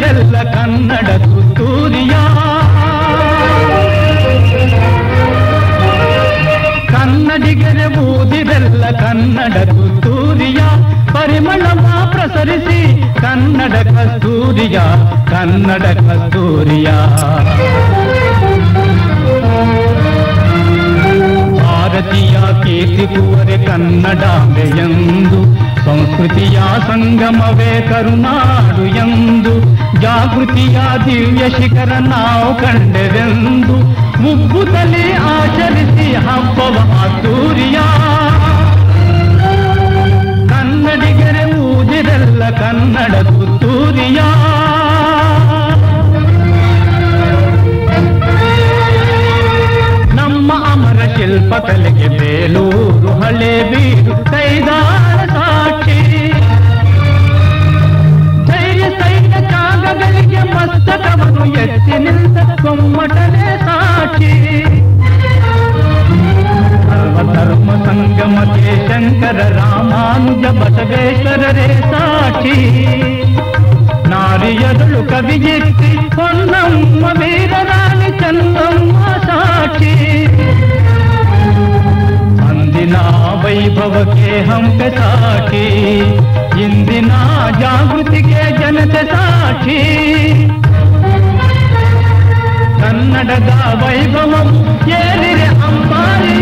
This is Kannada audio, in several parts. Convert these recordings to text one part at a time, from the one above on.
ಊದಿರಲ್ಲ ಕನ್ನಡ ತುತ್ತೂರಿಯ ಕನ್ನಡಿಗರೆ ಊದಿರಲ್ಲ ಕನ್ನಡ ತುತ್ತೂರಿಯ ಪರಿಮಳವ ಪ್ರಸರಿಸಿ ಕನ್ನಡ ಕಸ್ತೂರಿಯ ಕನ್ನಡ ಕಸ್ತೂರಿಯ ಭಾರತೀಯ ಕೀರ್ತಿ ಕುವರೆ ಕನ್ನಡಾಂಬೆಯೆಂದು ಸಂಸ್ಕೃತಿಯ ಸಂಗಮವೇ ಕರುನಾಡು ಎಂದು ಜಾಗೃತಿಯ ದಿವ್ಯ ಶಿಖರ ನಾವು ಕಂಡೆವೆಂದು ಮುಗ್ಗುತ್ತಲೇ ಆಚರಿಸಿ ಹಬ್ಬವ ಅದ್ದೂರಿಯ ಕನ್ನಡಿಗರೆ ಊದಿರಲ್ಲ ಕನ್ನಡ ತುತ್ತೂರಿಯ ನಮ್ಮ ಅಮರ ಶಿಲ್ಪಕಲೆಗೆ ಬೇಲೂರು ಹಳೆ ಬೀರು ಕೈದಾರ ಸಾಕ್ಷಿ ಧೈರ್ಯ ಸೈನ್ಯ ತ್ಯಾಗಗಳಿಗೆ ಮಸ್ತಕವನ್ನು ಎತ್ತಿ ನಿಂತ ಕೊಮ್ಮಟನೆ ಸಾಕ್ಷಿ ಸರ್ವಧರ್ಮ ಸಂಗಮಕ್ಕೆ ಶಂಕರ ರಾಮಾನುಜ ಬಸವೇಶ್ವರರೇ ಸಾಕ್ಷಿ ನಾರಿಯದಳು ಕವಿಗಿತ್ತಿ ಹೊನ್ನಮ್ಮ ವೀರರಾಣಿ ಚನ್ನಮ್ಮ ಸಾಕ್ಷಿ ಅಂದಿನ ವೈಭವಕ್ಕೆ ಹಂಪೆ ಸಾಕ್ಷಿ ಇಂದಿನ ಜಾಗೃತಿಗೆ ಜನತೆ ಸಾಕ್ಷಿ ಕನ್ನಡದ ವೈಭವವು ಏನಿದೆ ಅಂಬಾರಿಯ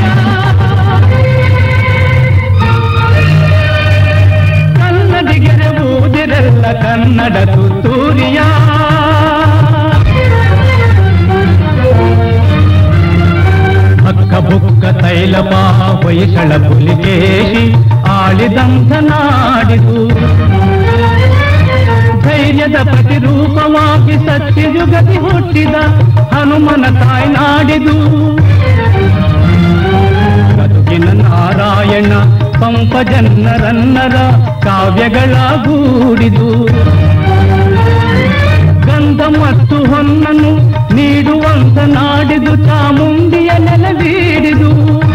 ಕನ್ನಡಿಗರೆ ಊದಿರಲ್ಲ ಕನ್ನಡ ತುತ್ತೂರಿಯ ಅಕ್ಕ ಬುಕ್ಕ ತೈಲಪ ಹೊಯ್ಸಳ ಪುಲಿಕೇಶಿ ಆಳಿದಂಥ ನಾಡಿದು ಧೈರ್ಯದ ಪ್ರತಿರೂಪವಾಗಿ ಸತ್ಯಯುಗದಿ ಹುಟ್ಟಿದ ಹನುಮನ ತಾಯ್ನಾಡಿದು ಬದುಕಿನ ನಾರಾಯಣ ಪಂಪಜನ್ನರನ್ನರ ಕಾವ್ಯಗಳ ಗೂಡಿದು ಗಂಧ ಮತ್ತು ಹೊನ್ನನು ನೀಡುವಂತ ನಾಡಿದು ಚಾಮುಂಡಿಯ ನೆಲವೀಡಿದು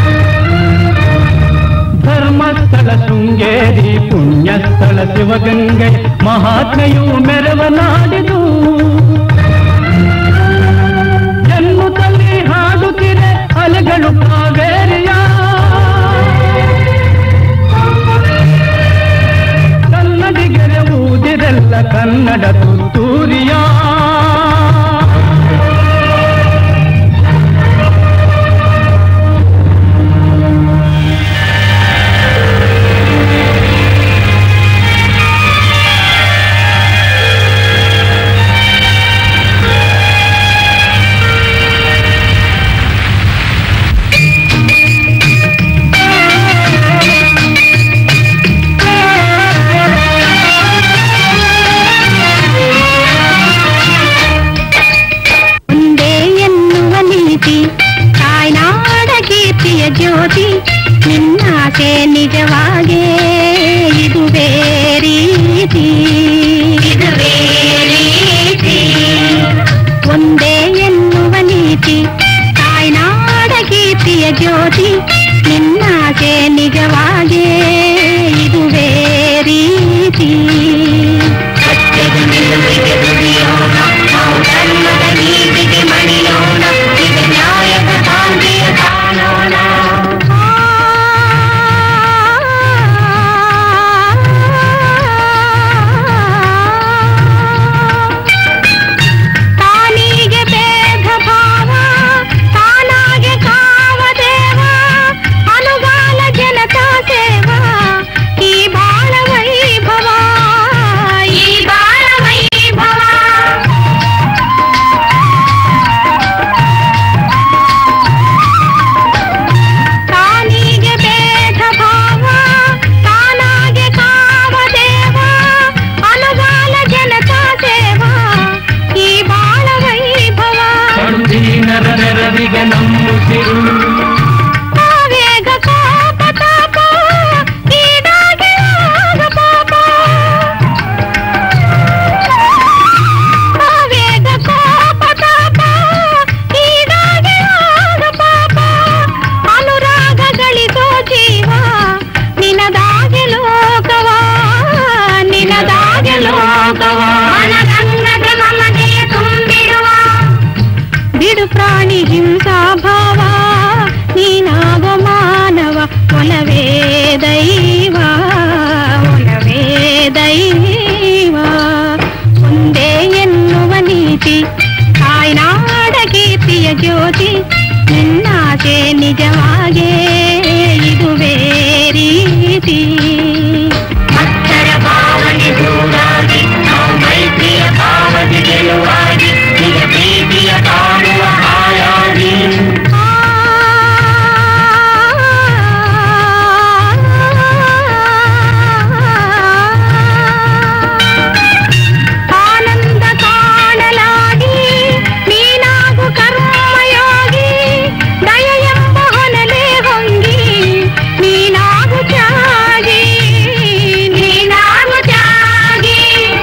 ಧರ್ಮಸ್ಥಳ ಶೃಂಗೇರಿ ಪುಣ್ಯಸ್ಥಳ ಶಿವಗಂಗೆ ಮಹಾತ್ಮೆಯು ಮೆರವ ನಾಡಿದು ಎನ್ನುತ್ತಲ್ಲಿ ಹಾಡುತ್ತಿರೆ ಅಲೆಗಳು ಕಾವೇರಿಯ ಕನ್ನಡಿಗರೆ ಊದಿರಲ್ಲ ಕನ್ನಡ ತುತ್ತೂರಿಯ ಒಂದೇ ಎನ್ನುವ ನೀತಿ ತಾಯ್ನಾಡ ಕೀರ್ತಿಯ ಜ್ಯೋತಿ ನಿನ್ನಾಸೆ ನಿಜವಾಗೇ ಇದುವೇ ರೀತಿ ಇದುವೇ ರೀತಿ ಒಂದೇ ಎನ್ನುವ ನೀತಿ ತಾಯ್ನಾಡ ಕೀರ್ತಿಯ ಜ್ಯೋತಿ ನಿನ್ನಾಸೆ ನಿಜವಾಗೇ ಇದುವೇ ರೀತಿ ಸತ್ಯದ ನಿಲುವಿಗೆ ದುಡಿಯೋಣ ನಾವು ಧರ್ಮದ ನೀತಿಗೆ ಮಣಿಯೋಣ ಇದು ನ್ಯಾಯದ ಶಾಂತಿಯ ಕಾಣೋಣ ತಾನಿಗೆ ಭೇದ ಭಾವ ತಾನಾಗೆ ಕಾವದೇವ ಅನುಗಾಲ ಜನತಾ ಸೇವಾ ಈ ಬಾಳ ವೈಭವ ಹಿಂಸಾಭಾವ ನೀನಾಗೋ ಮಾನವ ಒಲವೇ ದೈವ ಒಲವೇ ದೈವ ಒಂದೇ ಎನ್ನುವ ನೀತಿ ತಾಯ್ನಾಡ ಕೀರ್ತಿಯ ಜ್ಯೋತಿ ನಿನ್ನಾಸೆ ನಿಜವಾಗೇ ಇದುವೇ ರೀತಿ ಭಕ್ತರ ಭಾವನೆ ದೂರಾಗಿ ನಾವು ಮೈತ್ರಿಯ ಭಾವನೆ ಗೆಲುವಾಗಿ ನಿಜ ಪ್ರೀತಿಯ ಕಾಣುವ ಹಾಯಾಗಿ ಆನಂದ ಕಾಣಲಾಗಿ ನೀನಾಗು ಕರ್ಮಯೋಗಿ ದಯ ಎಂಬ ಹೊನಲೆ ಹೊಂಗಿ ನೀನಾಗು ತ್ಯಾಗಿ ನೀನಾಗು ತ್ಯಾಗಿ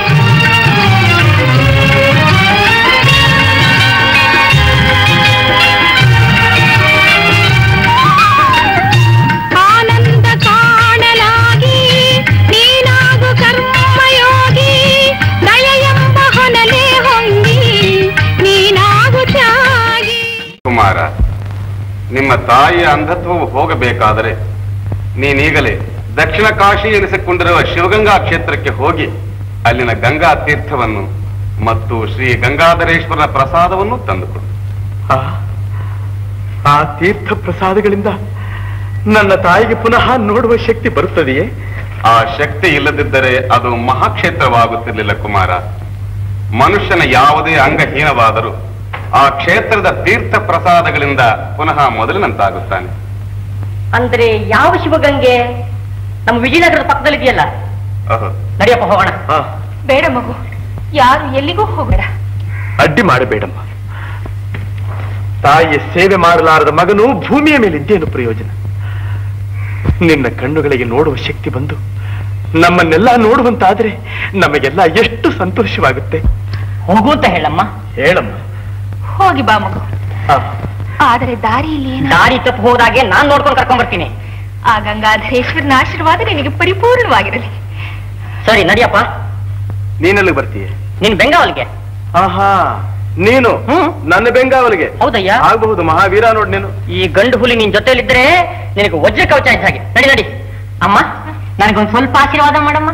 ಆನಂದ ಕಾಣಲಾಗಿ ನೀನಾಗು ಕರ್ಮಯೋಗಿ ದಯ ಎಂಬ ಹೊನಲೆ ಹೊಂಗಿ ನೀನಾಗು ತ್ಯಾಗಿ ಕುಮಾರ ನಿಮ್ಮ ತಾಯಿಯ ಅಂಧತ್ವವು ಹೋಗಬೇಕಾದರೆ ನೀನೀಗಲೇ ದಕ್ಷಿಣ ಕಾಶಿ ಎನಿಸಿಕೊಂಡಿರುವ ಶಿವಗಂಗಾ ಕ್ಷೇತ್ರಕ್ಕೆ ಹೋಗಿ ಅಲ್ಲಿನ ಗಂಗಾ ತೀರ್ಥವನ್ನು ಮತ್ತು ಶ್ರೀ ಗಂಗಾಧರೇಶ್ವರನ ಪ್ರಸಾದವನ್ನು ತಂದುಕೊಡು ಆ, ಆ ತೀರ್ಥ ಪ್ರಸಾದಗಳಿಂದ ನನ್ನ ತಾಯಿಗೆ ಪುನಃ ನೋಡುವ ಶಕ್ತಿ ಬರುತ್ತದೆಯೇ ಆ ಶಕ್ತಿ ಇಲ್ಲದಿದ್ದರೆ ಅದು ಮಹಾಕ್ಷೇತ್ರವಾಗುತ್ತಿರಲಿಲ್ಲ ಕುಮಾರ ಮನುಷ್ಯನ ಯಾವುದೇ ಅಂಗಹೀನವಾದರೂ ಆ ಕ್ಷೇತ್ರದ ತೀರ್ಥ ಪ್ರಸಾದಗಳಿಂದ ಪುನಃ ಮೊದಲಿನಂತಾಗುತ್ತಾನೆ ಅಂದ್ರೆ ಯಾವ ಶಿವಗಂಗೆ ನಮ್ಮ ವಿಜಯನಗರದ ಪಕ್ಕದಲ್ಲಿದೆಯಲ್ಲ ಓಹೋ ನಡಿಯಪ್ಪ ಹೋಗೋಣ ಆ, ಬೇಡ ಮಗು ಯಾರು ಎಲ್ಲಿಗೂ ಹೋಗಬೇಡ ಅಡ್ಡಿ ಮಾಡಬೇಡಮ್ಮ ತಾಯಿಯ ಸೇವೆ ಮಾಡಲಾರದ ಮಗನು ಭೂಮಿಯ ಮೇಲಿದ್ದೇನು ಪ್ರಯೋಜನ ನಿನ್ನ ಕಣ್ಣುಗಳಿಗೆ ನೋಡುವ ಶಕ್ತಿ ಬಂದು ನಮ್ಮನ್ನೆಲ್ಲ ನೋಡುವಂತಾದ್ರೆ ನಮಗೆಲ್ಲ ಎಷ್ಟು ಸಂತೋಷವಾಗುತ್ತೆ ಹೋಗು ಅಂತ ಹೇಳಮ್ಮ ಹೇಳಮ್ಮ ಹೋಗಿ ಬಾ ಮಗು ಆ, ಆದರೆ ದಾರಿಯಲ್ಲಿ ಏನ ದಾರಿ ತಪ್ಪು ಹೋದಾಗೆ ನಾನ್ ನೋಡ್ಕೊಂಡು ಕರ್ಕೊಂಡ್ ಬರ್ತೀನಿ ಆ ಗಂಗಾಧರೇಶ್ವರನ ಆಶೀರ್ವಾದ ನಿನಗೆ ಪರಿಪೂರ್ಣವಾಗಿರಲಿ ಸರಿ ನಡಿಯಪ್ಪ ನೀನೆಲ್ಲಿಗೆ ಬರ್ತೀಯ ನೀನ್ ಬೆಂಗಾವಲ್ಗೆ ಆಹಾ ನೀನು ಹ್ಮ್. ನನ್ನ ಬೆಂಗಾವಲಿಗೆ ಹೌದಯ್ಯ ಆಗಬಹುದು ಮಹಾವೀರ ನೋಡ್ ನೀನು ಈ ಗಂಡು ಹುಲಿ ನಿನ್ ಜೊತೆಲಿದ್ರೆ ನಿನಗೆ ವಜ್ರ ಕವಚ ಇದ್ದ ಹಾಗೆ ನಡಿ ನಡಿ ಅಮ್ಮ ನನಗೊಂದು ಸ್ವಲ್ಪ ಆಶೀರ್ವಾದ ಮಾಡಮ್ಮ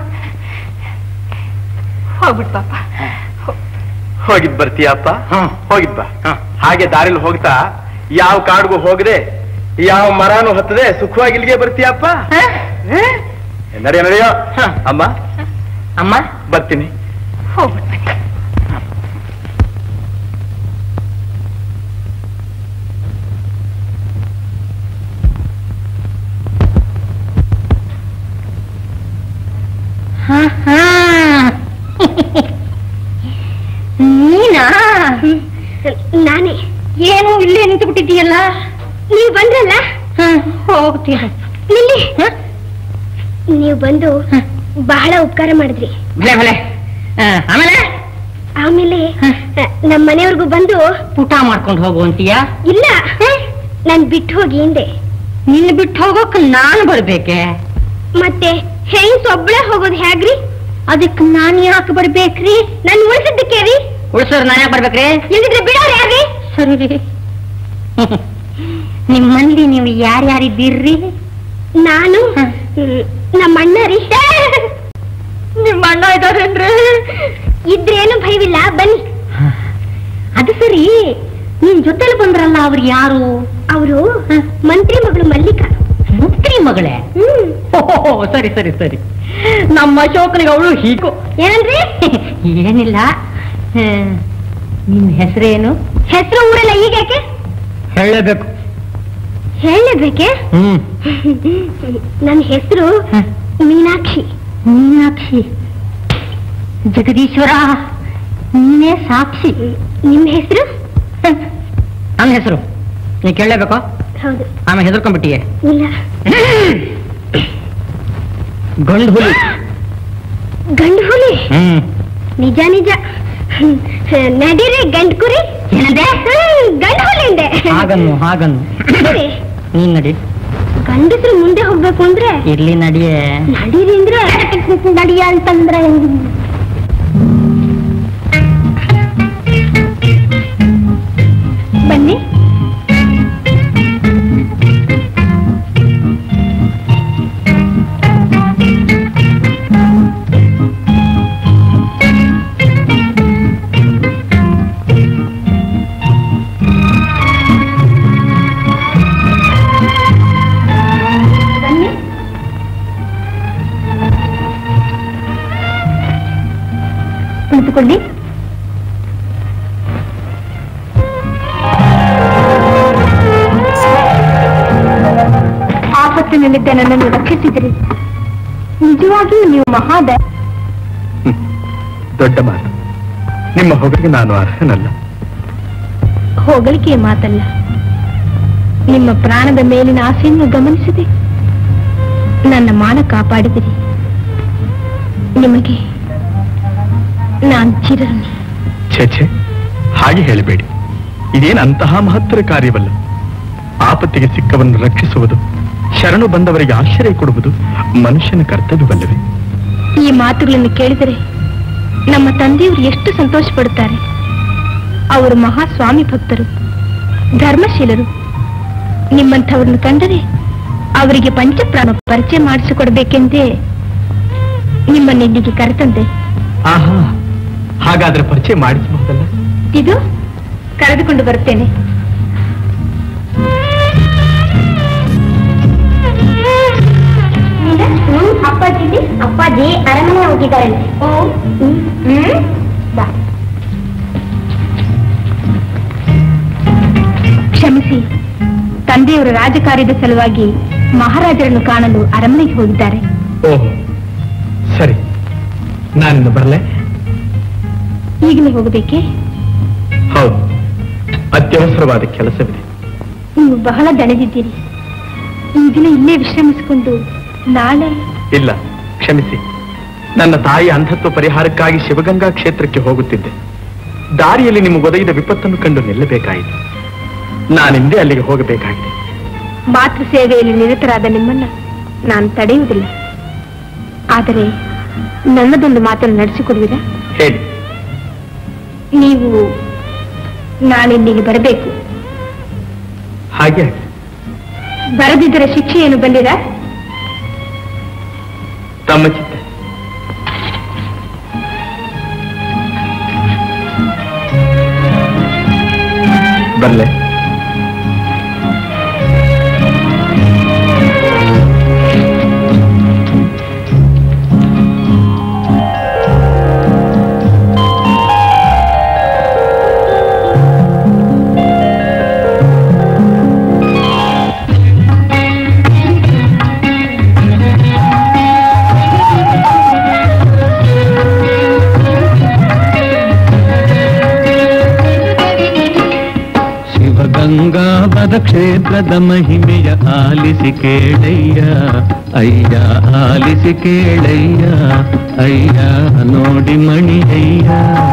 ಹೋಗ್ಬಿಟ್ ಪಾಪ ಹೋಗಿದ್ ಬರ್ತೀಯಪ್ಪ ಹ್ಮ್. ಹೋಗಿದ್ ಬಾ ಹ್ಮ್. ಹಾಗೆ ದಾರಿಲಿ ಹೋಗ್ತಾ ಯಾವ ಕಾಡ್ಗೂ ಹೋಗದೆ ಯಾವ ಮರಾನು ಹತ್ತದೆ ಸುಖವಾಗಿ ಇಲ್ಲಿಗೆ ಬರ್ತೀಯಪ್ಪ ನಡೆಯ ನಡೆಯೋ ಹ. ಅಮ್ಮ ಅಮ್ಮ ಬರ್ತೀನಿ ಹೋಗ್ಬಿಟ್ ಬನ್ನಿ. ನೀನಾ ನಾನೇ ಏನು ಇಲ್ಲೇ ನಿಂತು ಬಿಟ್ಟಿದ್ದೀಯಲ್ಲ ನೀವು ಬಂದ್ರಲ್ಲ ಹೋಗ್ತೀಯ ನಿಲ್ಲಿ ನೀವು ಬಂದು ಬಹಳ ಉಪಕಾರ ಮಾಡಿದ್ರಿ ಭಲೆ ಭಲೆ ಆ, ಆಮೇಲೆ ಆಮೇಲೆ ನಮ್ಮ ಮನೆಯವ್ರಿಗೂ ಬಂದು ಊಟ ಮಾಡ್ಕೊಂಡು ಹೋಗು ಅಂತೀಯ ಇಲ್ಲ ನಾನ್ ಬಿಟ್ಟು ಹೋಗಿ ಹಿಂದೆ ನಿನ್ನ ಬಿಟ್ಟು ಹೋಗೋಕ್ ನಾನು ಬರ್ಬೇಕೆ ಮತ್ತೆ ಹೆಂಗ್ಸ್ ಒಬ್ಳೆ ಹೋಗೋದು ಹೇಗ್ರಿ ಅದಕ್ಕೆ ನಾನು ಯಾಕೆ ಬರ್ಬೇಕ್ರಿ ನನ್ ಉಳಿಸಿದ್ದಕ್ಕೆ ರೀ ಉಳ್ಸೋರು ನಾನು ಯಾಕೆ ಬರ್ಬೇಕ್ರಿ ಇಲ್ದಿದ್ರೆ ಬಿಡೋರು ಯಾರ್ರಿ ಸರಿ ರೀ ನಿಮ್ಮಲ್ಲಿ ನೀವು ಯಾರ್ಯಾರಿದ್ದೀರ್ರಿ ನಾನು ಹ್ಮ್. ಹ್ಮ್, ನಮ್ಮ ಅಣ್ಣ ರೀ ನಿಮ್ಮ ಅಣ್ಣ ಇದಾರೇನ್ರಿ ಇದ್ರೇನು ಭಯವಿಲ್ಲ ಬನ್ನಿ ಅದು ಸರಿ ನಿನ್ ಜೊತೆಲಿ ಬಂದ್ರಲ್ಲ ಅವ್ರು ಯಾರು ಅವರು ಮಂತ್ರಿ ಮಗಳು ಮಲ್ಲಿಕಾ ಮಂತ್ರಿ ಮಗಳೇ ಹ್ಮ್ ಓಹೋ ಸರಿ ಸರಿ ಸರಿ ನಮ್ಮ ಅಶೋಕನಿಗೆ ಅವಳು ಹೀಗೋ ಏನಂದ್ರಿ ಏನಿಲ್ಲ ಹ್ಮ್. ನಿನ್ ಹೆಸರೇನು ಹೆಸರು ಊರೆಲ್ಲ ಈಗ ಯಾಕೆ ಹೇಳಬೇಕು ಹೇಳಬೇಕೆ ಹ್ಮ್ ನನ್ನ ಹೆಸರು ಹ್ಮ್. ಮೀನಾಕ್ಷಿ ಮೀನಾಕ್ಷಿ ಜಗದೀಶ್ವರ ನೀನೇ ಸಾಕ್ಷಿ ನಿಮ್ಮ ಹೆಸರು ನನ್ನ ಹೆಸರು ನೀ ಕೇಳಲೇಬೇಕು ಹೌದು ಆಮೇಲೆ ಹೆದರ್ಕೊಂಡ್ಬಿಟ್ಟಿಯೇ ಇಲ್ಲ ಗಂಡು ಹುಲಿ ಗಂಡು ಹುಲಿ ಹ್ಮ್ ನಿಜ ನಿಜ ಹ್ಮ್. ನಡೀರಿ ಗಂಡು ಕುರಿ ಏನಂದೆ? ಹ್ಮ್, ಗಂಡು ಹುಲಿ ಅಂದೆ ಹಾಗನ್ನು ಹಾಗನ್ನು ಸರಿ, ನೀನ್ ನಡಿ ಗಂಡಸ್ರು ಮುಂದೆ ಹೋಗ್ಬೇಕು ಅಂದ್ರೆ ಇರ್ಲಿ ನಡಿಯೇ ನಡೀರಿ ಅಂದ್ರೆ ನಡಿಯ ಅಂತಂದ್ರೆ ಬನ್ನಿ ಕುಳಿತುಕೊಳ್ಳಿ ಆಪತ್ತಿನಲ್ಲಿದ್ದ ನನ್ನನ್ನು ರಕ್ಷಿಸಿದಿರಿ ನಿಜವಾಗಿಯೂ ನೀವು ಮಹಾದ ಹ್ಮ್. ದೊಡ್ಡ ಮಾತು ನಿಮ್ಮ ಹೊಗಳಿಗೆ ನಾನು ಅರ್ಹನಲ್ಲ ಹೊಗಳಿಕೆಯ ಮಾತಲ್ಲ ನಿಮ್ಮ ಪ್ರಾಣದ ಮೇಲಿನ ಆಸೆಯನ್ನು ಗಮನಿಸಿದೆ ನನ್ನ ಮಾನ ಕಾಪಾಡಿದಿರಿ ನಿಮಗೆ ನಾನು ಚಿರಋಣಿ ಛೇ ಛೇ ಹಾಗೆ ಹೇಳಬೇಡಿ ಇದೇನು ಅಂತಹ ಮಹತ್ತರ ಕಾರ್ಯವಲ್ಲ ಆಪತ್ತಿಗೆ ಸಿಕ್ಕವನ್ನು ರಕ್ಷಿಸುವುದು ಶರಣು ಬಂದವರಿಗೆ ಆಶ್ರಯ ಕೊಡುವುದು ಮನುಷ್ಯನ ಕರ್ತವ್ಯವಲ್ಲವೇ ಈ ಮಾತುಗಳನ್ನು ಕೇಳಿದರೆ ನಮ್ಮ ತಂದೆಯವರು ಎಷ್ಟು ಸಂತೋಷ ಪಡುತ್ತಾರೆ ಅವರು ಮಹಾಸ್ವಾಮಿ ಭಕ್ತರು ಧರ್ಮಶೀಲರು ನಿಮ್ಮಂಥವ್ರನ್ನು ಕಂಡರೆ ಅವರಿಗೆ ಪಂಚಪ್ರಾಣ ಪರಿಚಯ ಮಾಡಿಸಿಕೊಡ್ಬೇಕೆಂದೇ ನಿಮ್ಮನ್ನು ಇಲ್ಲಿಗೆ ಕರೆತಂದೆ ಆಹಾ ಹಾಗಾದ್ರೆ ಪರಿಚಯ ಮಾಡಿಸಬಹುದಲ್ಲ ಇದು ಕರೆದುಕೊಂಡು ಬರುತ್ತೇನೆ ಅಪ್ಪಾಜಿ ಅಪ್ಪಾಜಿ ಅರಮನೆ ಹೋಗಿದ್ದಾರೆ ಬಾ ಕ್ಷಮಿಸಿ ತಂದೆಯವರು ರಾಜಕಾರ್ಯದ ಸಲುವಾಗಿ ಮಹಾರಾಜರನ್ನು ಕಾಣಲು ಅರಮನೆಗೆ ಹೋಗಿದ್ದಾರೆ ಓಹೋ ಸರಿ ನಾನಿನ್ನು ಬರಲೆ ಈಗಲೇ ಹೋಗಬೇಕೇ ಹೌದು ಅತ್ಯವಸರವಾದ ಕೆಲಸವಿದೆ ನೀವು ಬಹಳ ದಣಿದಿದ್ದೀರಿ ಈ ದಿನ ಇಲ್ಲೇ ವಿಶ್ರಮಿಸಿಕೊಂಡು ನಾಳೆ ಇಲ್ಲ ಕ್ಷಮಿಸಿ ನನ್ನ ತಾಯಿ ಅಂಧತ್ವ ಪರಿಹಾರಕ್ಕಾಗಿ ಶಿವಗಂಗಾ ಕ್ಷೇತ್ರಕ್ಕೆ ಹೋಗುತ್ತಿದ್ದೆ ದಾರಿಯಲ್ಲಿ ನಿಮಗೆ ಒದಗಿದ ವಿಪತ್ತನ್ನು ಕಂಡು ನಿಲ್ಲಬೇಕಾಯಿತು ನಾನಿಂದೇ ಅಲ್ಲಿಗೆ ಹೋಗಬೇಕಾಗಿದೆ ಮಾತೃ ಸೇವೆಯಲ್ಲಿ ನಿರತರಾದ ನಿಮ್ಮನ್ನ ನಾನು ತಡೆಯುವುದಿಲ್ಲ ಆದರೆ ನನ್ನದೊಂದು ಮಾತನ್ನು ನಡೆಸಿಕೊಡುವಿರಾ ಹೇಳಿ ನೀವು ನಾನಿಲ್ಲಿಗೆ ಬರಬೇಕು ಹಾಗೆ ಆಗ್ಲಿ. ಬರದಿದ್ದರ ಶಿಕ್ಷೆ ಏನು ಬಂದಿರಾ ತಮ್ಮ ಚಿತ್ತ ಬರ್ಲೆ ಶಿವಗಂಗಾವರ ಕ್ಷೇತ್ರದ ಮಹಿಮೆಯ ಆಲಿಸಿ ಕೇಳಯ್ಯ ಅಯ್ಯ ಆಲಿಸಿ ಕೇಳಯ್ಯ ಅಯ್ಯ ನೋಡಿ ಮಣಿಯಯ್ಯ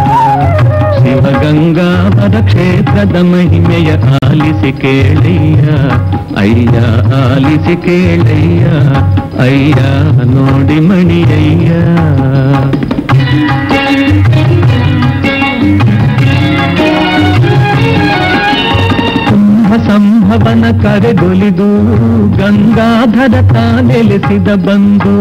ಶಿವಗಂಗಾವರ ಕ್ಷೇತ್ರದ ಮಹಿಮೆಯ ಆಲಿಸಿ ಕೇಳಯ್ಯ ಅಯ್ಯ ಆಲಿಸಿ ಕೇಳಯ್ಯ ಅಯ್ಯ ನೋಡಿ ಮಣಿಯಯ್ಯ ಕುಂಭ ಸಂಭವನ ಕರೆಗೊಲಿದು ಗಂಗಾಧರ ತಾನೆಲೆಸಿದ ಬಂದು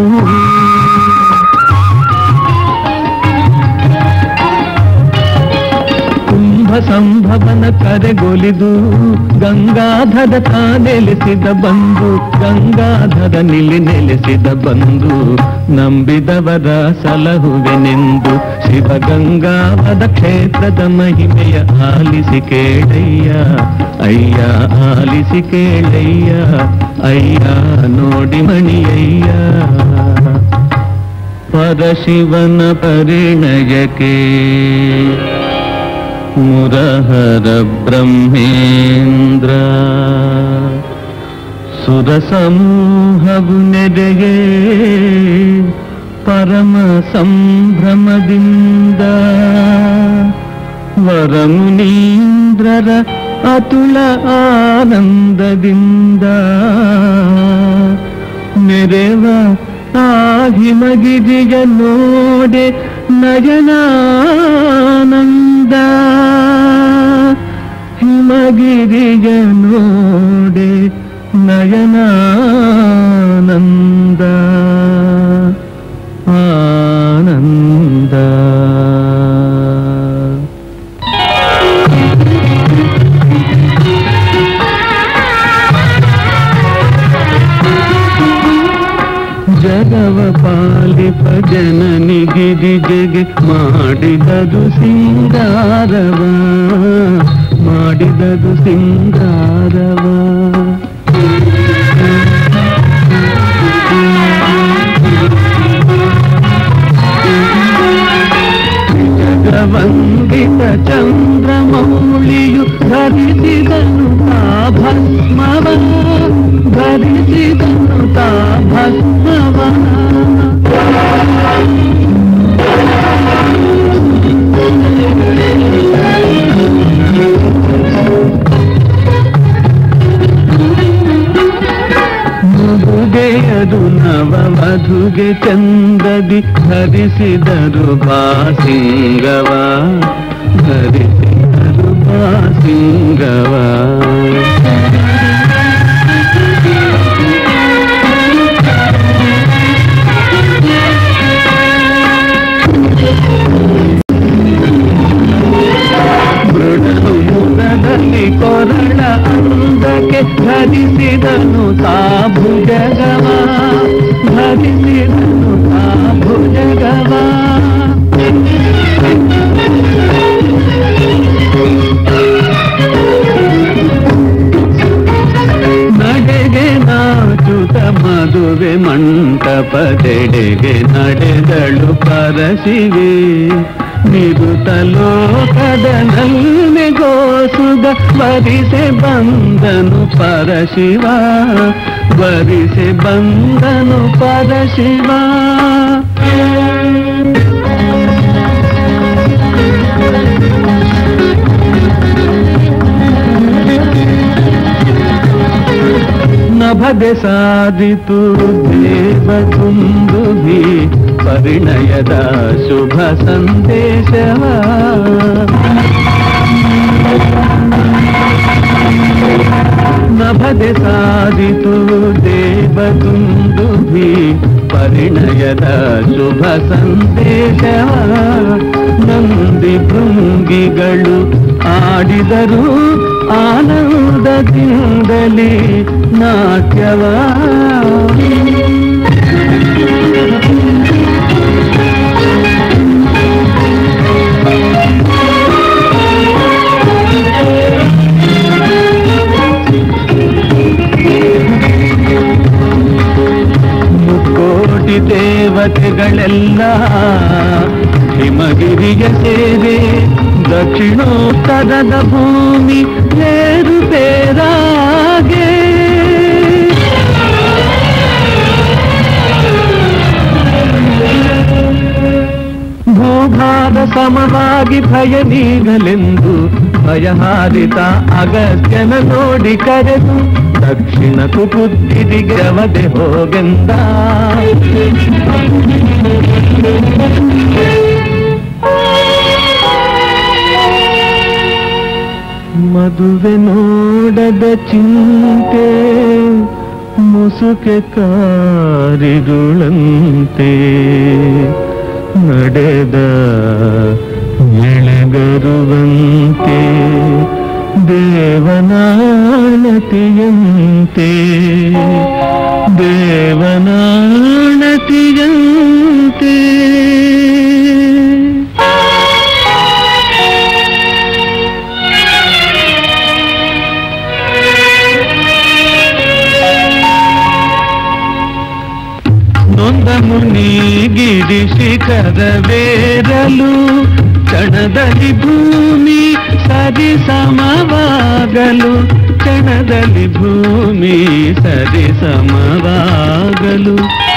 ಕುಂಭ ಸಂಭವನ ಕರೆಗೊಲಿದು ಗಂಗಾಧರ ತಾನೆಲೆಸಿದ ಬಂದು ಗಂಗಾಧರ ನಿಲಿ ನೆಲೆಸಿದ ಬಂದು ನಂಬಿದವರ ಸಲಹುವೆನೆಂದು ಶಿವಗಂಗಾವದ ಕ್ಷೇತ್ರದ ಮಹಿಮೆಯ ಆಲಿಸಿ ಕೇಳಯ್ಯ ಅಯ್ಯ ಆಲಿಸಿ ಕೇಳಯ್ಯ ಅಯ್ಯ ನೋಡಿ ಮಣಿಯಯ್ಯ ಪರಶಿವನ ಪರಿಣಯಕ್ಕೆ ಮುರಹರ ಬ್ರಹ್ಮೇಂದ್ರ ಸುರ ಸಮೂಹವು ನೆರೆಗೆ ಪರಮ ಸಂಭ್ರಮದಿಂದ ವರಮುನೀಂದ್ರರ ಅತುಲ ಆನಂದದಿಂದ ನೆರೆವ ಆ ಹಿಮಗಿರಿಯ ನೋಡೆ ನಯನಾನಂದ ಹಿಮಗಿರಿಯ ನೋಡೆ ನಯನಾನಂದ ಆನಂದ ಜಗವ ಪಾಲಿಪ ಜನನಿಗಿರಿ ಗಿರಿಜೆಗೆ ಮಾಡಿದದು ಸಿಂಗಾರವ ಮಾಡಿದದು ಸಿಂಗಾರವ ಜಗವಂದಿತ ಚಂದ್ರಮೌಳಿಯು ಧರಿಸಿದನು ತಾ ಭಸ್ಮವ ಧರಿಸಿದನು ತಾ ಭಸ್ಮವ ಮಧುಗೆಯದು ನವ ಮಧುಗೆ ಚಂದದಿ ಧರಿಸಿದರು ಬಾಸಿಂಗವ ಧರಿಸಿದರು ಬಾಸಿಂಗವ ಮೃಡಮುಖದಲ್ಲಿ ಕೊರಳ ಅಂದಕ್ಕೆ ಧರಿಸಿದನು ತಾ ಭುಜಗವ ಧರಿಸಿದನು ತಾ ಭುಜಗವ ನಡೆಗೆ ನಾಚುತ ಮದುವೆ ಮಂಟಪದೆಡೆಗೆ ನಡೆದಳು ಪರಸಿವೆ ನಿರುತ ಲೋಕದ ನಲ್ಮೆಗೋಸುಗ ವರಿಸೆ ಬಂದನು ಪರಶಿವ ವರಿಸೆ ಬಂದನು ಪರಶಿವ ನಭದೆ ಸಾಧಿತು ದೇವ ತುಂಬುವಿ ಪರಿಣಯದ ಶುಭ ಸಂದೇಶವ ನಭದೆ ಸಾಧಿತು ದೇವ ತುಂಬುವಿ ಪರಿಣಯದ ಶುಭ ಸಂದೇಶವ ನಂದಿ ಭೃಂಗಿಗಳು ಆಡಿದರು ಆನಂದದಿಂದಲೇ ನಾಟ್ಯವ ಮುಕ್ಕೋಟಿ ದೇವತೆಗಳೆಲ್ಲ ಹಿಮಗಿರಿಯ ಸೇವೆ ದಕ್ಷಿಣೋತ್ತರದ ಭೂಮಿ ಬೇರು ಬೇರಾಗೆ ಭೂಭಾಗ ಸಮವಾಗಿ ಭಯ ನೀಗಲೆಂದು ಭಯಹಾರಿತ ಅಗತ್ಯನ ನೋಡಿ ಕರೆದು ದಕ್ಷಿಣ ಕುಬುದ್ಧಿಗೆ ಅವದೆ ಹೋಗೆಂದ ಮದುವೆ ನೋಡದ ಚಿಂತೆ ಮುಸುಕೆ ಕಾರಿರುಳಂತೆ ನಡೆದ ಎಳೆಗರುವಂತೆ ದೇವನಾಳತಿಯಂತೆ ದೇವನಾಳತಿಯಂತೆ ನೊಂದ ಮುನಿ ಗಿರಿ ಶಿಖರವೇರಲು ಕ್ಷಣದಲ್ಲಿ ಭೂಮಿ ಸರಿ ಸಮವಾಗಲು ಕ್ಷಣದಲ್ಲಿ ಭೂಮಿ ಸರಿ ಸಮವಾಗಲು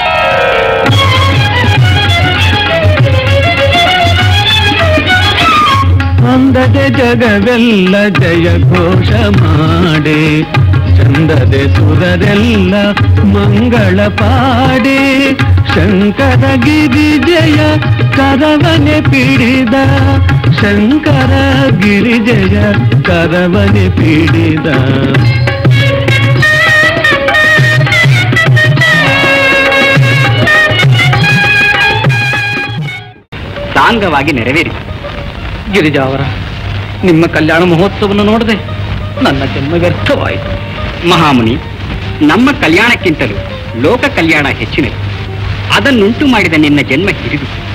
ಅಂದದೆ ಜಗವೆಲ್ಲ ಜಯ ಘೋಷ ಮಾಡೆ ಚಂದದೆ ಸುರರೆಲ್ಲ ಮಂಗಳ ಪಾಡೆ ಶಂಕರ ಗಿರಿ ಜಯ ಕರವನೆ ಪಿಡಿದ ಶಂಕರ ಗಿರಿ ಜಯ ಕರವನೆ ಪಿಡಿದ ಸಾಂಗವಾಗಿ ನೆರವೇರಿತು ಗಿರಿಜಾ ಅವರ ನಿಮ್ಮ ಕಲ್ಯಾಣ ಮಹೋತ್ಸವವನ್ನು ನೋಡದೆ ನನ್ನ ಜನ್ಮ ವ್ಯರ್ಥವಾಯಿತು ಮಹಾಮುನಿ ನಮ್ಮ ಕಲ್ಯಾಣಕ್ಕಿಂತಲೂ ಲೋಕ ಕಲ್ಯಾಣ ಹೆಚ್ಚಿನದು ಅದನ್ನುಂಟು ಮಾಡಿದ ನಿನ್ನ ಜನ್ಮ ಹಿರಿದು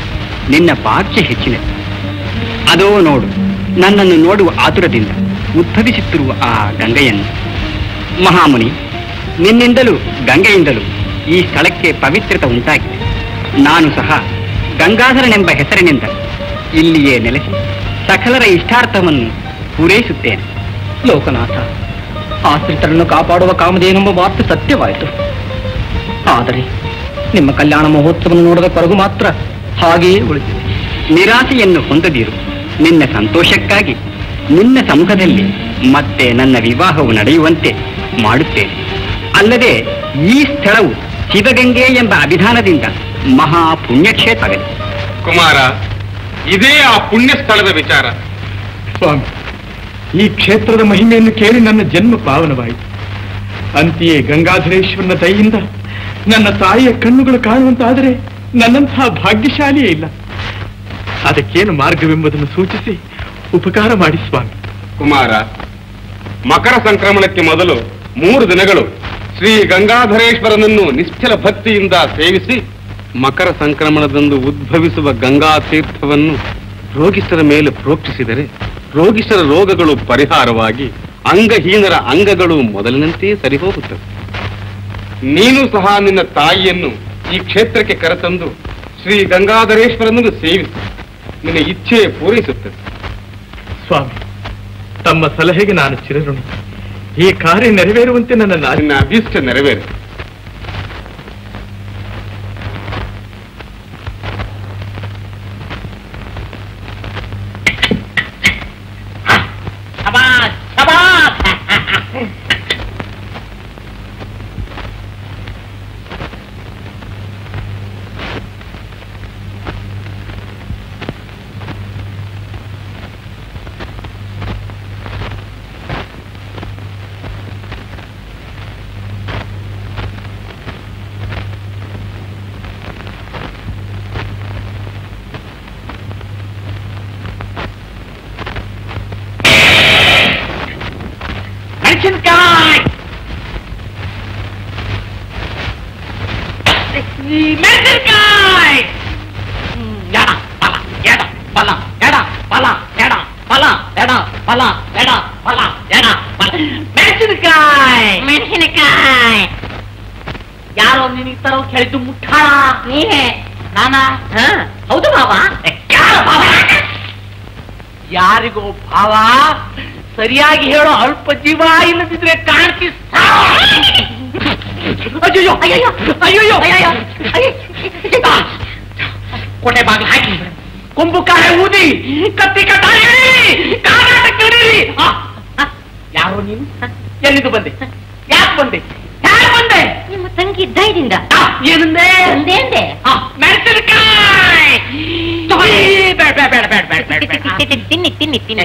ನಿನ್ನ ಭಾಗ್ಯ ಹೆಚ್ಚಿನದು ಅದೋ ನೋಡು ನನ್ನನ್ನು ನೋಡುವ ಆತುರದಿಂದ ಉದ್ಭವಿಸುತ್ತಿರುವ ಆ ಗಂಗೆಯನ್ನು ಮಹಾಮುನಿ ನಿನ್ನಿಂದಲೂ ಗಂಗೆಯಿಂದಲೂ ಈ ಸ್ಥಳಕ್ಕೆ ಪವಿತ್ರತೆ ಉಂಟಾಗಿದೆ ನಾನು ಸಹ ಗಂಗಾಧರನೆಂಬ ಹೆಸರಿನಿಂದ ಇಲ್ಲಿಯೇ ನೆಲೆಸಿ ಸಕಲರ ಇಷ್ಟಾರ್ಥವನ್ನು ಪೂರೈಸುತ್ತೇನೆ ಲೋಕನಾಥ ಆಶ್ರಿತರನ್ನು ಕಾಪಾಡುವ ಕಾಮಧೇನೆಂಬ ಮಾತು ಸತ್ಯವಾಯಿತು ಆದರೆ ನಿಮ್ಮ ಕಲ್ಯಾಣ ಮಹೋತ್ಸವವನ್ನು ನೋಡದ ಕೊರಗು ಮಾತ್ರ ಹಾಗೆಯೇ ಉಳಿದಿದೆ ನಿರಾಸೆಯನ್ನು ಹೊಂದದಿರು ನಿನ್ನ ಸಂತೋಷಕ್ಕಾಗಿ ನಿನ್ನ ಸಮ್ಮುಖದಲ್ಲಿ ಮತ್ತೆ ನನ್ನ ವಿವಾಹವು ನಡೆಯುವಂತೆ ಮಾಡುತ್ತೇನೆ ಅಲ್ಲದೆ ಈ ಸ್ಥಳವು ಶಿವಗಂಗೆ ಎಂಬ ಅಭಿಧಾನದಿಂದ ಮಹಾ ಪುಣ್ಯಕ್ಷೇತ್ರವಾಗಲಿ ಕುಮಾರ ಇದೇ ಆ ಪುಣ್ಯ ಸ್ಥಳದ ವಿಚಾರ ಸ್ವಾಮಿ ಈ ಕ್ಷೇತ್ರದ ಮಹಿಮೆಯನ್ನು ಕೇಳಿ ನನ್ನ ಜನ್ಮ ಪಾವನವಾಯಿತು ಅಂತೆಯೇ ಗಂಗಾಧರೇಶ್ವರನ ದಯೆಯಿಂದ ನನ್ನ ತಾಯಿಯ ಕಣ್ಣುಗಳು ಕಾಣುವಂತಾದರೆ ನನ್ನಂತಹ ಭಾಗ್ಯಶಾಲಿಯೇ ಇಲ್ಲ ಅದಕ್ಕೇನು ಮಾರ್ಗವೆಂಬುದನ್ನು ಸೂಚಿಸಿ ಉಪಕಾರ ಮಾಡಿ ಸ್ವಾಮಿ ಕುಮಾರ ಮಕರ ಸಂಕ್ರಮಣಕ್ಕೆ ಮೊದಲು ಮೂರು ದಿನಗಳು ಶ್ರೀ ಗಂಗಾಧರೇಶ್ವರನನ್ನು ನಿಶ್ಚಲ ಭಕ್ತಿಯಿಂದ ಸೇವಿಸಿ ಮಕರ ಸಂಕ್ರಮಣದಂದು ಉದ್ಭವಿಸುವ ಗಂಗಾ ತೀರ್ಥವನ್ನು ರೋಗಿಷ್ಠರ ಮೇಲೆ ಪ್ರೋಕ್ಷಿಸಿದರೆ ರೋಗಿಷ್ಠರ ರೋಗಗಳು ಪರಿಹಾರವಾಗಿ ಅಂಗಹೀನರ ಅಂಗಗಳು ಮೊದಲಿನಂತೆಯೇ ಸರಿಹೋಗುತ್ತವೆ ನೀನು ಸಹ ನಿನ್ನ ತಾಯಿಯನ್ನು ಈ ಕ್ಷೇತ್ರಕ್ಕೆ ಕರೆತಂದು ಶ್ರೀ ಗಂಗಾಧರೇಶ್ವರನನ್ನು ಸೇವಿಸಿ ನಿನ್ನ ಇಚ್ಛೆ ಪೂರೈಸುತ್ತದೆ ಸ್ವಾಮಿ ತಮ್ಮ ಸಲಹೆಗೆ ನಾನು ಚಿರಋಣಿ ಈ ಕಾರ್ಯ ನೆರವೇರುವಂತೆ ನನ್ನ ನಿನ್ನ ಅಭೀಷ್ಟ ನೆರವೇರು ಶಬಾಷ್ ಶಬಾಷ್ ಮೆಣಸಿನಕಾಯಿ ಮೆಣಸಿನಕಾಯಿ ಎಡ ಬಲ ಎಡ ಬಲ ಎಡ ಬಲ ಎಡ ಬಲ ಎಡ ಬಲ ಎಡ ಬಲ ಎಡ ಬಲ ಮೆಣಸಿನಕಾಯಿ ಮೆಣಸಿನಕಾಯಿ ಯಾರೋ ನಿನಗೆ ತರೋ ಕೇಳಿದ್ದು ಮುಟ್ಟಾಳ ನೀವೇ ನಾನಾ ಹೌದು ಬಾಬಾ ಯಾರು ಬಾಬಾ ಯಾರಿಗೋ ಭಾವ ಸರಿಯಾಗಿ ಹೇಳೋ ಅಲ್ಪ ಜೀವ ಇಲ್ಲದಿದ್ರೆ ಕಾಣ್ತಿ ಅಯ್ಯೋ ಅಯ್ಯಯ್ಯೋ ಅಯ್ಯಯ್ಯೋ ಅಯ್ಯಯ್ಯೋ ಅಯ್ಯಯ್ಯೋ. ಕೋಟೆ ಬಾಗಿಲು ಹಾಕಿ ಕೊಂಬು ಕಾಳೆ ಊದಿ ಕತ್ತಿ ಕಟ್ಟಾರೆ ಕಾಗಾಟಕ್ಕೆ ಹಿಡೀರಿ. ಆ, ಆ, ಯಾರೋ ನೀನು ಎಲ್ಲಿದು ಬಂದೆ ಯಾಕೆ ಬಂದೆ ಯಾಕೆ ಬಂದೆ ನಿಮ್ಮ ತಂಗಿ ಧೈರ್ಯದಿಂದ ಆ, ಏನಂದೆ ಒಂದೇ ಅಂದೆ. ಆ, ಮೆಣಸಿನಕಾಯಿ ತಗೊಳ್ಳಿ. ಬೇಡ ಬೇಡ ಬೇಡ ಬೇಡ ಬೇಡ ಬೇಡ ಬೇಡ ತಿನ್ನಿ ತಿನ್ನಿ ತಿನ್ನಿ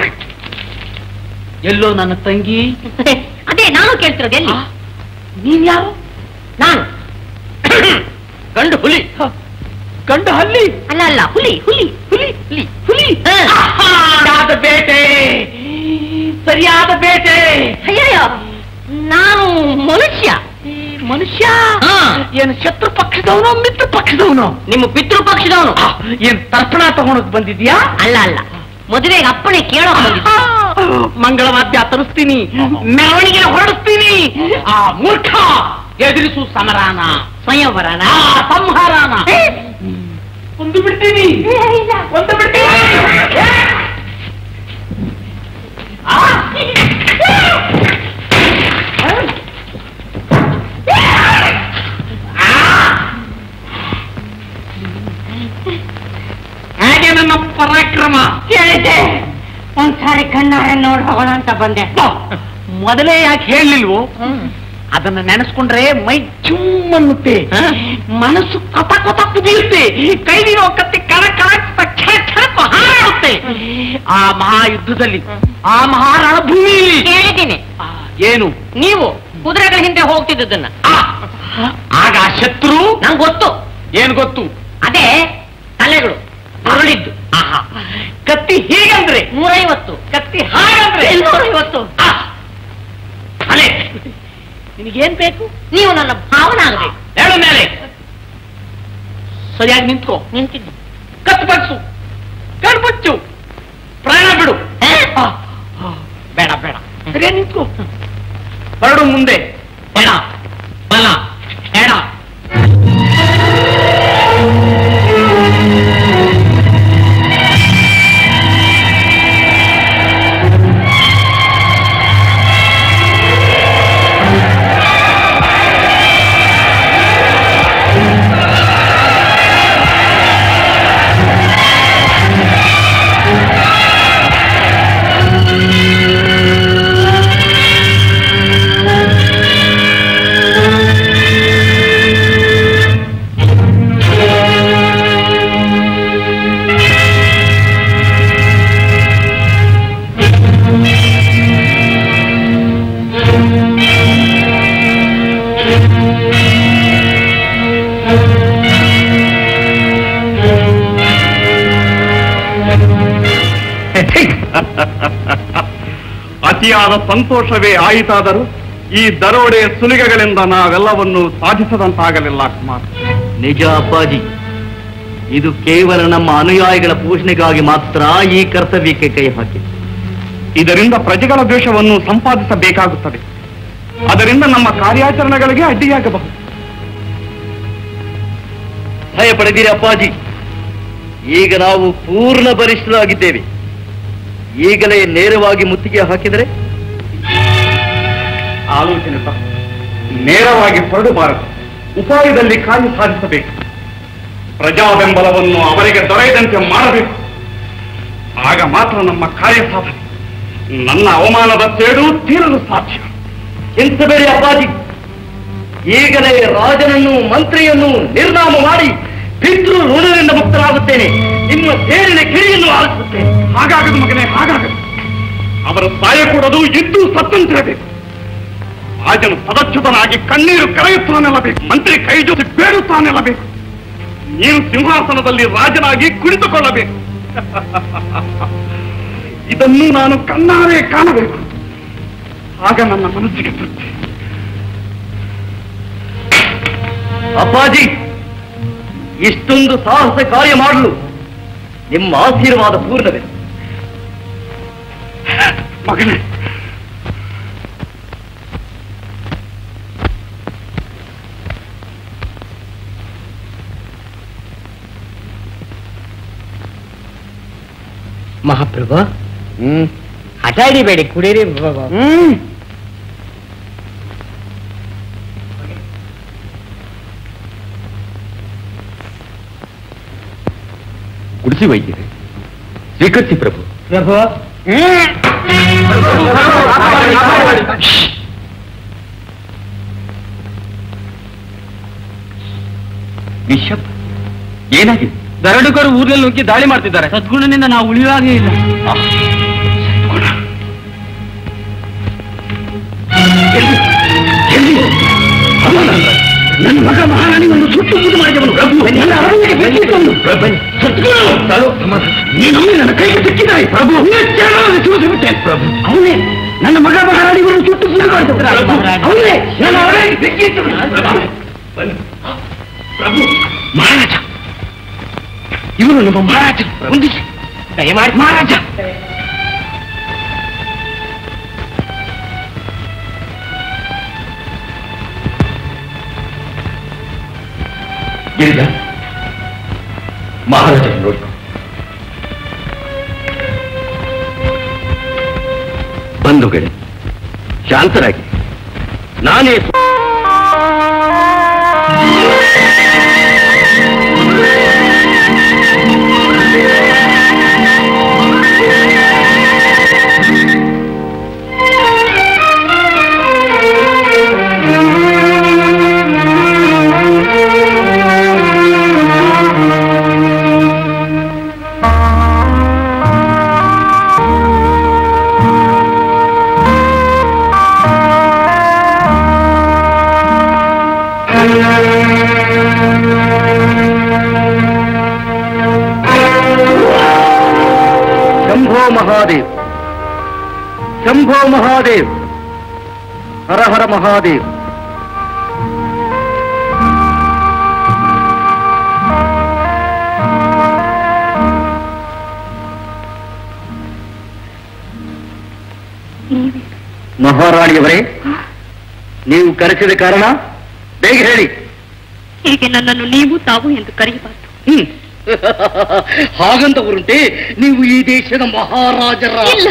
ಎಲ್ಲೋ ನನ್ನ ತಂಗಿ ಅದೇ ನಾನು ಕೇಳ್ತಿರೋದು ಎಲ್ಲಿ ನೀನ್ ಯಾರು ನಾನು ಗಂಡು ಹುಲಿ ಗಂಡು ಹಲ್ಲಿ ಅಲ್ಲ ಅಲ್ಲ ಹುಲಿ ಹುಲಿ ಹುಲಿ ಹುಲಿ ಹುಲಿ ಹಾ. ಸರಿಯಾದ ಬೇಟೆ ಸರಿಯಾದ ಬೇಟೆ ಅಯ್ಯಯ್ಯೋ ನಾನು ಮನುಷ್ಯ ಈ ಮನುಷ್ಯ ಹಾ. ಏನು ಶತ್ರು ಪಕ್ಷದವನು ಮಿತ್ರ ಪಕ್ಷದವನು ನಿಮ್ಮ ಪಿತೃ ಪಕ್ಷದವನು ಏನ್ ತರ್ಪಣ ತಗೊಂಡೋಗ್ ಬಂದಿದ್ಯಾ ಅಲ್ಲ ಅಲ್ಲ ಮದುವೆಗೆ ಅಪ್ಪಣೆ ಕೇಳೋ ಬಂದಿದ್ದೆ. ಮಂಗಳವಾದ್ಯ ತರಿಸ್ತೀನಿ ಮೆರವಣಿಗೆ ಹೊರಡಿಸ್ತೀನಿ ಆ ಮೂರ್ಖ ಎದುರಿಸು ಸಮರಾನ ಸ್ವಯಂವರನ ಆ ಸಂಹಾರಾನ ಒಂದು ಬಿಡ್ತೀನಿ ಒಂದು ಬಿಡ್ತೀನಿ ಆ! ಹಾಗೆ ನನ್ನ ಪರಾಕ್ರಮ ಕೇಳಿದ್ದೆ ಒಂದ್ಸಾರಿ ಕಣ್ಣಾರೆ ನೋಡ್ ಹೋಗೋಣ ಅಂತ ಬಂದೆ ಮೊದಲೇ ಯಾಕೆ ಹೇಳಲಿಲ್ವೋ ಅದನ್ನ ನೆನೆಸ್ಕೊಂಡ್ರೆ ಮೈ ಚುಮ್ ಅನ್ನುತ್ತೆ ಮನಸ್ಸು ಕೊತ ಕೊತ ಕುದಿಯುತ್ತೆ ಕೈಲಿರೋ ಕತ್ತಿ ಕಣ ಕಣ ಕ್ಷಣಕ್ಕೂ ಹಾರಾಡುತ್ತೆ ಆ ಮಹಾಯುದ್ಧದಲ್ಲಿ ಆ ಮಹಾರಣ ಭೂಮಿಯಲ್ಲಿ ಕೇಳಿದ್ದೀನಿ ಆ, ಏನು ನೀವು ಕುದುರೆಗಳ ಹಿಂದೆ ಹೋಗ್ತಿದ್ದದನ್ನ ಆ, ಆಗ ಆ ಶತ್ರು ನಂಗೆ ಗೊತ್ತು ಏನ್ ಗೊತ್ತು ಅದೇ ತಲೆಗಳು ಉರುಳಿದ್ದು ಆಹಾ ಕತ್ತಿ ಹೀಗಂದ್ರೆ ನೂರೈವತ್ತು ಕತ್ತಿ ಹಾಗಂದ್ರೆ ಇನ್ನೂರೈವತ್ತು ಆ, ತಲೆ ನಿನಗೇನ್ ಬೇಕು ನೀವು ನನ್ನ ಭಾವನ ಆಗಬೇಕು ಹೇಳು ಮೇಲೆ ಸರಿಯಾಗಿ ನಿಂತ್ಕೋ ನಿಂತಿದ್ದು ಕತ್ಬಗ್ಸು ಕಣ್ಮುಚ್ಚು ಪ್ರಾಣ ಬಿಡು ಆ, ಆ, ಬೇಡ ಬೇಡ ಸರಿಯಾ ನಿಂತ್ಕೋ ಹೊರಡು ಮುಂದೆ ಬೇಡ ಬಲ ಬೇಡ ಅತಿಯಾದ ಸಂತೋಷವೇ ಆಯಿತಾದರೂ ಈ ದರೋಡೆ ಸುಲಿಗೆಗಳಿಂದ ನಾವೆಲ್ಲವನ್ನು ಸಾಧಿಸದಂತಾಗಲಿಲ್ಲ ಕುಮಾರ್ ನಿಜ ಅಪ್ಪಾಜಿ ಇದು ಕೇವಲ ನಮ್ಮ ಅನುಯಾಯಿಗಳ ಪೋಷಣೆಗಾಗಿ ಮಾತ್ರ ಈ ಕರ್ತವ್ಯಕ್ಕೆ ಕೈ ಹಾಕಿ ಇದರಿಂದ ಪ್ರಜೆಗಳ ದ್ವೇಷವನ್ನು ಸಂಪಾದಿಸಬೇಕಾಗುತ್ತದೆ ಅದರಿಂದ ನಮ್ಮ ಕಾರ್ಯಾಚರಣೆಗಳಿಗೆ ಅಡ್ಡಿಯಾಗಬಹುದು ಭಯ ಪಡೆದಿರಿ ಅಪ್ಪಾಜಿ ಈಗ ನಾವು ಪೂರ್ಣ ಬಲಿಷ್ಠರಾಗಿದ್ದೇವೆ ಈಗಲೇ ನೇರವಾಗಿ ಮುತ್ತಿಗೆ ಹಾಕಿದರೆ ಆಲೋಚನೆ ತಪ್ಪು ನೇರವಾಗಿ ಹೊರಡಬಾರದು ಉಪಾಯದಲ್ಲಿ ಕಾರ್ಯ ಸಾಧಿಸಬೇಕು ಪ್ರಜಾ ಬೆಂಬಲವನ್ನು ಅವರಿಗೆ ದೊರೆಯದಂತೆ ಮಾಡಬೇಕು ಆಗ ಮಾತ್ರ ನಮ್ಮ ಕಾರ್ಯ ಸಾಧನೆ ನನ್ನ ಅವಮಾನದ ಸೇಡು ತೀರಲು ಸಾಧ್ಯ ಚಿಂತಬೇಡಿ ಅಪ್ಪಾಜಿ ಈಗಲೇ ರಾಜನನ್ನು ಮಂತ್ರಿಯನ್ನು ನಿರ್ನಾಮ ಮಾಡಿ ಪಿತೃ ಋಣದಿಂದ ಮುಕ್ತರಾಗುತ್ತೇನೆ ನಿಮ್ಮ ಸೇರಿನ ಕಿಡಿಯನ್ನು ಆಲಿಸುತ್ತೇನೆ ಹಾಗಾಗದು ಮಗನೇ ಹಾಗಾಗದು ಅವರ ಸಾಯ ಕೊಡೋದು ಇದ್ದು ಸತ್ತಂತಿರಬೇಕು ರಾಜನು ಸದಚ್ಯುತನಾಗಿ ಕಣ್ಣೀರು ಕರೆಯುತ್ತಾನೆಲ್ಲಬೇಕು ಮಂತ್ರಿ ಕೈ ಜೊತೆ ಬೇಡುತ್ತಾನೆಲ್ಲಬೇಕು ನೀನು ಸಿಂಹಾಸನದಲ್ಲಿ ರಾಜನಾಗಿ ಕುಳಿತುಕೊಳ್ಳಬೇಕು ಇದನ್ನು ನಾನು ಕಣ್ಣಾರೆ ಕಾಣಬೇಕು ಆಗ ನನ್ನ ಮನಸ್ಸಿಗೆ ತೃಪ್ತಿ ಅಪ್ಪಾಜಿ ಇಷ್ಟೊಂದು ಸಾಹಸ ಕಾರ್ಯ ಮಾಡಲು ನಿಮ್ಮ ಆಶೀರ್ವಾದ ಪೂರ್ಣವೇ ಮಗನೇ ಮಹಾಪ್ರಭು ಹಠ ಹಿಡಿಬೇಡಿ ಕುಡೀರಿ ಕುಡಿಸಿ ವೈದ್ಯರೇ ಸ್ವೀಕರಿಸಿ ಪ್ರಭು ಪ್ರಭು ಬಿಷಪ್ ಏನಾಗಿದೆ ದರಡುಗರು ಊರಲ್ಲಿ ನುಗ್ಗಿ ದಾಳಿ ಮಾಡ್ತಿದ್ದಾರೆ ಸದ್ಗುಣನಿಂದ ನಾವು ಉಳಿಯುವಾಗೇ ಇಲ್ಲ ನನ್ನ ಮಗ ಮಹಾರಾಣಿಯನ್ನು ಸುಟ್ಟು ಬೂದು ಮಾಡಿದವನು ನನ್ನ ಅರಮನೆಗೆ ಬೆಂಕಿ ತಂದು ಸದ್ಗುರು, ನೀನು ನನ್ನ ಕೈಗೆ ಸಿಕ್ಕಿದಾಯಿ ಪ್ರಭು ತಿಳಿಸಿಬಿಟ್ಟೆ ಪ್ರಭು ಅವನೇ ನನ್ನ ಮಗ ಮಹಾರಾಣಿಗಳನ್ನು ಸುಟ್ಟು ಬೂದು ಮಾಡಿದವನು ಅವನೇ ನನ್ನ ಅರಮನೆಗೆ ಬೆಂಕಿ ಇಟ್ಟವನು. ಪ್ರಭು ಮಹಾರಾಜ ಇವನು ನಮ್ಮ ಮಹಾರಾಜ ಹೊಂದಿಸಿ ದಯಮಾಡಿ ಮಹಾರಾಜ ಗಿರಿಜ ಮಹಾರಾಜ ನೋಡಿ ಬಂಧುಗಳೇ ಶಾಂತರಾಗಿ ನಾನೇ ಶಂಭೋ ಮಹಾದೇವ್ ಶಂಭೋ ಮಹಾದೇವ್ ಹರ ಹರ ಮಹಾದೇವ್ ಮಹಾರಾಣಿಯವರೇ ನೀವು ಕರೆಸಿದ ಕಾರಣ ಬೇಗ ಹೇಳಿ ಹೀಗೆ ನನ್ನನ್ನು ನೀವು ತಾವು ಎಂದು ಕರೆಯಬಾರದು ಹ್ಮ್. ಹಾಗಂತವರುಂಟೆ ನೀವು ಈ ದೇಶದ ಮಹಾರಾಜರ ಇಲ್ಲ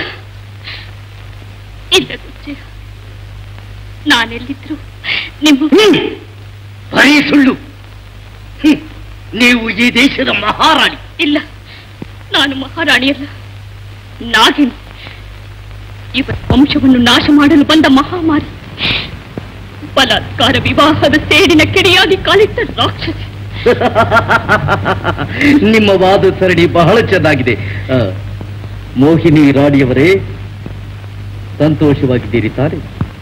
ಇಲ್ಲ ಗುಜ್ಜೆ ನಾನೆಲ್ಲಿದ್ರು ನಿಮ್ಮ ಹ್ಮ್. ಬರೀ ಸುಳ್ಳು ಹ್ಮ್. ನೀವು ಈ ದೇಶದ ಮಹಾರಾಣಿ ಇಲ್ಲ ನಾನು ಮಹಾರಾಣಿಯಲ್ಲ ನಾಗಿನಿ ಇವರ ವಂಶವನ್ನು ನಾಶ ಮಾಡಲು ಬಂದ ಮಹಾಮಾರಿ ಬಲಾತ್ಕಾರ ವಿವಾಹದ ಸೇಡಿನ ಕಿಡಿಯಾಗಿ ಕಾಲಿಟ್ಟ ರಾಕ್ಷಸಿ ನಿಮ್ಮ ವಾದ ಸರಣಿ ಬಹಳ ಚೆನ್ನಾಗಿದೆ ಆ, ಮೋಹಿನಿ ರಾಣಿಯವರೇ ಸಂತೋಷವಾಗಿದ್ದೀರಿ ತಾನೆ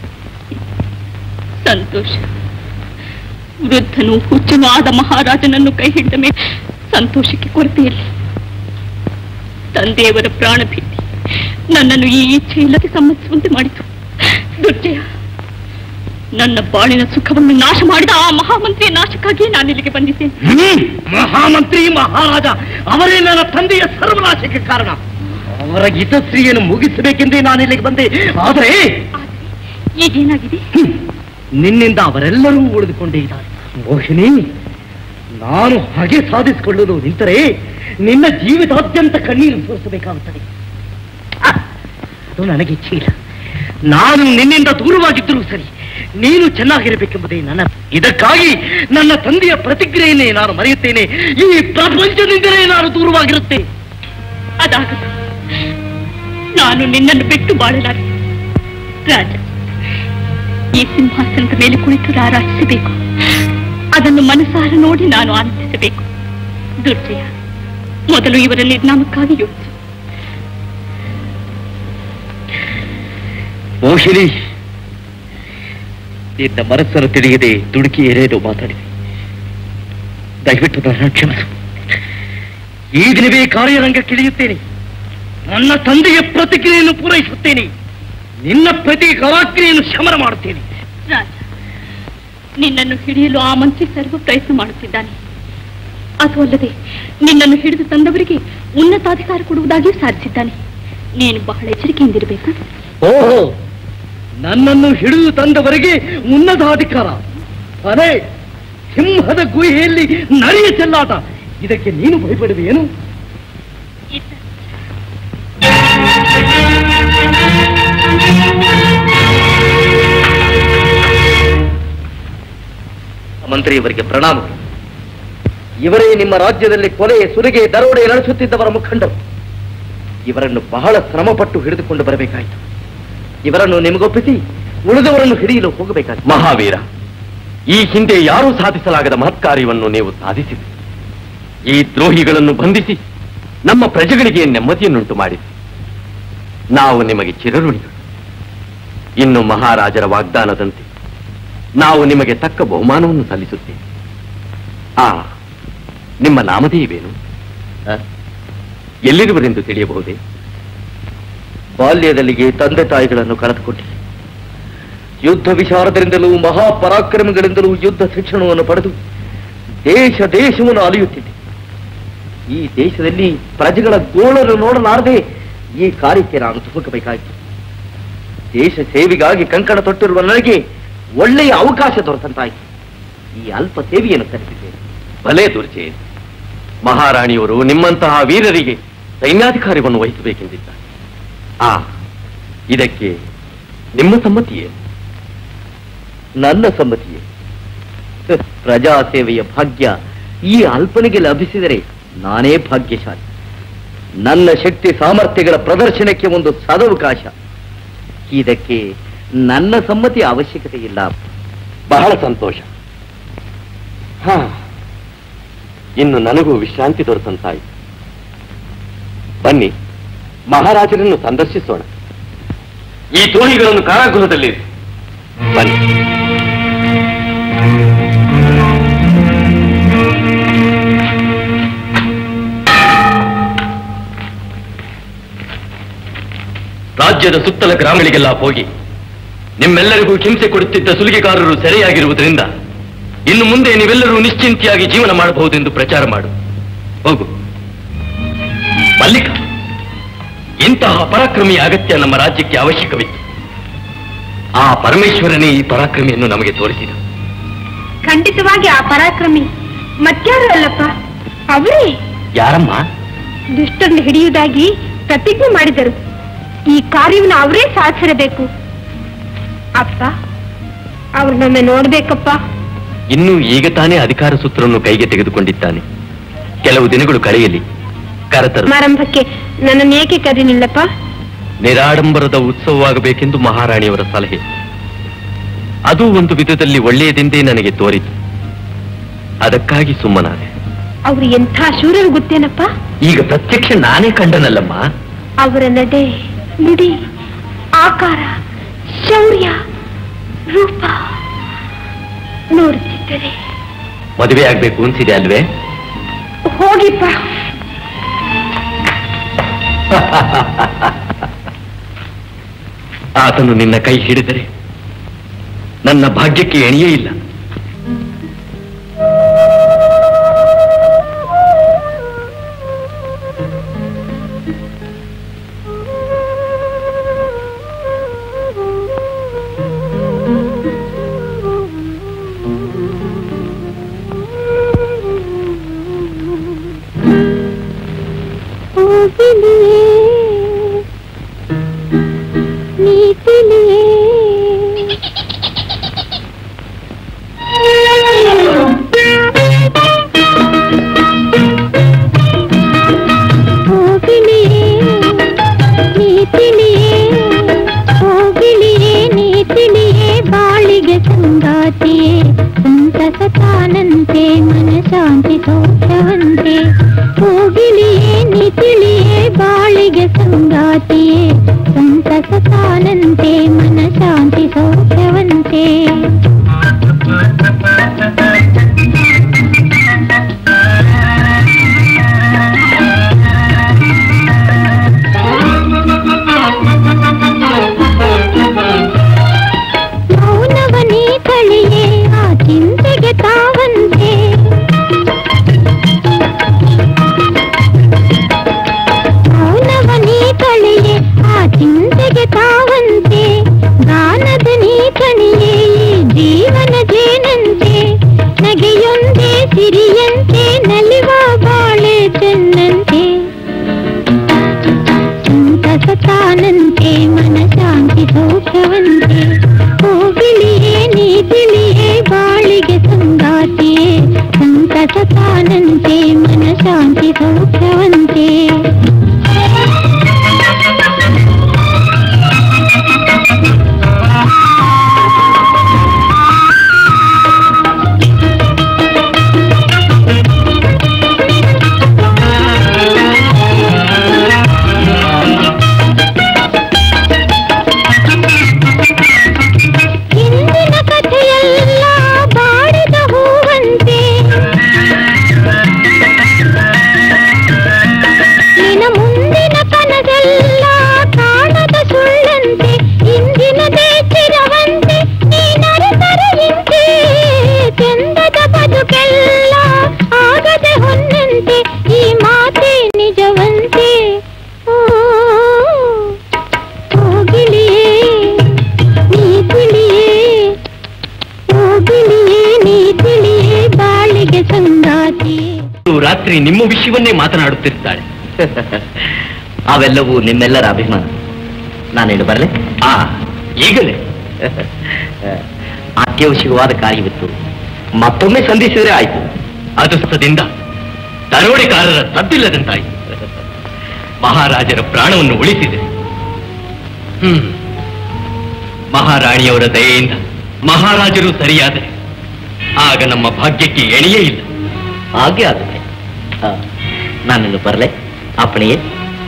ಸಂತೋಷ ವೃದ್ಧನು ಹುಚ್ಚನು ಆದ ಮಹಾರಾಜನನ್ನು ಕೈ ಹಿಡಿದ ಮೇಲೆ ಸಂತೋಷಕ್ಕೆ ಕೊರತೆಯಿಲ್ಲ ತಂದೆಯವರ ಪ್ರಾಣ ಭೀತಿ ನನ್ನನ್ನು ಈ ಇಚ್ಛೆ ಇಲ್ಲಕ್ಕೆ ಸಮ್ಮತಿಸುವಂತೆ ಮಾಡಿತು ದುರ್ಜಯ ನನ್ನ ಬಾಳಿನ ಸುಖವನ್ನು ನಾಶ ಮಾಡಿದ ಆ ಮಹಾಮಂತ್ರಿಯ ನಾಶಕ್ಕಾಗಿ ನಾನು ಇಲ್ಲಿಗೆ ಬಂದಿದ್ದೇನೆ ಹ್ಮ್. ಮಹಾಮಂತ್ರಿ ಮಹಾರಾಜ ಅವರೇ ನನ್ನ ತಂದೆಯ ಸರ್ವನಾಶಕ್ಕೆ ಕಾರಣ ಅವರ ಹಿತಶ್ರೀಯನ್ನು ಮುಗಿಸಬೇಕೆಂದೇ ನಾನು ಇಲ್ಲಿಗೆ ಬಂದೆ ಆದರೆ ಆದ್ರೆ ಈಗೇನಾಗಿದೆ ಹ್ಮ್, ನಿನ್ನಿಂದ ಅವರೆಲ್ಲರೂ ಉಳಿದುಕೊಂಡೇ ಇದ್ದಾರೆ ಮೋಹಿನಿ ನಾನು ಹಾಗೆ ಸಾಧಿಸಿಕೊಳ್ಳಲು ನಿಂತರೆ ನಿನ್ನ ಜೀವಿತಾದ್ಯಂತ ಕಣ್ಣೀರು ಸೋರಿಸಬೇಕಾಗುತ್ತದೆ ಆ, ಅದು ನನಗೆ ಇಚ್ಛೆ ಇಲ್ಲ ನಾನು ನಿನ್ನಿಂದ ದೂರವಾಗಿದ್ದರೂ ಸರಿ ನೀನು ಚೆನ್ನಾಗಿರಬೇಕೆಂಬುದೇ ನನ್ನ ಇದಕ್ಕಾಗಿ ನನ್ನ ತಂದೆಯ ಪ್ರತಿಕ್ರಿಯೆಯನ್ನೇ ನಾನು ಮರೆಯುತ್ತೇನೆ ಈ ಪ್ರಪಂಚದಿಂದಲೇ ನಾನು ದೂರವಾಗಿರುತ್ತೇನೆ ಅದಾಗದು ನಾನು ನಿನ್ನನ್ನು ಬಿಟ್ಟು ಬಾಳಲಾರೆ ರಾಜ ಈ ಸಿಂಹಾಸನದ ಮೇಲೆ ಕುಳಿತು ರಾರಾಜಿಸಬೇಕು ಅದನ್ನು ಮನಸಾರ ನೋಡಿ ನಾನು ಆನಂದಿಸಬೇಕು ದುರ್ಜಯ ಮೊದಲು ಇವರ ನಿರ್ನಾಮಕ್ಕಾಗಿ ಯೋಚಿಸು ಮೋಹಿನಿ ನಿನ್ನ ಮನಸ್ಸನ್ನು ತಿಳಿಯದೆ ದುಡುಕಿ ಏನೇನೋ ಮಾತಾಡಿದೆ ದಯವಿಟ್ಟು ನನ್ನ ಕ್ಷಮಿಸು ಈ ದಿನವೇ ಕಾರ್ಯರಂಗಕ್ಕಿಳಿಯುತ್ತೇನೆ ನನ್ನ ತಂದೆಯ ಪ್ರತಿಕ್ರಿಯೆಯನ್ನು ಪೂರೈಸುತ್ತೇನೆ ನಿನ್ನ ಪ್ರತಿ ಕಲಾಕ್ರಿಯೆಯನ್ನು ಶಮನ ಮಾಡುತ್ತೇನೆ ರಾಜ ನಿನ್ನನ್ನು ಹಿಡಿಯಲು ಆ ಮಂತ್ರಿ ಸರ್ವ ಪ್ರಯತ್ನ ಮಾಡುತ್ತಿದ್ದಾನೆ ಅದು ಅಲ್ಲದೆ ನಿನ್ನನ್ನು ಹಿಡಿದು ತಂದವರಿಗೆ ಉನ್ನತಾಧಿಕಾರ ಕೊಡುವುದಾಗಿಯೂ ಸಾಧಿಸಿದ್ದಾನೆ ನೀನು ಬಹಳ ಎಚ್ಚರಿಕೆಯಿಂದಿರಬೇಕು ಓಹೋ ನನ್ನನ್ನು ಹಿಡಿದು ತಂದವರೆಗೆ ಉನ್ನತಾಧಿಕಾರ ಅದೇ ಸಿಂಹದ ಗುಹೆಯಲ್ಲಿ ನರಿಯ ಚೆಲ್ಲಾಟ ಇದಕ್ಕೆ ನೀನು ಭಯಪಡುವೆಯೇನು ಇಲ್ಲ ಮಂತ್ರಿಯವರಿಗೆ ಪ್ರಣಾಮಗಳು ಇವರೇ ನಿಮ್ಮ ರಾಜ್ಯದಲ್ಲಿ ಕೊಲೆ ಸುಲಿಗೆ ದರೋಡೆ ನಡೆಸುತ್ತಿದ್ದವರ ಮುಖಂಡರು ಇವರನ್ನು ಬಹಳ ಶ್ರಮಪಟ್ಟು ಹಿಡಿದುಕೊಂಡು ಬರಬೇಕಾಯಿತು ಇವರನ್ನು ನಿಮಗೊಪ್ಪಿಸಿ ಉಳಿದವರನ್ನು ಹಿಡಿಯಲು ಹೋಗಬೇಕಾಯಿತು ಮಹಾವೀರ ಈ ಹಿಂದೆ ಯಾರೂ ಸಾಧಿಸಲಾಗದ ಮಹತ್ಕಾರ್ಯವನ್ನು ನೀವು ಸಾಧಿಸಿದೆ ಈ ದ್ರೋಹಿಗಳನ್ನು ಬಂಧಿಸಿ ನಮ್ಮ ಪ್ರಜೆಗಳಿಗೆ ನೆಮ್ಮದಿಯನ್ನುಂಟು ಮಾಡಿದೆ ನಾವು ನಿಮಗೆ ಚಿರಋಣಿಗಳು ಇನ್ನು ಮಹಾರಾಜರ ವಾಗ್ದಾನದಂತೆ ನಾವು ನಿಮಗೆ ತಕ್ಕ ಬಹುಮಾನವನ್ನು ಸಲ್ಲಿಸುತ್ತೇವೆ ಆ ನಿಮ್ಮ ನಾಮಧೇಯವೇನು ಆ? ಎಲ್ಲಿರುವರೆಂದು ತಿಳಿಯಬಹುದೇ ಬಾಲ್ಯದಲ್ಲಿಗೆ ತಂದೆ ತಾಯಿಗಳನ್ನು ಕಳೆದುಕೊಂಡಿದೆ ಯುದ್ಧ ವಿಚಾರದಿಂದಲೂ ಮಹಾಪರಾಕ್ರಮಗಳಿಂದಲೂ ಯುದ್ಧ ಶಿಕ್ಷಣವನ್ನು ಪಡೆದು ದೇಶ ದೇಶವನ್ನು ಅಲಿಯುತ್ತಿದೆ ಈ ದೇಶದಲ್ಲಿ ಪ್ರಜೆಗಳ ಗೋಳನ್ನು ನೋಡಲಾರದೆ ಈ ಕಾರ್ಯಕ್ಕೆ ನಾನು ತುಮಕಬೇಕಾಯಿತು ದೇಶ ಸೇವೆಗಾಗಿ ಕಂಕಣ ತೊಟ್ಟಿರುವ ನನಗೆ ಒಳ್ಳೆಯ ಅವಕಾಶ ದೊರೆತಂತಾಯಿತು ಈ ಅಲ್ಪ ಸೇವೆಯನ್ನು ಕರೆಸಿದ್ದೇನೆ ಭಲೇ ದುರ್ಜಯ ಮಹಾರಾಣಿಯವರು ನಿಮ್ಮಂತಹ ವೀರರಿಗೆ ಸೈನ್ಯಾಧಿಕಾರವನ್ನು ವಹಿಸಬೇಕೆಂದಿದ್ದಾರೆ ಆ ಇದಕ್ಕೆ ನಿಮ್ಮ ಸಮ್ಮತಿಯೇ ನನ್ನ ಸಮ್ಮತಿಯೇ ಹ, ಪ್ರಜಾ ಸೇವೆಯ ಭಾಗ್ಯ ಈ ಅಲ್ಪನಿಗೆ ಲಭಿಸಿದರೆ ನಾನೇ ಭಾಗ್ಯಶಾಲಿ ನನ್ನ ಶಕ್ತಿ ಸಾಮರ್ಥ್ಯಗಳ ಪ್ರದರ್ಶನಕ್ಕೆ ಒಂದು ಸದವಕಾಶ ಇದಕ್ಕೆ ನನ್ನ ಸಮ್ಮತಿಯ ಅವಶ್ಯಕತೆ ಇಲ್ಲ ಬಹಳ ಸಂತೋಷ ಹಾ ಇನ್ನು ನನಗೂ ವಿಶ್ರಾಂತಿ ದೊರೆತಂತಾಯಿತು ಬನ್ನಿ ಮಹಾರಾಜರನ್ನು ಸಂದರ್ಶಿಸೋಣ ಈ ತೋಣಿಗಳನ್ನು ಕಾರಾಗೃಹದಲ್ಲಿ ಬನ್ನಿ ರಾಜ್ಯದ ಸುತ್ತಲ ಗ್ರಾಮಗಳಿಗೆಲ್ಲ ಹೋಗಿ ನಿಮ್ಮೆಲ್ಲರಿಗೂ ಹಿಂಸೆ ಕೊಡುತ್ತಿದ್ದ ಸುಲಿಗೆಗಾರರು ಸೆರೆಯಾಗಿರುವುದರಿಂದ ಇನ್ನು ಮುಂದೆ ನೀವೆಲ್ಲರೂ ನಿಶ್ಚಿಂತೆಯಾಗಿ ಜೀವನ ಮಾಡಬಹುದೆಂದು ಪ್ರಚಾರ ಮಾಡು ಹೋಗು ಮಲ್ಲಿಕ ಇಂತಹ ಪರಾಕ್ರಮಿಯ ಅಗತ್ಯ ನಮ್ಮ ರಾಜ್ಯಕ್ಕೆ ಅವಶ್ಯಕವಿತ್ತು ಆ ಪರಮೇಶ್ವರನೇ ಈ ಪರಾಕ್ರಮಿಯನ್ನು ನಮಗೆ ತೋರಿಸಿದ ಖಂಡಿತವಾಗಿ ಆ ಪರಾಕ್ರಮಿ ಮತ್ಯಾರು ಅಲ್ಲಪ್ಪ ಅವರೇ ಯಾರಮ್ಮ ದುಷ್ಟರನ್ನು ಹಿಡಿಯುವುದಾಗಿ ಪ್ರತಿಜ್ಞೆ ಮಾಡಿದರು ಈ ಕಾರ್ಯವನ್ನು ಅವರೇ ಸಾಧಿಸಿರಬೇಕು ಅಪ್ಪ ಅವ್ರನ್ನೊಮ್ಮೆ ನೋಡ್ಬೇಕಪ್ಪ ಇನ್ನೂ ಈಗ ತಾನೇ ಅಧಿಕಾರ ಸೂತ್ರವನ್ನು ಕೈಗೆ ತೆಗೆದುಕೊಂಡಿದ್ದಾನೆ ಕೆಲವು ದಿನಗಳು ಕಳೆಯಲಿ ಕರೆತರು ಸಮಾರಂಭಕ್ಕೆ ನನ್ನನ್ನು ಏಕೆ ಕರೀನಿಲ್ಲಪ್ಪ ನಿರಾಡಂಬರದ ಉತ್ಸವವಾಗಬೇಕೆಂದು ಮಹಾರಾಣಿಯವರ ಸಲಹೆ ಅದು ಒಂದು ವಿಧದಲ್ಲಿ ಒಳ್ಳೆಯದೆಂದೇ ನನಗೆ ತೋರಿತು ಅದಕ್ಕಾಗಿ ಸುಮ್ಮನಾದೆ ಅವರು ಎಂಥ ಶೂರರು ಗೊತ್ತೇನಪ್ಪ ಈಗ ಪ್ರತ್ಯಕ್ಷ ನಾನೇ ಕಂಡನಲ್ಲಮ್ಮ ಅವರ ನಡೆ ನುಡಿ ಆಕಾರ ಶೌರ್ಯ ರೂಪ ನೋಡುತ್ತಿದ್ದರೆ ಮದುವೆ ಆಗ್ಬೇಕು ಅನ್ಸಿದೆ ಅಲ್ವೇ ಹೋಗಿಪ್ಪ ಆತನು ನಿನ್ನ ಕೈ ಹಿಡಿದರೆ ನನ್ನ ಭಾಗ್ಯಕ್ಕೆ ಎಣೆಯೇ ಇಲ್ಲ ಬಾಳಿಗೆ ಸಂಗಾತಿಯೇ ಸಂತಸ ತಾನಂತೆ ಮನಶಾಂತಿ ಸೌಖ್ಯವಂತೆ ಹೋಗಿಲಿಯೇ ನಿತಿಳಿಯೇ ಬಾಳಿಗೆ ಸಂಗಾತಿಯೇ ಸಂತಸ ತಾನಂತೆ ಮನಶಾಂತಿ ಸೌಖ್ಯವಂತೆ ಮೌನವನೇ ಕಳಿಯೇ ಆ ಚಿಂತೆಗೆ ತಾವಂತೆ ಮೌನವನೇ ಕಳಿಯೇ ಆ ಚಿಂತೆಗೆ ತಾವಂತೆ ಗಾನದ ನೀ ಕಣಿಯೇ ಈ ಜೀವನ ಜೇನಂತೆ ನಗೆಯೊಂದೇ ಸಿರಿಯಂತೆ ನಲಿವ ಬಾಳೆ ಚೆನ್ನಂತೆ ಸಂತಸ ತಾನಂತೆ ಮನಶಾಂತಿ ಸೌಖ್ಯವಂತೆ ಹೋಗಿಳಿಯೇ ನೀ ತಿಳಿಯೇ ಬಾಳಿಗೆ ಸಂಗಾತಿಯೇ ಸಂತಸ ತಾನಂತೆ ಮನಶಾಂತಿ ಸೌಖ್ಯವಂತೆ ಹಿಂದಿನ ಕಥೆಯೆಲ್ಲ ಬಾಡಿದ ಹೂವಂತೆ ನಿನ ಮುಂದಿನ ಕನಸೆಲ್ಲ ಕಾಣದ ಸುಳ್ಳಂತೆ ಇಂದಿನದೇ ಚಿರವಂತೆ ನೀನರಸರ ಹಿಂದೆ ಚಂದದ ಬದುಕೆಲ್ಲ ಆಗದೆ ಹೊನ್ನಂತೆ ಈ ಮಾತೆ ನಿಜವಂತೆ ಓ ಹೋಗಿಳಿಯೇ ನೀ ತಿಳಿಯೇ ಹೋಗಿಳಿಯೇ ನೀ ತಿಳಿಯೇ ಬಾಳಿಗೆ ಸಂಗಾತಿಯೇ ರಾತ್ರಿ ನಿಮ್ಮ ವಿಷಯವನ್ನೇ ಮಾತನಾಡುತ್ತಿರ್ತಾಳೆ ಅವೆಲ್ಲವೂ ನಿಮ್ಮೆಲ್ಲರ ಅಭಿಮಾನ ನಾನೇನು ಬರಲೆ ಆ ಈಗಲೇ ಅತ್ಯವಶ್ಯಕವಾದ ಕಾರ್ಯವಿತ್ತು ಮತ್ತೊಮ್ಮೆ ಸಂಧಿಸಿದರೆ ಆಯ್ತು ಅದೃಷ್ಟದಿಂದ ದರೋಡೆಕಾರರ ಸದ್ದಿಲ್ಲದಂತಾಯಿತು ಮಹಾರಾಜರ ಪ್ರಾಣವನ್ನು ಉಳಿಸಿದೆ ಹ್ಮ್ ಮಹಾರಾಣಿಯವರ ದಯೆಯಿಂದ ಮಹಾರಾಜರು ಸರಿಯಾದರೆ ಆಗ ನಮ್ಮ ಭಾಗ್ಯಕ್ಕೆ ಎಣೆಯೇ ಇಲ್ಲ ಹಾಗೆ ಆಗುತ್ತೆ ನಾನಿನ್ನು ಬರಲೆ ಅಪ್ಪಣೆಯೇ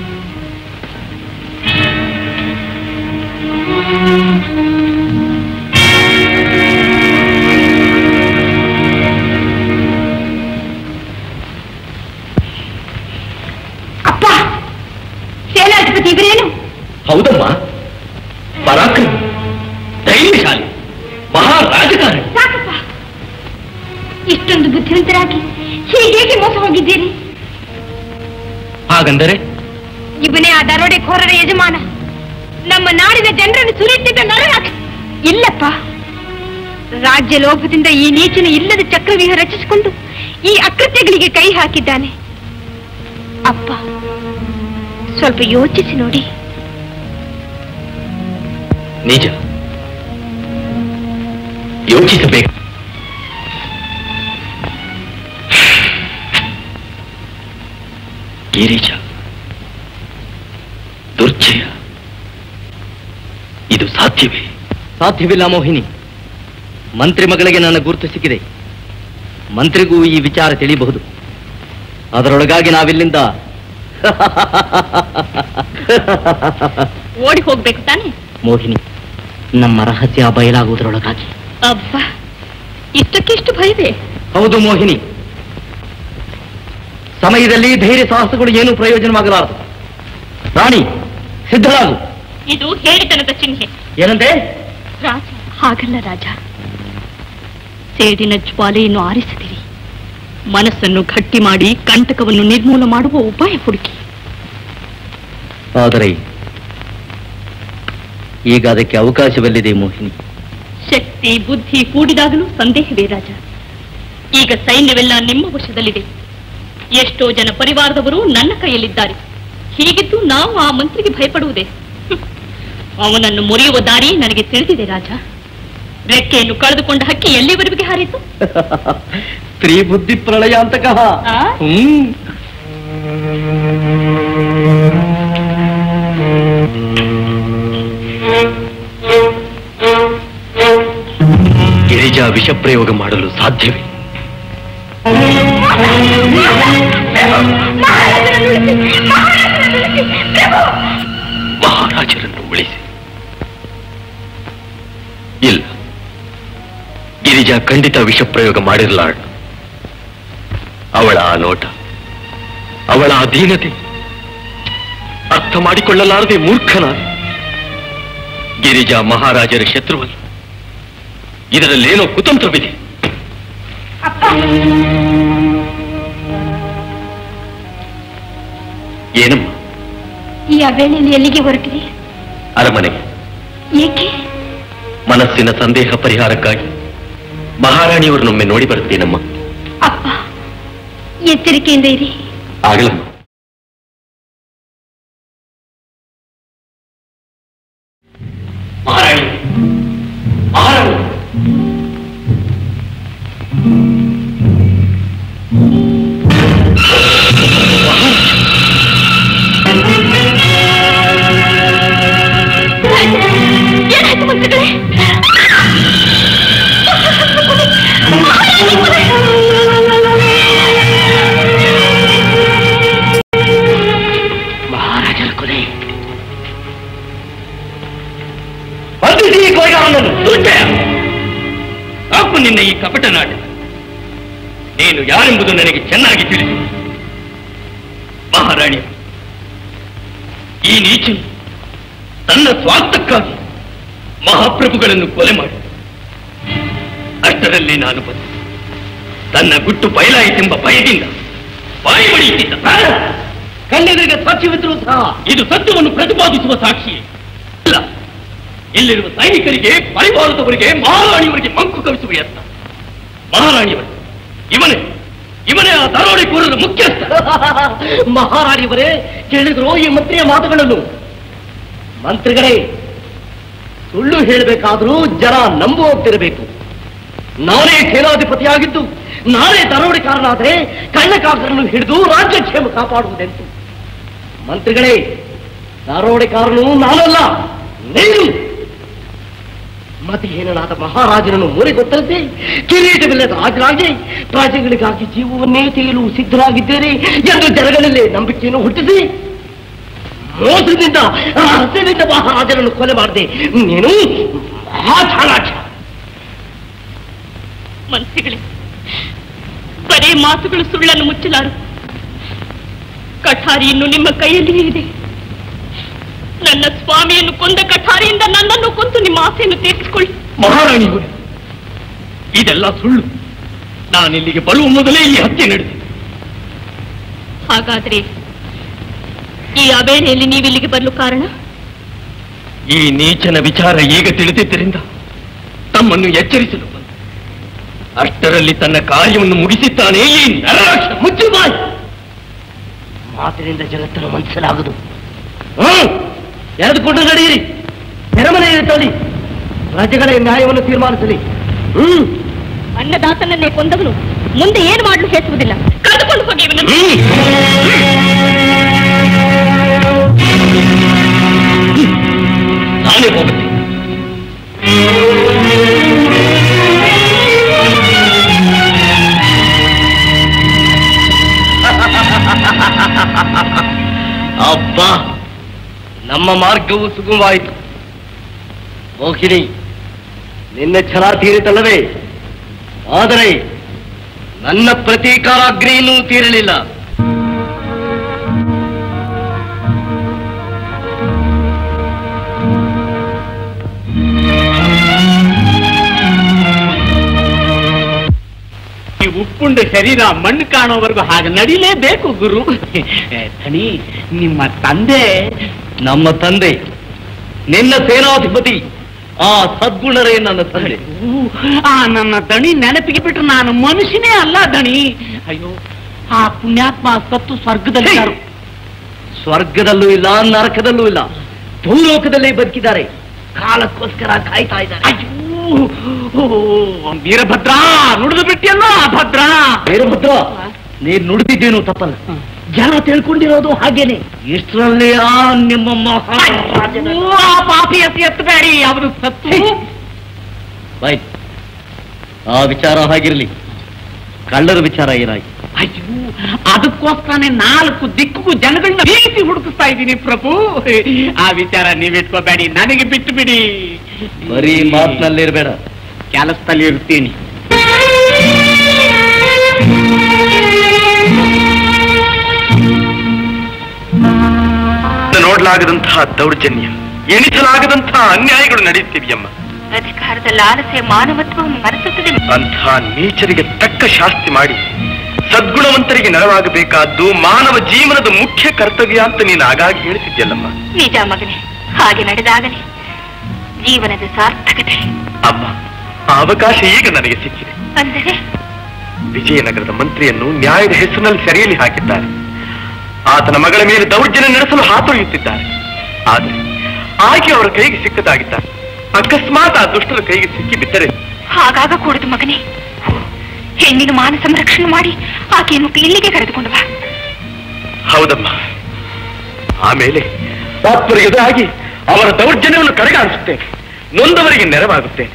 ಅಪ್ಪ ಸೇನಾಧಿಪತಿ ಇವರೇನು ಹೌದಮ್ಮ ಪರಾಕ್ರಮಿ ಧೈರ್ಯಶಾಲಿ ಮಹಾರಾಜಕಾರಣಿ ಸಾಕಪ್ಪ ಇಷ್ಟೊಂದು ಬುದ್ಧಿವಂತರಾಗಿ ಹೀಗೇಗೆ ಮೋಸ ಹೋಗಿದ್ದೀರಿ ಹಾಗಂದರೆ ಇವನೇ ಆ ದರೋಡೆಕೋರರ ಯಜಮಾನ ನಮ್ಮ ನಾಡಿನ ಜನರನ್ನು ಸುರಿಯುತ್ತಿದ್ದ ನರರಾಕ್ಷ ಇಲ್ಲಪ್ಪ ರಾಜ್ಯ ಲೋಭದಿಂದ ಈ ನೀಚನ ಇಲ್ಲದ ಚಕ್ರವ್ಯೂಹ ರಚಿಸಿಕೊಂಡು ಈ ಅಕೃತ್ಯಗಳಿಗೆ ಕೈ ಹಾಕಿದ್ದಾನೆ ಅಪ್ಪ ಸ್ವಲ್ಪ ಯೋಚಿಸಿ ನೋಡಿ ನಿಜ ಯೋಚಿಸಬೇಕು ಗಿರಿಜ ದುರ್ಜಯ ಇದು ಸಾಧ್ಯವೇ ಸಾಧ್ಯವಿಲ್ಲ ಮೋಹಿನಿ ಮಂತ್ರಿ ಮಗಳಿಗೆ ನನ್ನ ಗುರುತು ಸಿಕ್ಕಿದೆ ಮಂತ್ರಿಗೂ ಈ ವಿಚಾರ ತಿಳಿಯಬಹುದು ಅದರೊಳಗಾಗಿ ನಾವಿಲ್ಲಿಂದ ಓಡಿ ಹೋಗ್ಬೇಕು ತಾನೆ ಮೋಹಿನಿ ನಮ್ಮ ರಹಸ್ಯ ಬಯಲಾಗುವುದರೊಳಗಾಗಿ ಅಬ್ಬಾ ಇಷ್ಟಕ್ಕಿಷ್ಟು ಭಯವೇ ಹೌದು ಮೋಹಿನಿ ಸಮಯದಲ್ಲಿ ಧೈರ್ಯ ಸಾಹಸಗಳು ಏನೂ ಪ್ರಯೋಜನವಾಗಲಾರದು ರಾಣಿ ಸಿದ್ಧರಾಗು ಇದು ಹೇಳಿತನದ ಚಿಹ್ನೆ ಏನಂತೆ ರಾಜ ಹಾಗಲ್ಲ ರಾಜ ಸೇಡಿನ ಜ್ವಾಲೆಯನ್ನು ಆರಿಸಿದಿರಿ ಮನಸ್ಸನ್ನು ಗಟ್ಟಿ ಮಾಡಿ ಕಂಟಕವನ್ನು ನಿರ್ಮೂಲ ಮಾಡುವ ಉಪಾಯ ಹುಡುಕಿ ಆದರೆ ಈಗ ಅದಕ್ಕೆ ಅವಕಾಶವೆಲ್ಲಿದೆ ಮೋಹಿನಿ ಶಕ್ತಿ ಬುದ್ಧಿ ಕೂಡಿದಾಗಲೂ ಸಂದೇಹವೇ ರಾಜ ಈಗ ಸೈನ್ಯವೆಲ್ಲ ನಿಮ್ಮ ವಶದಲ್ಲಿದೆ ಎಷ್ಟೋ ಜನ ಪರಿವಾರದವರು ನನ್ನ ಕೈಯಲ್ಲಿದ್ದಾರೆ ಹೀಗಿದ್ದು ನಾವು ಆ ಮಂತ್ರಿಗೆ ಭಯಪಡುವುದೇ ಹ್ಮ್. ಅವನನ್ನು ಮುರಿಯುವ ದಾರಿ ನನಗೆ ತಿಳಿದಿದೆ ರಾಜ ರೆಕ್ಕೆಯನ್ನು ಕಳೆದುಕೊಂಡ ಹಕ್ಕಿ ಎಲ್ಲಿವರೆಗೆ ಹಾರಿತು ಸ್ತ್ರೀ ಬುದ್ಧಿ ಪ್ರಳಯ ಅಂತಕಃ ಆ? ಹ್ಮ್ ಗಿರಿಜಾ ವಿಷ ಪ್ರಯೋಗ ಮಾಡಲು ಸಾಧ್ಯವೇ ಮಹಾರಾಜರನ್ನು ಉಳಿಸಿ ಇಲ್ಲ ಗಿರಿಜಾ ಖಂಡಿತ ವಿಷ ಪ್ರಯೋಗ ಮಾಡಿರಲಾರಳು ಅವಳ ಆ ನೋಟ ಅವಳ ಅಧೀನತೆ ಅರ್ಥ ಮಾಡಿಕೊಳ್ಳಲಾರದೆ ಮೂರ್ಖನಾದ ಗಿರಿಜಾ ಮಹಾರಾಜರ ಶತ್ರುವಲ್ಲ ಇದರಲ್ಲೇನೋ ಕುತಂತ್ರವಿದೆ ಏನಮ್ಮ ಈ ಅವೇಳೆಯಲ್ಲಿ ಎಲ್ಲಿಗೆ ಹೊರಟಿದೆ ಅರಮನೆಗೆ ಏಕೆ ಮನಸ್ಸಿನ ಸಂದೇಹ ಪರಿಹಾರಕ್ಕಾಗಿ ಮಹಾರಾಣಿಯವರನ್ನೊಮ್ಮೆ ನೋಡಿ ಬರುತ್ತೇನಮ್ಮ ಅಪ್ಪ ಎಚ್ಚರಿಕೆಯಿಂದ ಇರಿ ಆಗಲಮ್ಮ ಮಹಾರಾಣಿ ಮಹಾರಾಣಿ ಏನಾಯ್ತು ಮಂತ್ರಿಗಳೇ ಮಹಾರಾಜರ ಕೊಲೆ ಬಂಧಿಸಿ ಈ ಕೊಲೆಗಾರನನ್ನು ದುರ್ಜಯ ಸಾಕು ನಿನ್ನ ಈ ಕಪಟ ನಾಟಕ ನೀನು ಯಾರೆಂಬುದು ನನಗೆ ಚೆನ್ನಾಗಿ ತಿಳಿದು ಮಹಾರಾಣಿ ಈ ನೀಚನು ತನ್ನ ಸ್ವಾರ್ಥಕ್ಕಾಗಿ ಮಹಾಪ್ರಭುಗಳನ್ನು ಕೊಲೆ ಮಾಡಿ ಅಷ್ಟರಲ್ಲಿ ನಾನು ಬಂದೆ ತನ್ನ ಗುಟ್ಟು ಬಯಲಾಯಿತೆಂಬ ಭಯದಿಂದ ಬಾಯಿ ಬಡಿಯುತ್ತಿದ್ದ ಕಣ್ಣೆದುರಿಗೆ ಸಾಕ್ಷ್ಯವಿದ್ರು ಸಹ ಇದು ಸತ್ಯವನ್ನು ಪ್ರತಿಪಾದಿಸುವ ಸಾಕ್ಷಿಯೇ ಇಲ್ಲ ಇಲ್ಲಿರುವ ಸೈನಿಕರಿಗೆ ಪರಿವಾರದವರಿಗೆ ಮಹಾರಾಣಿಯವರಿಗೆ ಮಂಕು ಕವಿಸುವ ಯತ್ನ ಮಹಾರಾಣಿಯವರು ಇವನೇ ಇವನೇ ಆ ದರೋಡೆಕೋರರ ಮುಖ್ಯಸ್ಥ ಮಹಾರಾಣಿಯವರೇ ಕೇಳಿದ್ರು ಈ ಮಂತ್ರಿಯ ಮಾತುಗಳನ್ನು ಮಂತ್ರಿಗಳೇ ಸುಳ್ಳು ಹೇಳಬೇಕಾದ್ರೂ ಜನ ನಂಬು ಹೋಗ್ತಿರಬೇಕು ನಾನೇ ಸೇನಾಧಿಪತಿಯಾಗಿದ್ದು ನಾನೇ ದರೋಡೆಕಾರನಾದರೆ ಕಳ್ಳಕಾರರನ್ನು ಹಿಡಿದು ರಾಜ್ಯಕ್ಷೇಮ ಕಾಪಾಡುವುದೆಂತು ಮಂತ್ರಿಗಳೇ ದರೋಡೆಕಾರನು ನಾನಲ್ಲ ನೀನು ಮತಿಹೀನನಾದ ಮಹಾರಾಜನನ್ನು ಮುರಿಗೊತ್ತರಿಸಿ ಕಿರೀಟವಿಲ್ಲದ ರಾಜರಾಗಿ ಪ್ರಜೆಗಳಿಗಾಗಿ ಜೀವವನ್ನೇ ತೆಗೆಯಲು ಸಿದ್ಧರಾಗಿದ್ದೇನೆ ಎಂದು ಜನಗಳಲ್ಲಿ ನಂಬಿಕೆಯನ್ನು ಹುಟ್ಟಿಸಿ ಮೋಸದಿಂದ ರಹಸ್ಯದಿಂದ ಮಹಾರಾಜನನ್ನು ಕೊಲೆ ಮಾಡಿದೆ ನೀನು ಮಹಾಚಾಣಾಕ್ಷ ಮಂತ್ರಿಗಳೇ ಬರೇ ಮಾತುಗಳು ಸುಳ್ಳನ್ನು ಮುಚ್ಚಲಾರು ಕಠಾರಿ ಇನ್ನು ನಿಮ್ಮ ಕೈಯಲ್ಲಿಯೇ ಇದೆ ನನ್ನ ಸ್ವಾಮಿಯನ್ನು ಕೊಂದ ಕಠಾರಿಯಿಂದ ನನ್ನನ್ನು ಕೊಂದು ನಿಮ್ಮ ಆಸೆಯನ್ನು ತೀರಿಸಿಕೊಳ್ಳಿ ಮಹಾರಾಣಿಯವರೇ ಇದೆಲ್ಲ ಸುಳ್ಳು ನಾನಿಲ್ಲಿಗೆ ಬರುವ ಮೊದಲೇ ಈ ಹತ್ಯೆ ನಡೆದಿದೆ ಹಾಗಾದ್ರೆ ಈ ಅಬೇಳೆಯಲ್ಲಿ ನೀವಿಲ್ಲಿಗೆ ಬರಲು ಕಾರಣ ಈ ನೀಚನ ವಿಚಾರ ಈಗ ತಿಳಿದಿದ್ದರಿಂದ ತಮ್ಮನ್ನು ಎಚ್ಚರಿಸಲು ಬಂದ ಅಷ್ಟರಲ್ಲಿ ತನ್ನ ಕಾರ್ಯವನ್ನು ಮುಗಿಸಿದ್ದಾನೆ ಈ ನರರಾಕ್ಷ ಮುಚ್ಚು ಬಾಯ್ ಮಾತಿನಿಂದ ಜಗತ್ತನ್ನು ಮಂಡಿಸಲಾಗದು ಹ್ಮ್ ಎಳೆದುಕೊಂಡು ನಡೆಯಿರಿ ನೆರಮನೆಯಲ್ಲಿ ತಳ್ಳಿ ಪ್ರಜೆಗಳ ನ್ಯಾಯವನ್ನು ತೀರ್ಮಾನಿಸಲಿ ಹ್ಮ್ ಅನ್ನದಾತನನ್ನೇ ಕೊಂದವನು ಮುಂದೆ ಏನು ಮಾಡಲು ಹೆಸುವುದಿಲ್ಲ ಕರೆದುಕೊಂಡು ಹೋಗಿ ಇವನನ್ನು. ನಾನೇ ಹೋಗುತ್ತೆ ಅಬ್ಬ ನಮ್ಮ ಮಾರ್ಗವು ಸುಗಮವಾಯಿತು ಮೋಹಿನಿ ನಿನ್ನ ಛಲ ತೀರಿತಲ್ಲವೇ ಆದರೆ ನನ್ನ ಪ್ರತೀಕಾರಾಗ್ನಿ ಇನ್ನೂ ತೀರಲಿಲ್ಲ ಈ ಉಪ್ಪುಂಡ ಶರೀರ ಮಣ್ಣು ಕಾಣೋವರೆಗೂ ಹಾಗೆ ನಡಿಲೇಬೇಕು ಗುರು ಏ, ಧಣಿ ನಿಮ್ಮ ತಂದೆ ನಮ್ಮ ತಂದೆ ನಿನ್ನ ಸೇನಾಧಿಪತಿ ಆ ಸದ್ಗುಣರೇ ನನ್ನ ತಂದೆ ಊ, ಆ ನನ್ನ ದಣಿ ನೆನಪಿಗೆ ಬಿಟ್ರೆ ನಾನು ಮನುಷ್ಯನೇ ಅಲ್ಲ ದಣಿ ಅಯ್ಯೋ ಆ ಪುಣ್ಯಾತ್ಮ ಸತ್ತು ಸ್ವರ್ಗದಲ್ಲಿ ಇದ್ದಾರು. ಸ್ವರ್ಗದಲ್ಲೂ ಇಲ್ಲ ನರಕದಲ್ಲೂ ಇಲ್ಲ ಭೂಲೋಕದಲ್ಲೇ ಬದುಕಿದ್ದಾರೆ ಕಾಲಕ್ಕೋಸ್ಕರ ಕಾಯ್ತಾ ಇದ್ದಾರೆ ಅಯ್ಯೋ ಓ, ವೀರಭದ್ರ ನುಡಿದು ಬಿಟ್ಟಿಯಲ್ಲ ಭದ್ರ ವೀರಭದ್ರ ನೀನ್ ನುಡಿದಿದ್ದೇನು ತಪ್ಪಲ್ಲ ಜನ ತಿಳ್ಕೊಂಡಿರೋದು ಹಾಗೇನೆ ಇಷ್ಟರಲ್ಲಿ ಆ ನಿಮ್ಮ ಮಹಾರಾಜನ ಅಯ್ಯೋ, ಆ ಪಾಪಿ ಎತ್ತಿ ಎತ್ತಬೇಡಿ ಅವರು ಸತ್ತು ಬಾಯ್ ಆ ವಿಚಾರ ಹಾಗಿರ್ಲಿ ಕಳ್ಳರ ವಿಚಾರ ಏನಾಯ್ತು ಅಯ್ಯೋ ಅದಕ್ಕೋಸ್ಕರನೇ ನಾಲ್ಕು ದಿಕ್ಕಿಗೂ ಜನಗಳನ್ನ ಬೀಸಿ ಹುಡುಕಿಸ್ತಾ ಇದ್ದೀನಿ ಪ್ರಭು ಆ ವಿಚಾರ ನೀವಿಟ್ಕೋಬೇಡಿ ನನಗೆ ಬಿಟ್ಟು ಬಿಡಿ ಬರೀ ಮಾತಿನಲ್ಲಿರ್ಬೇಡ ಕೆಲಸದಲ್ಲಿ ಇರ್ತೀನಿ ನೋಡಲಾಗದಂತಹ ದೌರ್ಜನ್ಯ ಎಣಿಸಲಾಗದಂತಹ ಅನ್ಯಾಯಗಳು ನಡೆಯುತ್ತಿದೆಯಮ್ಮ ಅಧಿಕಾರದ ಲಾಲಸೆ ಮಾನವತ್ವವನ್ನು ಮರೆಸುತ್ತದೆ ಅಂಥ ನೀಚರಿಗೆ ತಕ್ಕ ಶಾಸ್ತಿ ಮಾಡಿ ಸದ್ಗುಣವಂತರಿಗೆ ನೆರವಾಗಬೇಕಾದ್ದು ಮಾನವ ಜೀವನದ ಮುಖ್ಯ ಕರ್ತವ್ಯ ಅಂತ ನೀನು ಆಗಾಗ ಹೇಳ್ತಿದ್ಯಲ್ಲಮ್ಮ ನಿಜ ಮಗನೇ ಹಾಗೆ ನಡೆದಾಗಲೇ ಜೀವನದ ಸಾರ್ಥಕತೆ ಅಮ್ಮ ಆ ಅವಕಾಶ ಈಗ ನನಗೆ ಸಿಕ್ಕಿದೆ ಅಂದರೆ ವಿಜಯನಗರದ ಮಂತ್ರಿಯನ್ನು ನ್ಯಾಯದ ಹೆಸರಿನಲ್ಲಿ ಸೆರೆಯಲ್ಲಿ ಹಾಕಿದ್ದಾರೆ ಆತನ ಮಗಳ ಮೇಲೆ ದೌರ್ಜನ್ಯ ನಡೆಸಲು ಹಾತೊರೆಯುತ್ತಿದ್ದಾರೆ ಆದರೆ ಆಕೆ ಅವರ ಕೈಗೆ ಸಿಕ್ಕದಾಗಿದ್ದಾರೆ ಅಕಸ್ಮಾತ್ ಆ ದುಷ್ಟರ ಕೈಗೆ ಸಿಕ್ಕಿ ಬಿದ್ದರೆ ಹಾಗಾಗ ಕೂಡದು ಮಗನೇ ಹೆಣ್ಣಿನ ಮಾನ ಸಂರಕ್ಷಣೆ ಮಾಡಿ ಆಕೆಯನ್ನು ಇಲ್ಲಿಗೆ ಕರೆದುಕೊಂಡು ಬಾ ಹೌದಮ್ಮ ಆಮೇಲೆ ತಾತ್ಪರ್ಯದಾಗಿ ಅವರ ದೌರ್ಜನ್ಯವನ್ನು ಕಡೆಗಾಣಿಸುತ್ತೇನೆ ನೊಂದವರಿಗೆ ನೆರವಾಗುತ್ತೇನೆ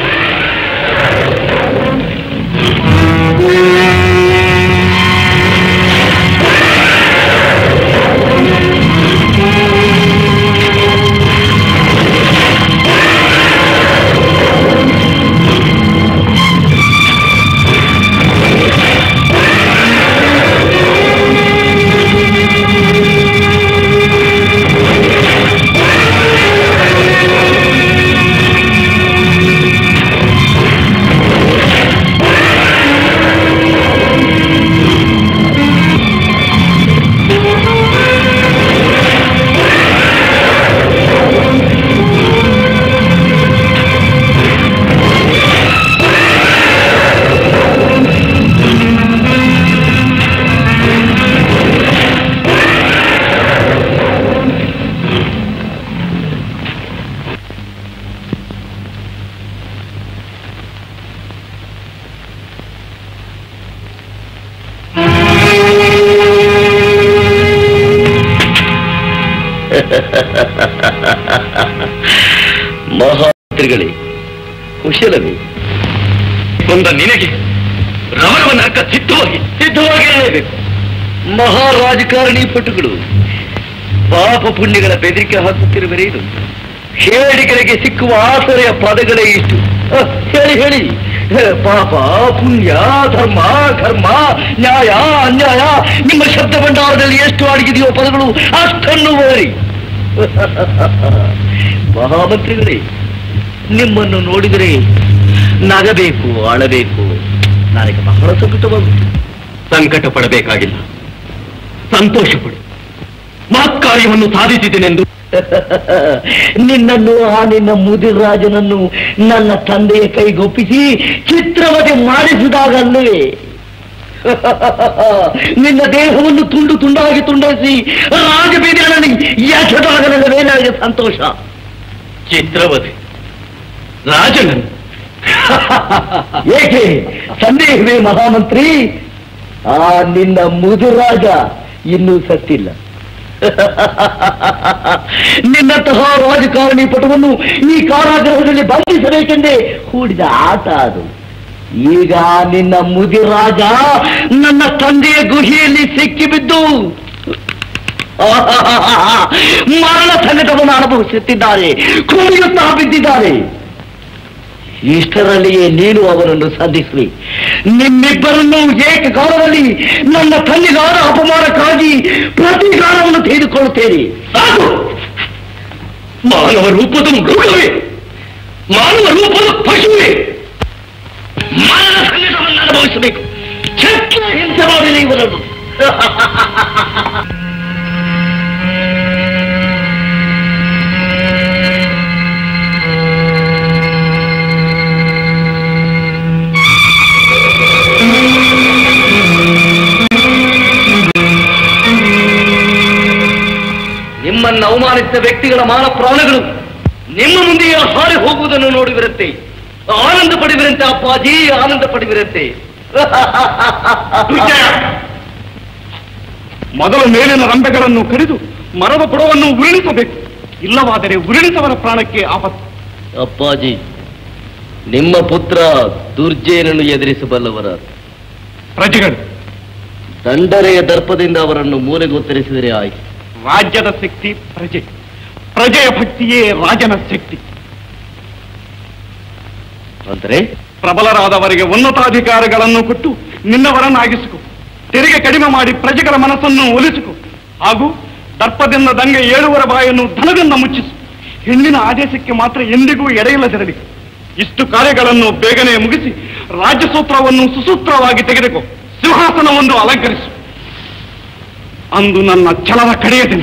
ಮಹಾಮಂತ್ರಿಗಳೇ ಕುಶಲವೇ ಕೊಂದ ನಿನಗೆ ರಮಣವ ನರಕ ಸಿದ್ಧವಾಗಿ ಸಿದ್ಧವಾಗಿರಲೇಬೇಕು ಮಹಾರಾಜಕಾರಣಿ ಪಟುಗಳು ಪಾಪ ಪುಣ್ಯಗಳ ಬೆದರಿಕೆ ಹಾಕುತ್ತಿರುವರೆ ಇದು ಹೇಳಿಗಳಿಗೆ ಸಿಕ್ಕುವ ಆಸರೆಯ ಪದಗಳೇ ಇಷ್ಟು ಹ, ಹೇಳಿ ಹೇಳಿ ಹ, ಪಾಪ ಪುಣ್ಯ ಧರ್ಮ ಕರ್ಮ ನ್ಯಾಯ ಅನ್ಯಾಯ ನಿಮ್ಮ ಶಬ್ದ ಭಂಡಾರದಲ್ಲಿ ಎಷ್ಟು ಅಡಗಿದೆಯೋ ಪದಗಳು ಅಷ್ಟನ್ನು ಓರಿ ಮಹಾಮಂತ್ರಿಗಳೇ ನಿಮ್ಮನ್ನು ನೋಡಿದರೆ ನಗಬೇಕು ಅಳಬೇಕು ನನಗೆ ಬಹಳ ಸಂಕಟವಾಗುತ್ತದೆ ಸಂಕಟ ಪಡಬೇಕಾಗಿಲ್ಲ ಸಂತೋಷ ಪಡು ಮಹತ್ಕಾರ್ಯವನ್ನು ಸಾಧಿಸಿದ್ದೇನೆಂದು ನಿನ್ನನ್ನು ಆ ನಿನ್ನ ಮುದಿರಾಜನನ್ನು ನನ್ನ ತಂದೆಯ ಕೈಗೊಪ್ಪಿಸಿ ಚಿತ್ರವಧೆ ಮಾಡಿಸಿದಾಗಲ್ಲೇ ನಿನ್ನ ದೇಹವನ್ನು ತುಂಡು ತುಂಡಾಗಿ ತುಂಡರಿಸಿ ರಾಜಬೀದಿಗಳಲ್ಲಿ ಎಸೆದಾಗ ನನಗೆ ಸಂತೋಷ ಚಿತ್ರವಧೆ ರಾಜನನ್ನು ಏಕೆ ಸಂದೇಹವೇ ಮಹಾಮಂತ್ರಿ ಆ ನಿನ್ನ ಮುದುರಾಜ ಇನ್ನೂ ಸತ್ತಿಲ್ಲ ನಿನ್ನಂತಹ ರಾಜಕಾರಣಿ ಪಟವನ್ನು ಈ ಕಾರಾಗೃಹದಲ್ಲಿ ಬಂಧಿಸಬೇಕೆಂದೇ ಹೂಡಿದ ಆಟ ಅದು ಈಗ ನಿನ್ನ ಮುದಿರಾಜ ನನ್ನ ತಂದೆಯ ಗುಹಿಯಲ್ಲಿ ಸಿಕ್ಕಿಬಿದ್ದು ಮರಣ ಸಂಕಟವನ್ನು ಅನುಭವಿಸುತ್ತಿದ್ದಾರೆ ಕುಣಿಯುತ್ತಾ ಬಿದ್ದಿದ್ದಾರೆ ಇಷ್ಟರಲ್ಲಿಯೇ ನೀನು ಅವರನ್ನು ಸಂಧಿಸಿ ನಿಮ್ಮಿಬ್ಬರನ್ನು ಏಕಕಾಲದಲ್ಲಿ ನನ್ನ ತಂದೆಗಾರ ಅಪಮಾನಕ್ಕಾಗಿ ಪ್ರತೀಕಾರವನ್ನು ತೆಗೆದುಕೊಳ್ಳುತ್ತೇನೆ ಸಾಕು ಮಾನವ ರೂಪದ ಮೃಗವೇ ಮಾನವ ರೂಪದ ಪಶುವೇ ಮರಣ ಸಂಕಟವನ್ನು ಅನುಭವಿಸಬೇಕು ಚಕ್ರ ಹಿಂಸೆ ಮಾಡಿದೆ ಇವರನ್ನು ನಿಮ್ಮನ್ನು ಅವಮಾನಿಸಿದ ವ್ಯಕ್ತಿಗಳ ಮಾನ ಪ್ರಾಣಗಳು ನಿಮ್ಮ ಮುಂದೆಯೇ ಹಾರಿ ಹೋಗುವುದನ್ನು ನೋಡಿಬಿರುತ್ತೆ ಆನಂದ ಪಡಿಬಿರಂತೆ ಅಪ್ಪಾಜಿ ಆನಂದ ಪಡಿಬಿರಂತೆ ಮೊದಲು ಮೇಲಿನ ರಂಬೆಗಳನ್ನು ಕಡಿದು ಮರದ ಬುಡವನ್ನು ಉರುಳಿಸಬೇಕು ಇಲ್ಲವಾದರೆ ಉರುಳಿಸವರ ಪ್ರಾಣಕ್ಕೆ ಆಪತ್ತು ಅಪ್ಪಾಜಿ ನಿಮ್ಮ ಪುತ್ರ ದುರ್ಜಯನನ್ನು ಎದುರಿಸಬಲ್ಲವರ ಪ್ರಜೆಗಳು ದಂಡರೆಯ ದರ್ಪದಿಂದ ಅವರನ್ನು ಮೂಲೆಗೊತ್ತರಿಸಿದರೆ ಆಯ್ತು ರಾಜ್ಯದ ಶಕ್ತಿ ಪ್ರಜೆ ಪ್ರಜೆಯ ಭಕ್ತಿಯೇ ರಾಜನ ಶಕ್ತಿ ಅಂದರೆ ಪ್ರಬಲರಾದವರಿಗೆ ಉನ್ನತಾಧಿಕಾರಗಳನ್ನು ಕೊಟ್ಟು ನಿನ್ನವರನ್ನಾಗಿಸಿಕೊ ತೆರಿಗೆ ಕಡಿಮೆ ಮಾಡಿ ಪ್ರಜೆಗಳ ಮನಸ್ಸನ್ನು ಒಲಿಸಿಕೊ ಹಾಗೂ ದರ್ಪದಿಂದ ದಂಗೆ ಏಳುವರ ಬಾಯನ್ನು ಧನದಿಂದ ಮುಚ್ಚಿಸು ಹೆಣ್ಣಿನ ಆದೇಶಕ್ಕೆ ಮಾತ್ರ ಎಂದಿಗೂ ಎಡೆಯಿಲ್ಲದಿರಲಿ ಇಷ್ಟು ಕಾರ್ಯಗಳನ್ನು ಬೇಗನೆ ಮುಗಿಸಿ ರಾಜ್ಯಸೂತ್ರವನ್ನು ಸುಸೂತ್ರವಾಗಿ ತೆಗೆದುಕೋ ಸಿಂಹಾಸನವನ್ನು ಅಲಂಕರಿಸು ಅಂದು ನನ್ನ ಛಲದ ಕಡೆಯ ದಿನ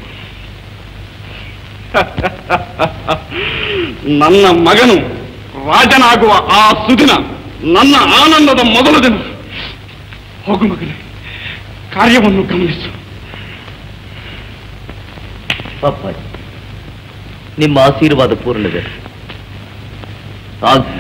ನನ್ನ ಮಗನು ರಾಜನಾಗುವ ಆ ಸುದಿನ ನನ್ನ ಆನಂದದ ಮೊದಲ ದಿನ ಹೋಗು ಮಗನೇ ಕಾರ್ಯವನ್ನು ಗಮನಿಸು ಅಪ್ಪಾಜಿ ನಿಮ್ಮ ಆಶೀರ್ವಾದ ಪೂರ್ಣವೇ ಆಗ್ಲಿ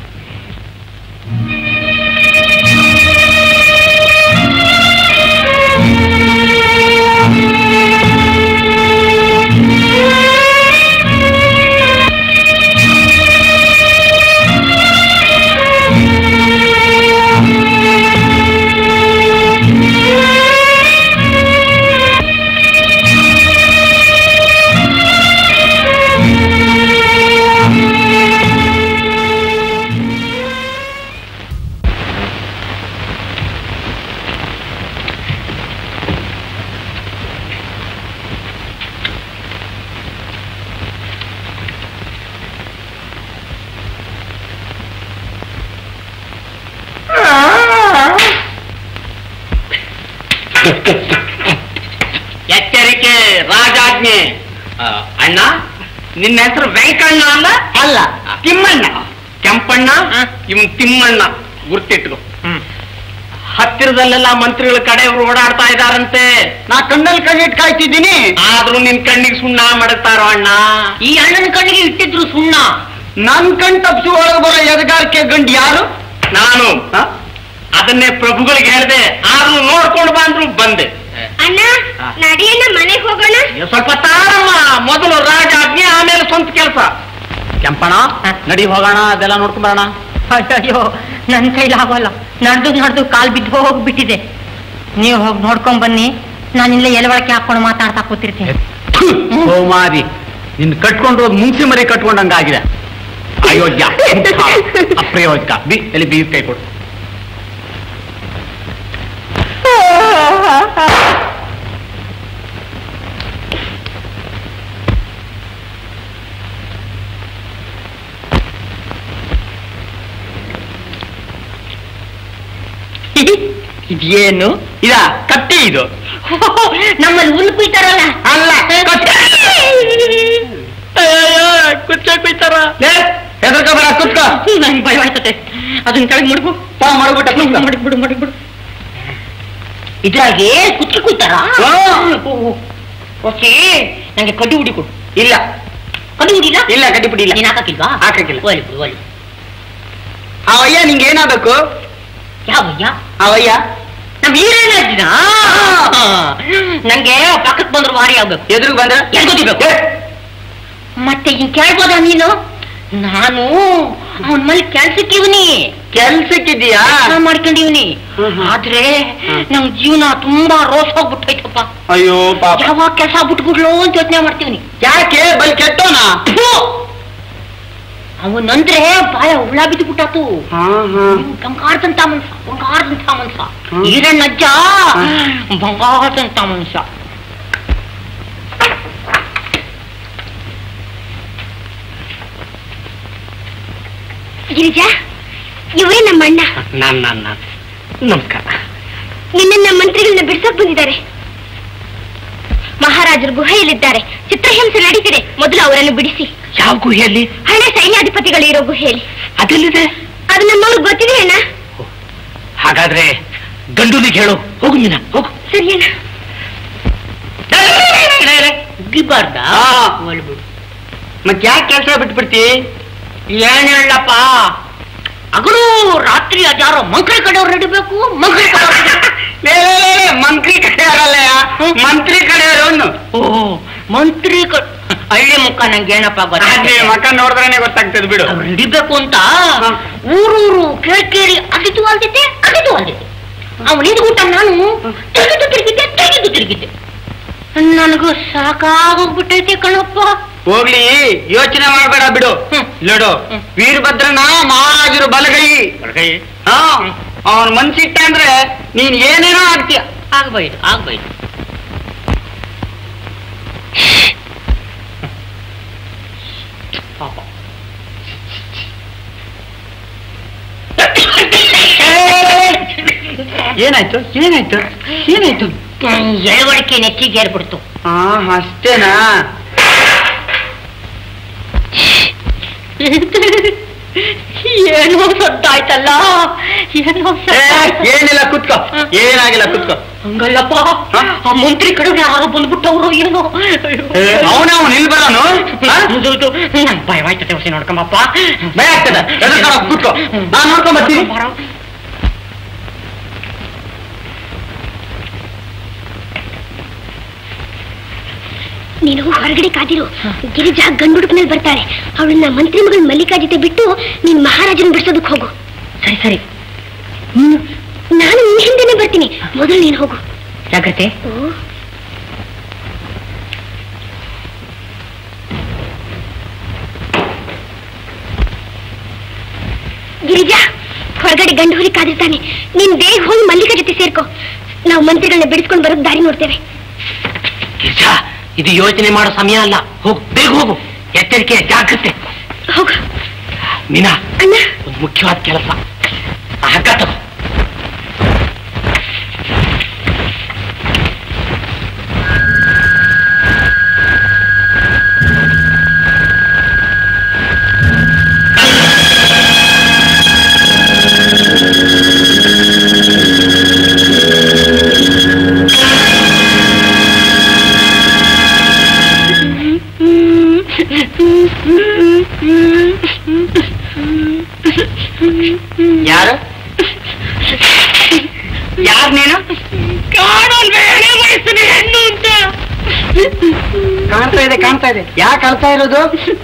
ಎಚ್ಚರಿಕೆ ರಾಜಾಜ್ಞೆ ಆ, ಅಣ್ಣ ನಿನ್ನ ಹೆಸರು ವೆಂಕಣ್ಣ ಅಲ್ಲ ಅಲ್ಲ ತಿಮ್ಮಣ್ಣ ಕೆಂಪಣ್ಣ ಇವನ್ ತಿಮ್ಮಣ್ಣ ಗುರ್ತಿಟ್ಕೊ ಹತ್ತಿರದಲ್ಲೆಲ್ಲ ಮಂತ್ರಿಗಳ ಕಡೆಯವರು ಓಡಾಡ್ತಾ ಇದಾರಂತೆ ನಾ ಕಣ್ಣಲ್ಲಿ ಕಣ್ಣಿಟ್ಟು ಕಾಯ್ತಿದ್ದೀನಿ ಆದ್ರೂ ನಿನ್ ಕಣ್ಣಿಗೆ ಸುಣ್ಣ ಮಾಡುತ್ತಾರೋ ಅಣ್ಣ ಈ ಅಣ್ಣನ ಕಣ್ಣಿಗೆ ಇಟ್ಟಿದ್ರು ಸುಣ್ಣ ನನ್ ಕಣ್ ತಪ್ಪಿಸಿ ಒಳಗೆ ಬರೋ ಎದಗಾರಿಕೆ ಗಂಡು ಯಾರು ನಾನು ಹ? ಅದನ್ನೇ ಪ್ರಭುಗಳಿಗೆ ಹೇಳಿದೆ ಆದ್ರೂ ನೋಡ್ಕೊಂಡು ಬಂದ್ರು ಬಂದೆ ಅಣ್ಣ ನಡಿಯಣ್ಣ ಮನೆಗೆ ಹೋಗೋಣ ಏ, ಸ್ವಲ್ಪ ತಾಳಮ್ಮ ಮೊದಲು ರಾಜ ಆಜ್ಞೆ ಆಮೇಲೆ ಸ್ವಂತ ಕೆಲಸ ಕೆಂಪಣ ನಡಿ ಹೋಗೋಣ ಅದೆಲ್ಲ ನೋಡ್ಕೊಂಡ್ ಬರೋಣ ಅಯ್ಯೋ ನನ್ನ ಕೈಲಿ ಆಗೋಲ್ಲ ನಡೆದು ನಡೆದು ಕಾಲ್ ಬಿದ್ದು ಹೋಗ್ಬಿಟ್ಟಿದೆ ನೀವು ಹೋಗಿ ನೋಡ್ಕೊಂಡ್ ಬನ್ನಿ ನಾನು ಇಲ್ಲೇ ಎಲವಳಕೆ ಹಾಕೊಂಡು ಮಾತಾಡ್ತಾ ಕೂತಿರ್ತೀನಿ ಸೋಮಾರಿ ನಿನ್ ಕಟ್ಕೊಂಡು ಹೋದ್ ಮುಂಚೆ ಮರಿ ಕಟ್ಕೊಂಡಂಗಾಗಿದೆ ಅಯೋಗ್ಯ ಮೂರ್ಖ, ಅಪ್ರಯೋಜಕ ಬಿ ಎಲ್ಲಿ ಬೀರ್ ಕೈ ಕೊಡು ಇದೇನು ಇದ ಕತ್ತಿ ಇದು ನಮ್ಮಲ್ಲಿ ಹುಲ್ಲು ಕುಯ್ತಾರಲ್ಲ ಅಲ್ಲ ಕತ್ತಿ ಬರುತ್ತೆ ಅದನ್ನ ಕೆಳಗೆ ಮುಡ್ಬು ಮಾಡ್ಬಿಟ್ಟ ಮಡಗ್ಬಿಡು ಮಡಗ್ಬಿಡು ಇದ್ರಾಗೆ ಕುಚ್ಚಿ ಕೂತಾರ ಓಕೆ ನಂಗೆ ಕಡ್ಡಿ ಹುಡಿ ಕೊಡು ಇಲ್ಲ ಕಡ್ಡಿ ಹುಡಿಲ್ಲ ಇಲ್ಲ ಕಡ್ಡಿಪುಡಿ ಇಲ್ಲ ನೀನ್ ಹಾಕಿಲ್ವಾ ಹಾಕಕ್ಕಿಲ್ಲ. ಒಲಿ ಬಿಡು ಒಲಿ ಅವಯ್ಯ ನಿಂಗೆ ಏನಾಗಬೇಕು ಯಾವಯ್ಯ ಅವಯ್ಯ ನಮ್ ಹೀರೇನ ಇದ್ದೀನ ನಂಗೆ ಪಕ್ಕಕ್ಕೆ ಬಂದ್ರು ವಾರಿ ಆಗ್ಬೇಕು ಎದುರು ಬಂದ್ರ ಎಲ್ಗೊತ್ತಿರ್ಬೇಕು ಮತ್ತೆ ಹಿಂಗ್ ಕೇಳ್ಬೋದ ನೀನು ನಾನು ಅವನ್ ಮೇಲೆ ಕೆಲ್ಸಕ್ಕಿವ್ನಿ ಕೆಲ್ಸಕ್ಕಿದೀಯಾ ಕೆಲಸ ಮಾಡ್ಕೊಂಡಿವ್ನಿ ಹ್ಮ್ ಹ್ಮ್. ಆದ್ರೆ ಹ್ಮ್. ನಮ್ ಜೀವನ ತುಂಬಾ ರೋಸ್ ಹೋಗ್ಬಿಟ್ಟೈತಪ್ಪ ಅಯ್ಯೋ ಪಾಪ ಯಾವಾಗ ಕೆಲಸ ಬಿಟ್ಬಿಡ್ಲು ಅಂತ ಯೋಚನೆ ಮಾಡ್ತೀವ್ನಿ ಯಾಕೆ ಬಲ್ ಕೆಟ್ಟೋನಾ ಅವನಂದ್ರೆ ಬಾಯ ಹುಳ ಬಿದ್ದು ಬಿಟ್ಟಾತು ಹಾ ಹಾ ಬಂಗಾರದಂತ ಮನ್ಸ ಬಂಗಾರದಂತ ಮನ್ಸ ಹ್ಮ್. ಈರಣ್ಣಜ್ಜ ಬಂಗಾರದಂತ ಮನ್ಸ ಗಿರಿಜಾ ಇವರೇ ನಮ್ಮ ಅಣ್ಣ ನಾನ್ ನಾನ್ ನಾನ್ ನಮಸ್ಕಾರ ನಿನ್ನ ಮಂತ್ರಿಗಳನ್ನ ಬಿಡ್ಸಕ್ ಬಂದಿದ್ದಾರೆ ಮಹಾರಾಜರು ಗುಹೆಯಲ್ಲಿದ್ದಾರೆ ಚಿತ್ರಹಿಂಸೆ ನಡೀತಿದೆ ಮೊದಲು ಅವರನ್ನು ಬಿಡಿಸಿ ಯಾವ ಗುಹೆಯಲ್ಲಿ ಹಳೆ ಸೈನ್ಯಾಧಿಪತಿಗಳು ಇರೋ ಗುಹೆಯಲ್ಲಿ ಅದೆಲ್ಲಿದೆ ಅದು ನಮ್ಮವ್ರಿಗೆ ಗೊತ್ತಿದೆ ಅಣ್ಣ ಹಾಗಾದ್ರೆ ಗಂಡುಲಿಗೆ ಹೇಳು ಹೋಗು ಮೀನ ಹೋಗು ಸರಿ ಅಣ್ಣ ಉಗ್ಗಿಬಾರ್ದ ಆ. ಒಲ್ಬಿಡು ಮತ್ ಯಾಕೆ ಕೆಲಸ ಬಿಟ್ಬಿಡ್ತಿ ಏನ್ ಹೇಳಪ್ಪ ಹಗಲು ರಾತ್ರಿ ಅದ್ಯಾರೋ ಮಂಕ್ರಿ ಕಡೆಯವ್ರು ನಡಿಬೇಕು ಮಂಕ್ರಿ ಕಡೆಯವ್ರು ಲೇ, ಲೇ, ಲೇ, ಲೇ, ಮಂತ್ರಿ ಕಡೆಯವರಲ್ಲಯ್ಯ ಮಂತ್ರಿ ಕಡೆಯವರು ಓ ಮಂತ್ರಿ ಕ ಹಳ್ಳಿ ಮುಖ ನಂಗೆ ಏನಪ್ಪ ಅದೇ ಗೊತ್ತಾಗ್ತದೆ ಮಕ್ಕ ನೋಡಿದ್ರೇನೆ ಗೊತ್ತಾಗ್ತದೆ ಬಿಡು ಅವ್ರು ಹಿಡಿಬೇಕು ಅಂತ ಹ. ಊರೂರು ಕೇಳಿ ಕೇಳಿ ಅದಿತು ಅಲ್ದಿತ್ತೆ ಅದಿತು ಅಲ್ದಿತ್ತೆ ಅವನು ಹಿಡ್ಬಿಟ್ಟ ನಾನು ತಿರುಗಿದ್ದು ತಿರುಗಿದ್ದೆ ತಿರುಗಿದ್ದು ತಿರುಗಿದ್ದೆ ನನಗೂ ಸಾಕಾಗೋಗ್ಬಿಟ್ಟೈತೆ ಕಣಪ್ಪ ಹೋಗ್ಲಿ ಯೋಚನೆ ಮಾಡ್ಬೇಡ ಬಿಡು ಹ್ಮ್. ನೋಡು ಹ್ಮ್. ವೀರಭದ್ರನ ಮಹಾರಾಜರು ಬಲಗೈ ಹಾ ಅವನ್ ಮನ್ಸಿಟ್ಟ ಅಂದ್ರೆ ನೀನ್ ಏನೇನೋ ಆಗ್ತೀಯ ಆಗ್ಬೈದು ಆಗ್ಬೈದು ಪಾಪ ಏನಾಯ್ತು ಏನಾಯ್ತು ಏನಾಯ್ತು ಎಳವಳಿಕೆ ನೆಚ್ಚಿಗೆ ಏರ್ಬಿಡ್ತು ಹಾ ಅಷ್ಟೇನಾ ಏನೋ ಸದ್ದಾಯ್ತಲ್ಲ ಏನೋ ಏ, ಸದ್ದಾಯ್ತು. ಏನಿಲ್ಲ ಕುತ್ಕೋ ಏನಾಗಿಲ್ಲ ಕುತ್ಕೋ ಹಂಗಲ್ಲಪ್ಪ ಹ? ಆ ಮಂತ್ರಿ ಕಡೆ ಯಾರೋ ಬಂದ್ಬಿಟ್ಟವ್ರು ಏನೋ ಅವನ ಅವನ್ ಇಲ್ಲಿ ಬರೋನು ಹಾ? ನನ್ ಭಯವಾಯ್ತದೆ ಹೊಸಿ ನೋಡ್ಕೊಂಬಪ್ಪ ಭಯ ಆಗ್ತದೆ ಎದುರ್ಕೊಂಡು ಹೋಗ್ ಕೂತ್ಕೋ ನಾನ್ ನೋಡ್ಕೊಂಡ್ ಬರ್ತೀನಿ ಬರೋ. ನೀನು ಹೊರಗಡೆ ಕಾದಿರು ಗಿರಿಜಾ ಗಂಡುಡುಪಿನಲ್ಲಿ ಬರ್ತಾಳೆ ಅವಳನ್ನ ಮಂತ್ರಿ ಮಗಳು ಮಲ್ಲಿಕಾ ಜೊತೆ ಬಿಟ್ಟು ನೀನ್ ಮಹಾರಾಜನ ಬಿಡ್ಸೋದಕ್ ಹೋಗು ಸರಿ ಸರಿ ನಾನು ನಿನ್ ಹಿಂದೆನೆ ಬರ್ತೀನಿ ಮೊದಲು ನೀನು ಹೋಗು ಜಾಗ್ರತೆ ಓ ಗಿರಿಜಾ ಹೊರಗಡೆ ಗಂಡು ಹುಲಿ ಕಾದಿರ್ತಾನೆ ನೀನ್ ಬೇಗ ಹೋಗಿ ಮಲ್ಲಿಕಾ ಜೊತೆ ಸೇರ್ಕೋ ನಾವು ಮಂತ್ರಿಗಳನ್ನ ಬಿಡಿಸ್ಕೊಂಡು ಬರೋಕ್ ದಾರಿ ನೋಡ್ತೇವೆ ಗಿರ್ಜಾ, ಇದು ಯೋಚನೆ ಮಾಡೋ ಸಮಯ ಅಲ್ಲ ಹೋಗು ಬೇಗ ಹೋಗು ಎಚ್ಚರಿಕೆ ಜಾಗ್ರತೆ ಹೋಗು ಮೀನಾ ಅಣ್ಣ ಒಂದು ಮುಖ್ಯವಾದ ಕೆಲಸ ಆ ಹಗ್ಗ ತಗೋ ಯಾರು ಯಾರು ನೀನು ಕಾಣ್ತಾ ಇದೆ ಕಾಣ್ತಾ ಇದೆ ಯಾಕೆ ಅಳ್ತಾ ಇರೋದು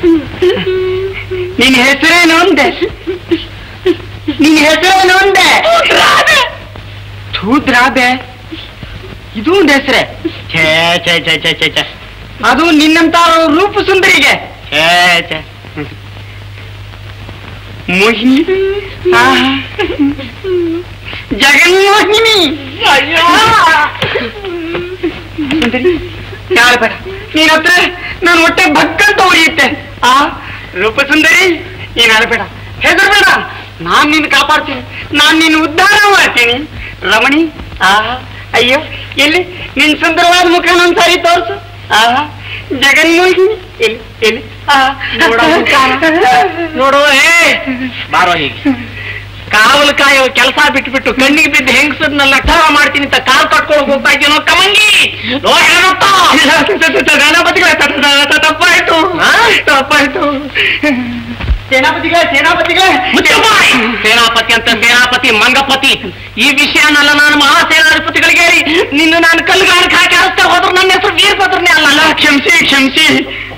ನಿನ್ ಹೆಸರೇನು ಅಂದೆ ನಿನ್ ಹೆಸರೇನು ಅಂದೆ ಥೂದ್ರಾಬೆ ಇದು ಒಂದು ಹೆಸರೇ ಛೇ ಛೇ ಛೇ ಛೇ ಛೇ ಛೇ ಅದು ನಿನ್ನಂತ ರೂಪ ಸುಂದರಿಗೆ ಛೇ ಛೇ ಮೋಹಿನಿ ಆಹಾ. ಜಗನ್ಮೋಹಿನಿ ಸುಂದರಿ ಯಾರು ಬೇಡ ನೀನ್ ಹತ್ರ ನಾನು ಹೊಟ್ಟೆ ಭಕ್ಕಂತ ಉರಿಯುತ್ತೆ ಆ ರೂಪ ಸುಂದರಿ ನೀನ್ ಅಳಬೇಡ ಹೆದರ್ಬೇಡ ನಾನ್ ನಿನ್ನ ಕಾಪಾಡ್ತೀನಿ ನಾನ್ ನಿನ್ನ ಉದ್ಧಾರ ಮಾಡ್ತೀನಿ ರಮಣಿ ಆ ಅಯ್ಯೋ ಎಲ್ಲಿ ನಿನ್ ಸುಂದರವಾದ ಮುಖ ನನ್ ಸಾರಿ ತೋರ್ಸು ಆ ಜಗನ್ಮೋಹಿನಿ ಎಲ್ಲಿ ಎಲ್ಲಿ ಆ ನೋಡೋ ಮುಖ. ನೋಡು ಏ ಬಾರೋ ಹೀಗೆ ಕಾವಲು ಕಾಯೋ ಕೆಲಸ ಬಿಟ್ಬಿಟ್ಟು ಕಣ್ಣಿಗೆ ಬಿದ್ದು ಹೆಂಗಸರ್ನೆಲ್ಲ ಠಾವ ಮಾಡ್ತೀನಿ ಅಂತ ಕಾಲ್ ಕಟ್ಕೊಂಡು ಹೋಗ್ತಾ ಇದ್ದೀನೋ ಕಮಂಗಿ ಲೋ ಹೇಳುತ್ತಾ ಸೇನಾಪತಿಗಳೇ ತಪ್ಪಾಯ್ತು ತಪ್ಪಾಯ್ತು ಸೇನಾಪತಿಗಳೇ ಸೇನಾಪತಿಗಳೇ ಮುಚ್ಚಬಾಯ್! ಸೇನಾಪತಿ ಅಂತ ಸೇನಾಪತಿ ಮಂಗಪತಿ ಈ ವಿಷಯನೆಲ್ಲ ನಾನು ಮಹಾಸೇನಾಧಿಪತಿಗಳಿಗೆ ಹೇಳಿ ನಿನ್ನ ನಾನು ಕಲ್ಲುಗಾರಕ್ಕೆ ಹಾಕಿ ಹರಿಸ್ತಾ ಹೋದ್ರು ನನ್ನ ಹೆಸರು ವೀರಭದ್ರನೇ ಅಲ್ಲ ಕ್ಷಮಿಸಿ ಕ್ಷಮಿಸಿ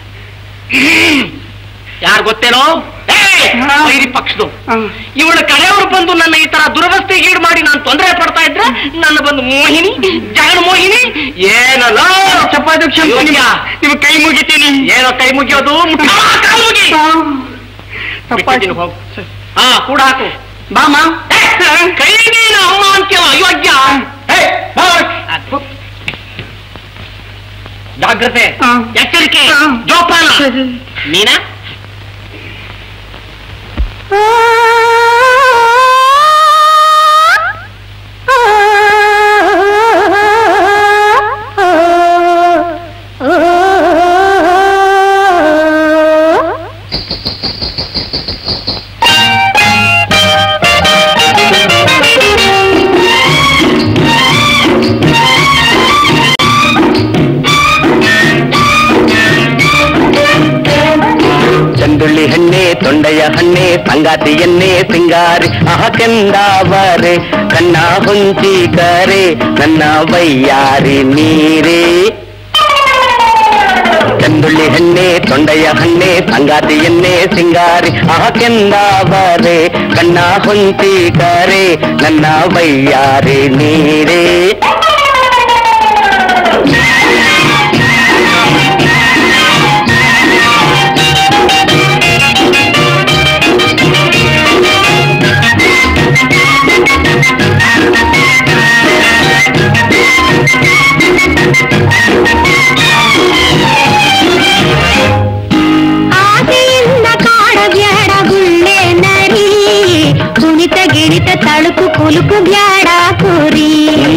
ಯಾರು ಗೊತ್ತೇನೋ ಏ, ವೈರಿ ಪಕ್ಷದು ಇವಳ ಕಡೆಯವರು ಬಂದು ನನ್ನ ಈ ತರ ದುರವಸ್ಥೆಗೆ ಈಡು ಮಾಡಿ ನಾನು ತೊಂದರೆ ಪಡ್ತಾ ಇದ್ರೆ ನನ್ನ ಬಂದು ಮೋಹಿನಿ ಜಗನ್ ಮೋಹಿನಿ ಏನಲ್ಲ ಚಪ್ಪಾಯ್ತು ಕ್ಷಮಿಸಿ ಯೋಗ್ಯ. ನಿಮ್ಮ ಕೈ ಮುಗಿತೀನಿ ಏನೋ ಕೈ ಮುಗಿಯೋದು ಮುಟ್ಟ ಕಾಲು ಮುಗಿ ಬಿಟ್ಟಿದ್ದೀನಿ, ಹೋಗು. ಹಾ ಕೂಡ ಹಾಕು ಬಾಮ ಏ, ಕೈ ನೀನು ಅಮ್ಮ ಅಂತೀವ ಅಯೋಗ್ಯ ಹೇ, ಬಾ. ಅದ್ಭುತ. ಜಾಗ್ರತೆ ಹಾ. ಎಚ್ಚರಿಕೆ ಹಾ. ಜೋಪಾನ ಮೀನಾ ಚಂದುಳ್ಳಿ ಹಣ್ಣೆ ತೊಂಡೆಯ ಹಣ್ಣೆ ಸಂಗಾತಿ ಎಣ್ಣೆ ಸಿಂಗಾರಿ ಅಹಕೆಂದಾವರೆ ಕಣ್ಣ ಹೊಂಚಿ ಕರೆ ನನ್ನ ವೈಯಾರಿ ನೀರೇ ಚಂದುಳ್ಳಿ ಹಣ್ಣೆ ತೊಂಡೆಯ ಹಣ್ಣೆ ಸಂಗಾತಿ ಎಣ್ಣೆ ಸಿಂಗಾರಿ ಅಹಕೆಂದಾವರೆ ಕಣ್ಣ ಹೊಂಚಿ ಕರೆ ನನ್ನ ವೈಯಾರಿ ನೀರೇ ಆಸೆಯಿಂದ ಕಾಡಬ್ಯಾಡ ಗುಳ್ಳೆ ನರಿ ಕುಣಿತ ಗಿಣಿತ ತಳುಕು ಕುಲುಕು ಬ್ಯಾಡ ಕುರಿ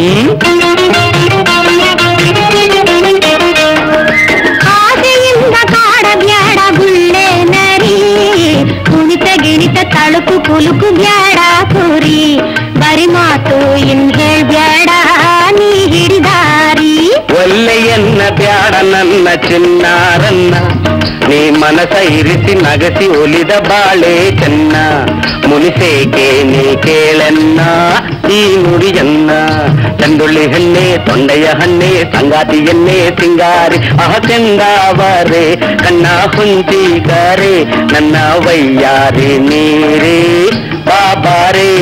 ಆಸೆಯಿಂದ ಕಾಡಬ್ಯಾಡ ಗುಳ್ಳೆ ನರಿ ಕುಣಿತ ಗಿಣಿತ ತಳುಕು ಕುಲುಕು ಬ್ಯಾಡ ಕುರಿ ಬರಿ ಮಾತು ಇನ್ ಹೇಳ್ಬ್ಯಾಡ ನೀ ಹಿಡಿದಾರಿ ಒಲ್ಲೆಯನ್ನ ಬ್ಯಾಡ ನನ್ನ ಚಿನ್ನಾರನ್ನ ನೀ ಮನಸ ಇರಿಸಿ ನಗಸಿ ಒಲಿದ ಬಾಳೆ ಚೆನ್ನ ಮುನಿಸೇಕೆ ನೀ ಕೇಳನ್ನ ಈ ನುಡಿಯನ್ನ ಚಂದುಳ್ಳಿ ಹಣ್ಣೆ ತೊಂಡೆಯ ಹಣ್ಣೆ ಸಂಗಾತಿ ಎಣ್ಣೆ ಸಿಂಗಾರಿ ಅಹಚಂದಾವರೆ ಕಣ್ಣ ಹುಂಚಿಗಾರೆ ನನ್ನ ವೈಯಾರಿ ನೀರೇ ಬಾಬಾರೇ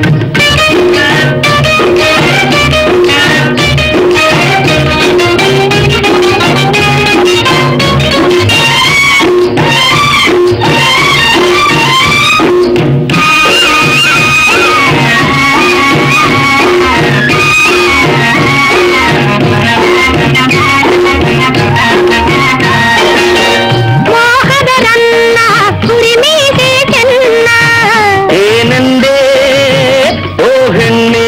ಮೋಹದ ನನ್ನ ಕುರಿಮೀಸೆ ಚೆನ್ನ ಏನಂದೆ ಓ ಹೆಣ್ಣೆ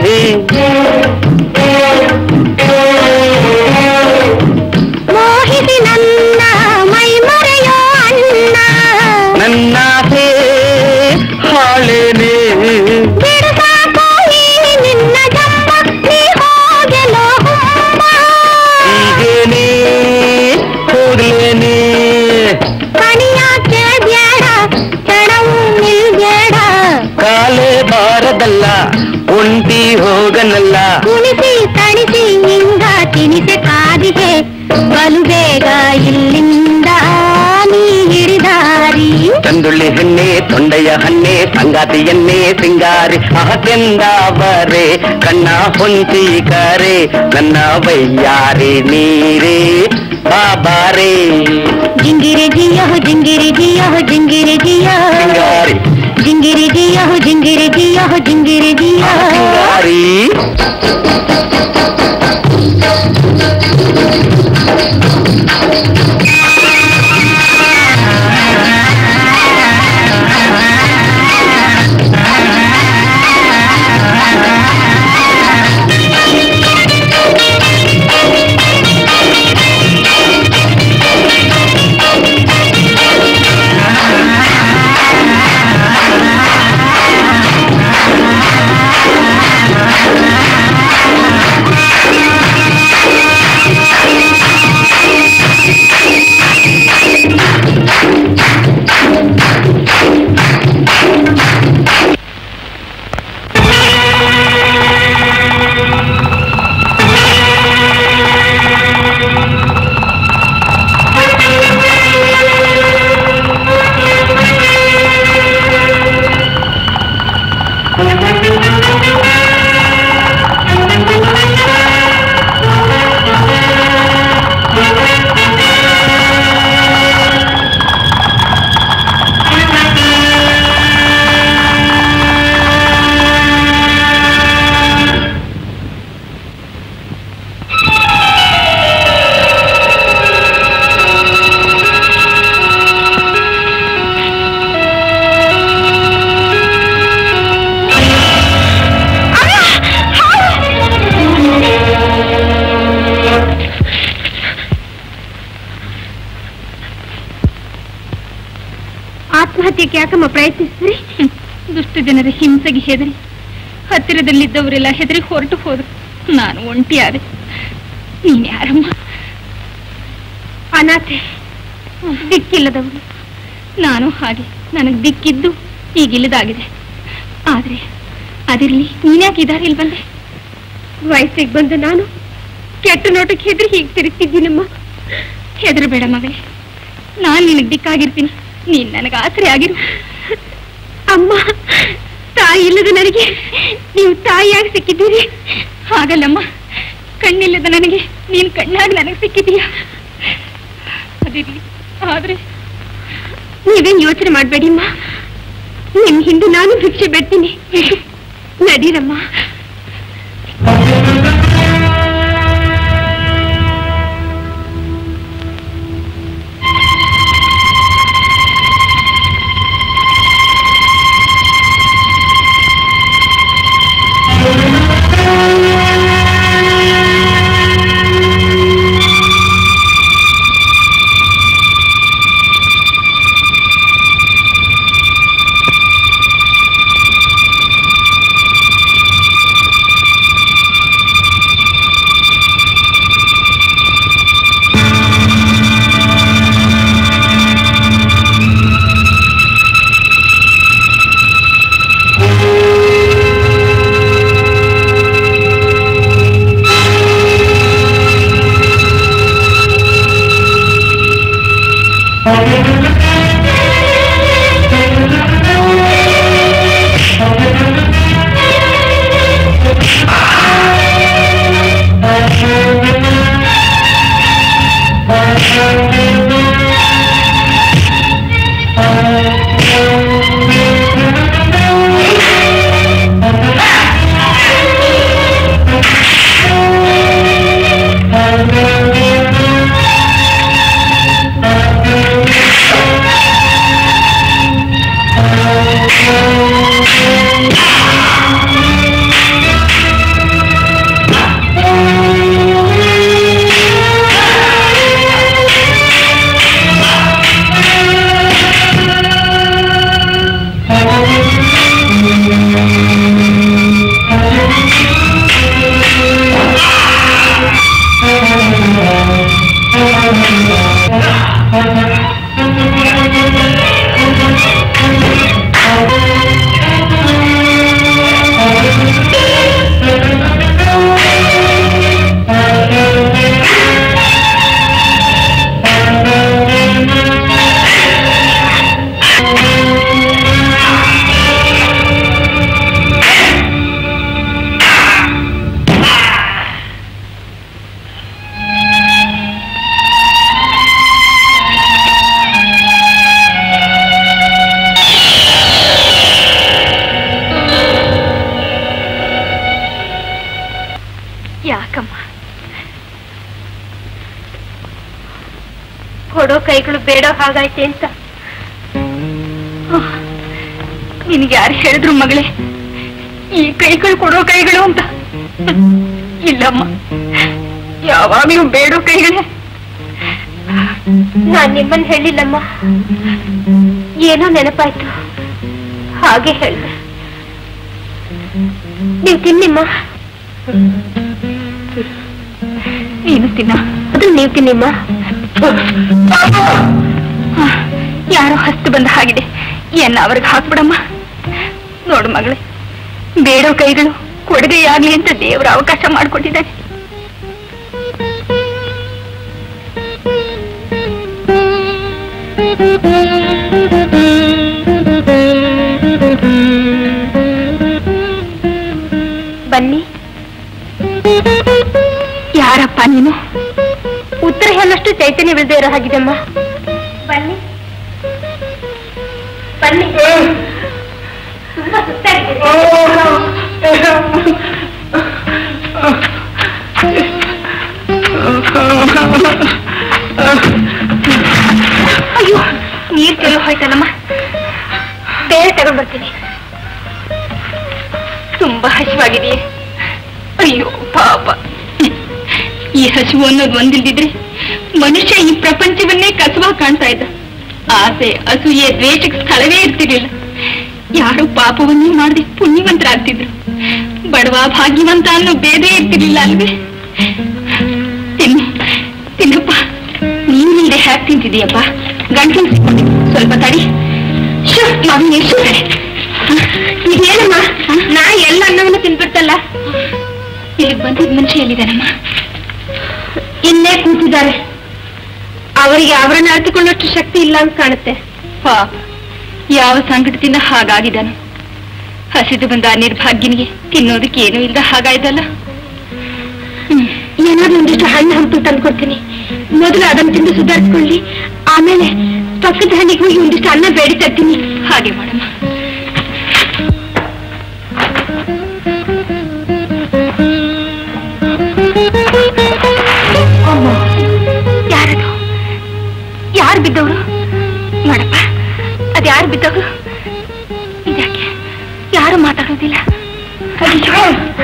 ಮೋಹಿಸಿ ನನ್ನ ಮೈ ಮರೆಯೋ ಅಣ್ಣ ನನ್ನಾಸೆ ಹಾಳೇನೆ ಬಿಡು ಸಾಕು ಈ ನಿನ್ನ ಜಮ್ಮ ನೀ ಹೋಗೆಲೋ ಹುಮ್ಮ ಈಗೇನೆ ಹೋಗ್ಲೇನೆ ಕಣಿಯಾಕೆ ಬ್ಯಾಡ ಕಣವು ನಿಲ್ಬೇಡ ಕಾಲೇ ಬಾರದಲ್ಲ ಒಂಟಿ ಹೋಗನಲ್ಲ ಕುಣಿಸಿ ತಣಿಸಿ ಹಿಂಗ ತಿನಿಸೆ ಕಾದಿಗೆ ಬಲು ಬೇಗ ಇಲ್ಲಿಂದ ನೀ ಹಿಡಿದಾರಿ ಚಂದುಳ್ಳಿ ಹೆಣ್ಣೆ ತೊಂಡೆಯ ಹಣ್ಣೆ ಸಂಗಾತಿ ಎಣ್ಣೆ ಸಿಂಗಾರಿ ಅಹಕೆಂದಾವರೆ ಕಣ್ಣ ಹೊಂಚಿ ಕರೆ ನನ್ನ ವೈಯಾರಿ ನೀರೇ ಬಾಬಾರೇ ಜಿಂಗಿರಿ ಜಿಯೋ ಜಿಂಗಿರಿ ಜಿಯೋ ಜಿಂಗಿರಿ ಜಿಯೋ ಸಿಂಗಾರಿ ಜಿಂಗಿರಿ ಜಿಯೋ ಜಿಂಗಿರಿ ಜಿಯೋ ಜಿಂಗಿರಿ ಜಿಯೋ ಸಿಂಗಾರಿ ಆ ಆತ್ಮಹತ್ಯೆಗೆ ಯಾಕಮ್ಮ ಪ್ರಯತ್ನಿಸ್ತೀರಿ ಹ್ಮ್. ದುಷ್ಟ ಜನರ ಹಿಂಸೆಗೆ ಹೆದರಿ ಹತ್ತಿರದಲ್ಲಿದ್ದವರೆಲ್ಲ ಹೆದರಿ ಹೊರಟು ಹೋದ್ರು ನಾನು ಒಂಟಿಯಾದೆ ನೀನ್ ಯಾರಮ್ಮ ಅನಾಥೆ ದಿಕ್ಕಿಲ್ಲದವಳು ನಾನು ಹಾಗೆ ನನಗ್ ದಿಕ್ಕಿದ್ದು ಈಗಿಲ್ಲದಾಗಿದೆ ಆದ್ರೆ ಅದಿರ್ಲಿ ನೀನ್ಯಾಕೆ ಇದಾರೆ ಇಲ್ಲಿ ಬಂದೆ ವಯಸ್ಸಿಗೆ ಬಂದು ನಾನು ಕೆಟ್ಟ ನೋಟಕ್ಕೆ ಹೆದರಿ ಹೀಗೆ ತಿರುಗ್ತಿದ್ದೀನಮ್ಮ ಹೆದರಬೇಡ ಮಗಳೇ ನಾನ್ ನಿನಗ್ ದಿಕ್ಕಾಗಿರ್ತೀನಿ ನೀನ್ ನನಗೆ ಆಸರೆ ಆಗಿರು ಅಮ್ಮ ತಾಯಿ ಇಲ್ಲದ ನನಗೆ ನೀವು ತಾಯಿಯಾಗಿ ಸಿಕ್ಕಿದ್ದೀರಿ ಹಾಗಲ್ಲಮ್ಮ ಕಣ್ಣಿಲ್ಲದ ನನಗೆ ನೀನ್ ಕಣ್ಣಾಗಿ ನನಗೆ ಸಿಕ್ಕಿದೀಯ ಅದಿರ್ಲಿ ಆದ್ರೆ ನೀವೇನ್ ಯೋಚನೆ ಮಾಡಬೇಡಿಮ್ಮ ನಿಮ್ ಹಿಂದೆ ನಾನು ಭಿಕ್ಷೆ ಬಿಡ್ತೀನಿ ನಡೀರಮ್ಮ ಯಾಕಮ್ಮ ಕೊಡೋ ಕೈಗಳು ಬೇಡ ಹಾಗಾಯ್ತೆ ಅಂತ ನಿನಗೆ ಯಾರು ಹೇಳಿದ್ರು ಮಗಳೇ ಈ ಕೈಗಳು ಕೊಡೋ ಕೈಗಳು ಅಂತ ಇಲ್ಲಮ್ಮ ಯಾವಾಗ್ಲೂ ಬೇಡೋ ಕೈಗಳೇ ನಾನ್ ನಿಮ್ಮನ್ನ ಹೇಳಿಲ್ಲಮ್ಮ ಏನೋ ನೆನಪಾಯ್ತು ಹಾಗೆ ಹೇಳ್ದೆ ನೀವು ತಿನ್ನಿಮ್ಮ ನೀನು ತಿನ್ನ ಅದು ನೀವು ತಿನ್ನಿಮ್ಮ ಯಾರೋ ಹಸ್ತು ಬಂದ ಹಾಗಿದೆ ಎನ್ನ ಅವ್ರಿಗೆ ಹಾಕ್ಬಿಡಮ್ಮ ನೋಡು ಮಗಳೇ ಬೇಡೋ ಕೈಗಳು ಕೊಡುಗೆಯಾಗ್ಲಿ ಅಂತ ದೇವರ ಅವಕಾಶ ಮಾಡಿಕೊಟ್ಟಿದ್ದಾನೆ ಬನ್ನಿ ಯಾರಪ್ಪ ನೀನು ಉತ್ತರ ಹೇಳಷ್ಟು ಚೈತನ್ಯವಿಲ್ಲದೆ ಇರೋ ಹಾಗಿದೆಮ್ಮ ಬನ್ನಿ ಬನ್ನಿ ತುಂಬಾ ಸುತ್ತಾಗಿದೆ ಅಯ್ಯೋ ನೀರ್ ಚೆಲ್ಲು ಹೋಯ್ತಲ್ಲಮ್ಮ ಬೇರೆ ತಗೊಂಡ್ ಬರ್ತೀನಿ ತುಂಬಾ ಹಸಿವಾಗಿದೆಯೇ ಅಯ್ಯೋ ಪಾಪ ಈ ಹಸಿವು ಅನ್ನೋದು ಒಂದಿಲ್ದಿದ್ರೆ ಮನುಷ್ಯ ಈ ಪ್ರಪಂಚವನ್ನೇ ಕಸವಾಗಿ ಕಾಣ್ತಾ ಇದ್ದ ಆಸೆ ಅಸೂಯೆ ದ್ವೇಷಕ್ಕೆ ಸ್ಥಳವೇ ಇರ್ತಿರ್ಲಿಲ್ಲ ಯಾರು ಪಾಪವನ್ನೇ ಮಾಡದೆ ಪುಣ್ಯವಂತರಾಗ್ತಿದ್ರು ಬಡವ ಭಾಗ್ಯವಂತ ಅನ್ನೋ ಭೇದೇ ಇರ್ತಿರ್ಲಿಲ್ಲ ಅಲ್ವೇ ತಿನ್ನು ತಿನ್ನಪ್ಪ ನೀನಿಲ್ದೆ ಹ್ಯಾಕ್ ತಿಂತಿದೀಯಪ್ಪ ಗಂಟಲು ಸ್ವಲ್ಪ ತಡಿ ಶೋ, ಮಗನ್ ಎಷ್ಟು ಕಡೆ ಇದೇನಮ್ಮ ನಾ ಎಲ್ಲ ಅನ್ನವನ್ನು ತಿನ್ಬಿಡ್ತಲ್ಲ ಇಲ್ಲಿಗೆ ಬಂದಿದ್ ಮನುಷ್ಯ ಎಲ್ಲಿದ್ದಾನಮ್ಮ ಇಲ್ಲೇ ಕೂತಿದ್ದಾರೆ ಅವರಿಗೆ ಅವರನ್ನ ಅರಿತುಕೊಳ್ಳೋಷ್ಟು ಶಕ್ತಿ ಇಲ್ಲ ಅಂತ ಕಾಣುತ್ತೆ ಪಾಪ ಯಾವ ಸಂಕಟದಿಂದ ಹಾಗಾಗಿದ್ದಾನೆ ಹಸಿದು ಬಂದ ಆ ನಿರ್ಭಾಗ್ಯನಿಗೆ ತಿನ್ನೋದಕ್ಕೆ ಏನೂ ಇಲ್ಲದ ಹಾಗಾಯ್ತಲ್ಲ ಹ್ಮ್. ಏನಾದ್ರೂ ಒಂದಿಷ್ಟು ಹಣ್ಣು ಹಂಪಲು ತಂದ್ಕೊಡ್ತೀನಿ ಮೊದಲು ಅದನ್ನು ತಿಂದು ಸುಧಾರಿಸ್ಕೊಳ್ಳಿ ಆಮೇಲೆ ಪಕ್ಕದ ಹಣ್ಣಿಗೆ ಹೋಗಿ ಒಂದಿಷ್ಟು ಅನ್ನ ಬೇಡಿ ತರ್ತೀನಿ ಹಾಗೆ ಮಾಡಮ್ಮ ಅಮ್ಮ, ಯಾರದು ಯಾರು ಬಿದ್ದವರು ನೋಡಪ್ಪ ಅದು ಯಾರು ಬಿದ್ದವರು ಇದ್ಯಾಕೆ ಯಾರು ಮಾತಾಡೋದಿಲ್ಲ ಅಯ್ಯೋ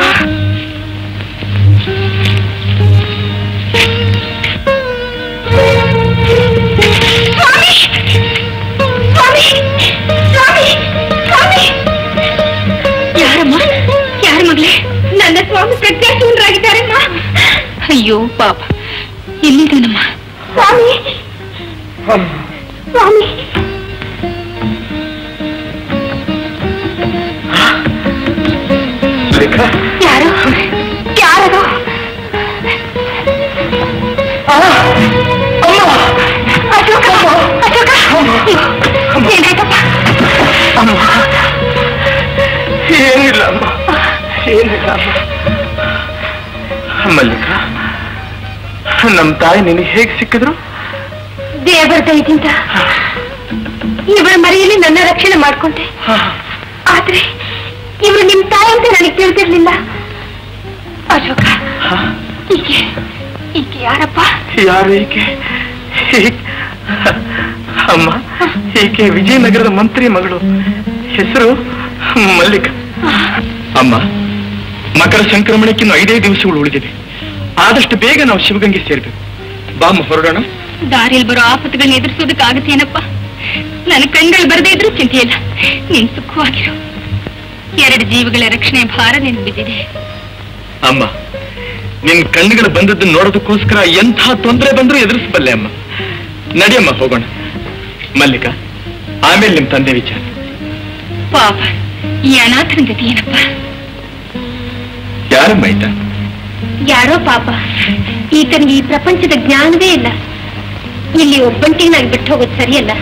ಸ್ವಾಮಿ ಸ್ವಾಮಿ ಸ್ವಾಮಿ ಸ್ವಾಮಿ ಯಾರಮ್ಮ ಯಾರ ಮಗಳೇ ನನ್ನ ಸ್ವಾಮಿ ಪ್ರತ್ಯಾಶೂನ್ರಾಗಿದ್ದಾರಮ್ಮ ಅಯ್ಯೋ ಪಾಪ ಎಲ್ಲಿದ್ದಾನಮ್ಮ ಸ್ವಾಮಿ ಸ್ವಾಮಿ ಯಾರು ಯಾರದು ಅಶೋಕ ಅಶೋಕ ಏನಾಯ್ತಪ್ಪ ಏನಿಲ್ಲ ಅಮ್ಮ ಏನಿಲ್ಲ ಅಮ್ಮ ಮಲ್ಲಿಕ ನಮ್ ತಾಯಿ ನಿನಗೆ ಹೇಗೆ ಸಿಕ್ಕಿದ್ರು ದೇವರ ದಯದಿಂದ ಇವಳ ಮರೆಯಲ್ಲಿ ನನ್ನ ರಕ್ಷಣೆ ಮಾಡ್ಕೊಂಡೆ ಆದ್ರೆ ಇವರು ನಿಮ್ ತಾಯಿ ಅಂತ ನನಗೆ ತಿಳಿದಿರ್ಲಿಲ್ಲ ಅಶೋಕ ಈಕೆ ಈಕೆ ಯಾರಪ್ಪ ಯಾರು ಈಕೆ ಈ- ಅಮ್ಮ ಈಕೆ ವಿಜಯನಗರದ ಮಂತ್ರಿ ಮಗಳು ಹೆಸರು ಮಲ್ಲಿಕ ಅಮ್ಮ ಮಕರ ಸಂಕ್ರಮಣಕ್ಕಿನ್ನು ಐದೇ ದಿವಸಗಳು ಉಳಿದಿದೆ ಆದಷ್ಟು ಬೇಗ ನಾವು ಶಿವಗಂಗೆ ಸೇರ್ಬೇಕು ಬಾಮ್ಮ ಹೊರಡೋಣ ದಾರಿಯಲ್ಲಿ ಬರೋ ಆಪತ್ತುಗಳನ್ನ ಎದುರಿಸೋದಕ್ಕಾಗತ್ತೇನಪ್ಪ ನನ್ನ ಕಣ್ಗಳು ಬರದೇ ಇದ್ರೂ ಚಿಂತೆ ಇಲ್ಲ ನೀನ್ ಸುಖವಾಗಿರು ಎರಡು ಜೀವಗಳ ರಕ್ಷಣೆ ಭಾರ ನಿನ್ ಬಿದ್ದಿದೆ ಅಮ್ಮ ನಿನ್ ಕಣ್ಣುಗಳು ಬಂದದ್ದು ನೋಡೋದಕ್ಕೋಸ್ಕರ ಎಂಥ ತೊಂದರೆ ಬಂದ್ರೂ ಎದುರಿಸಬಲ್ಲೆ ಅಮ್ಮ ನಡಿಯಮ್ಮ ಹೋಗೋಣ ಮಲ್ಲಿಕ ಆಮೇಲೆ ನಿಮ್ ತಂದೆ ವಿಚಾರ ಪಾಪ ಈ ಅನಾಥನ ಗತಿ ಏನಪ್ಪ ಯಾರಮ್ಮ ಆಯ್ತಾ ಯಾರೋ ಪಾಪ ಈತನಿಗೆ ಈ ಪ್ರಪಂಚದ ಜ್ಞಾನವೇ ಇಲ್ಲ ಇಲ್ಲಿ ಒಬ್ಬಂಟಿಗೆ ನಾನು ಬಿಟ್ಟು ಹೋಗೋದು ಸರಿಯಲ್ಲ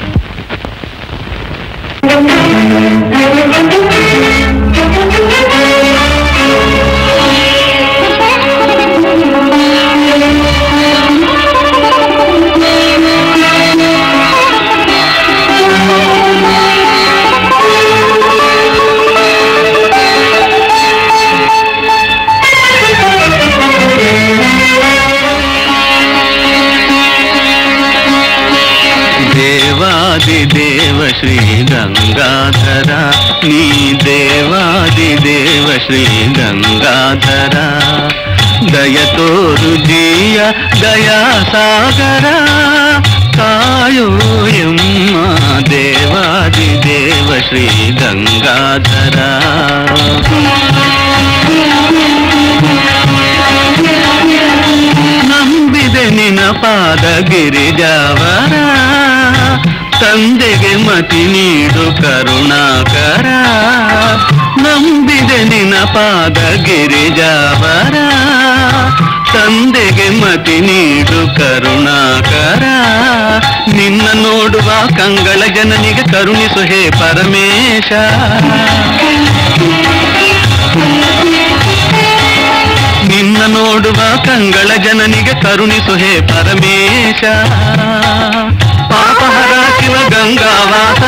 ದೇವಾದಿದೇವ ಶ್ರೀ ಗಂಗಾಧರ ನೀ ದೇವಾದಿದೇವ ಶ್ರೀ ಗಂಗಾಧರ ದಯ ತೋರು ಜೀಯ ದಯಾ ಸಾಗರ ಕಾಯೋ ಎಮ್ಮ ದೇವಾದಿದೇವ ಶ್ರೀ ಗಂಗಾಧರ ನಂಬಿದೆ ನಿನ ಪಾದ ಗಿರಿಜಾವರ ತಂದೆಗೆ ಮತಿ ನೀಡು ಕರುಣಾಕರ ನಂಬಿದೆ ನಿನ ಪಾದ ಗಿರಿಜಾವರ ತಂದೆಗೆ ಮತಿ ನೀಡು ಕರುಣಾಕರ ನಿನ್ನ ನೋಡುವ ಕಂಗಳ ಜನನಿಗೆ ಕರುಣಿಸು ಹೇ ಪರಮೇಶ ನಿನ್ನ ನೋಡುವ ಕಂಗಳ ಜನನಿಗೆ ಕರುಣಿಸು ಹೇ ಪರಮೇಶ ಪಾಪಹರ ಶಿವ ಗಂಗಾವಾಸ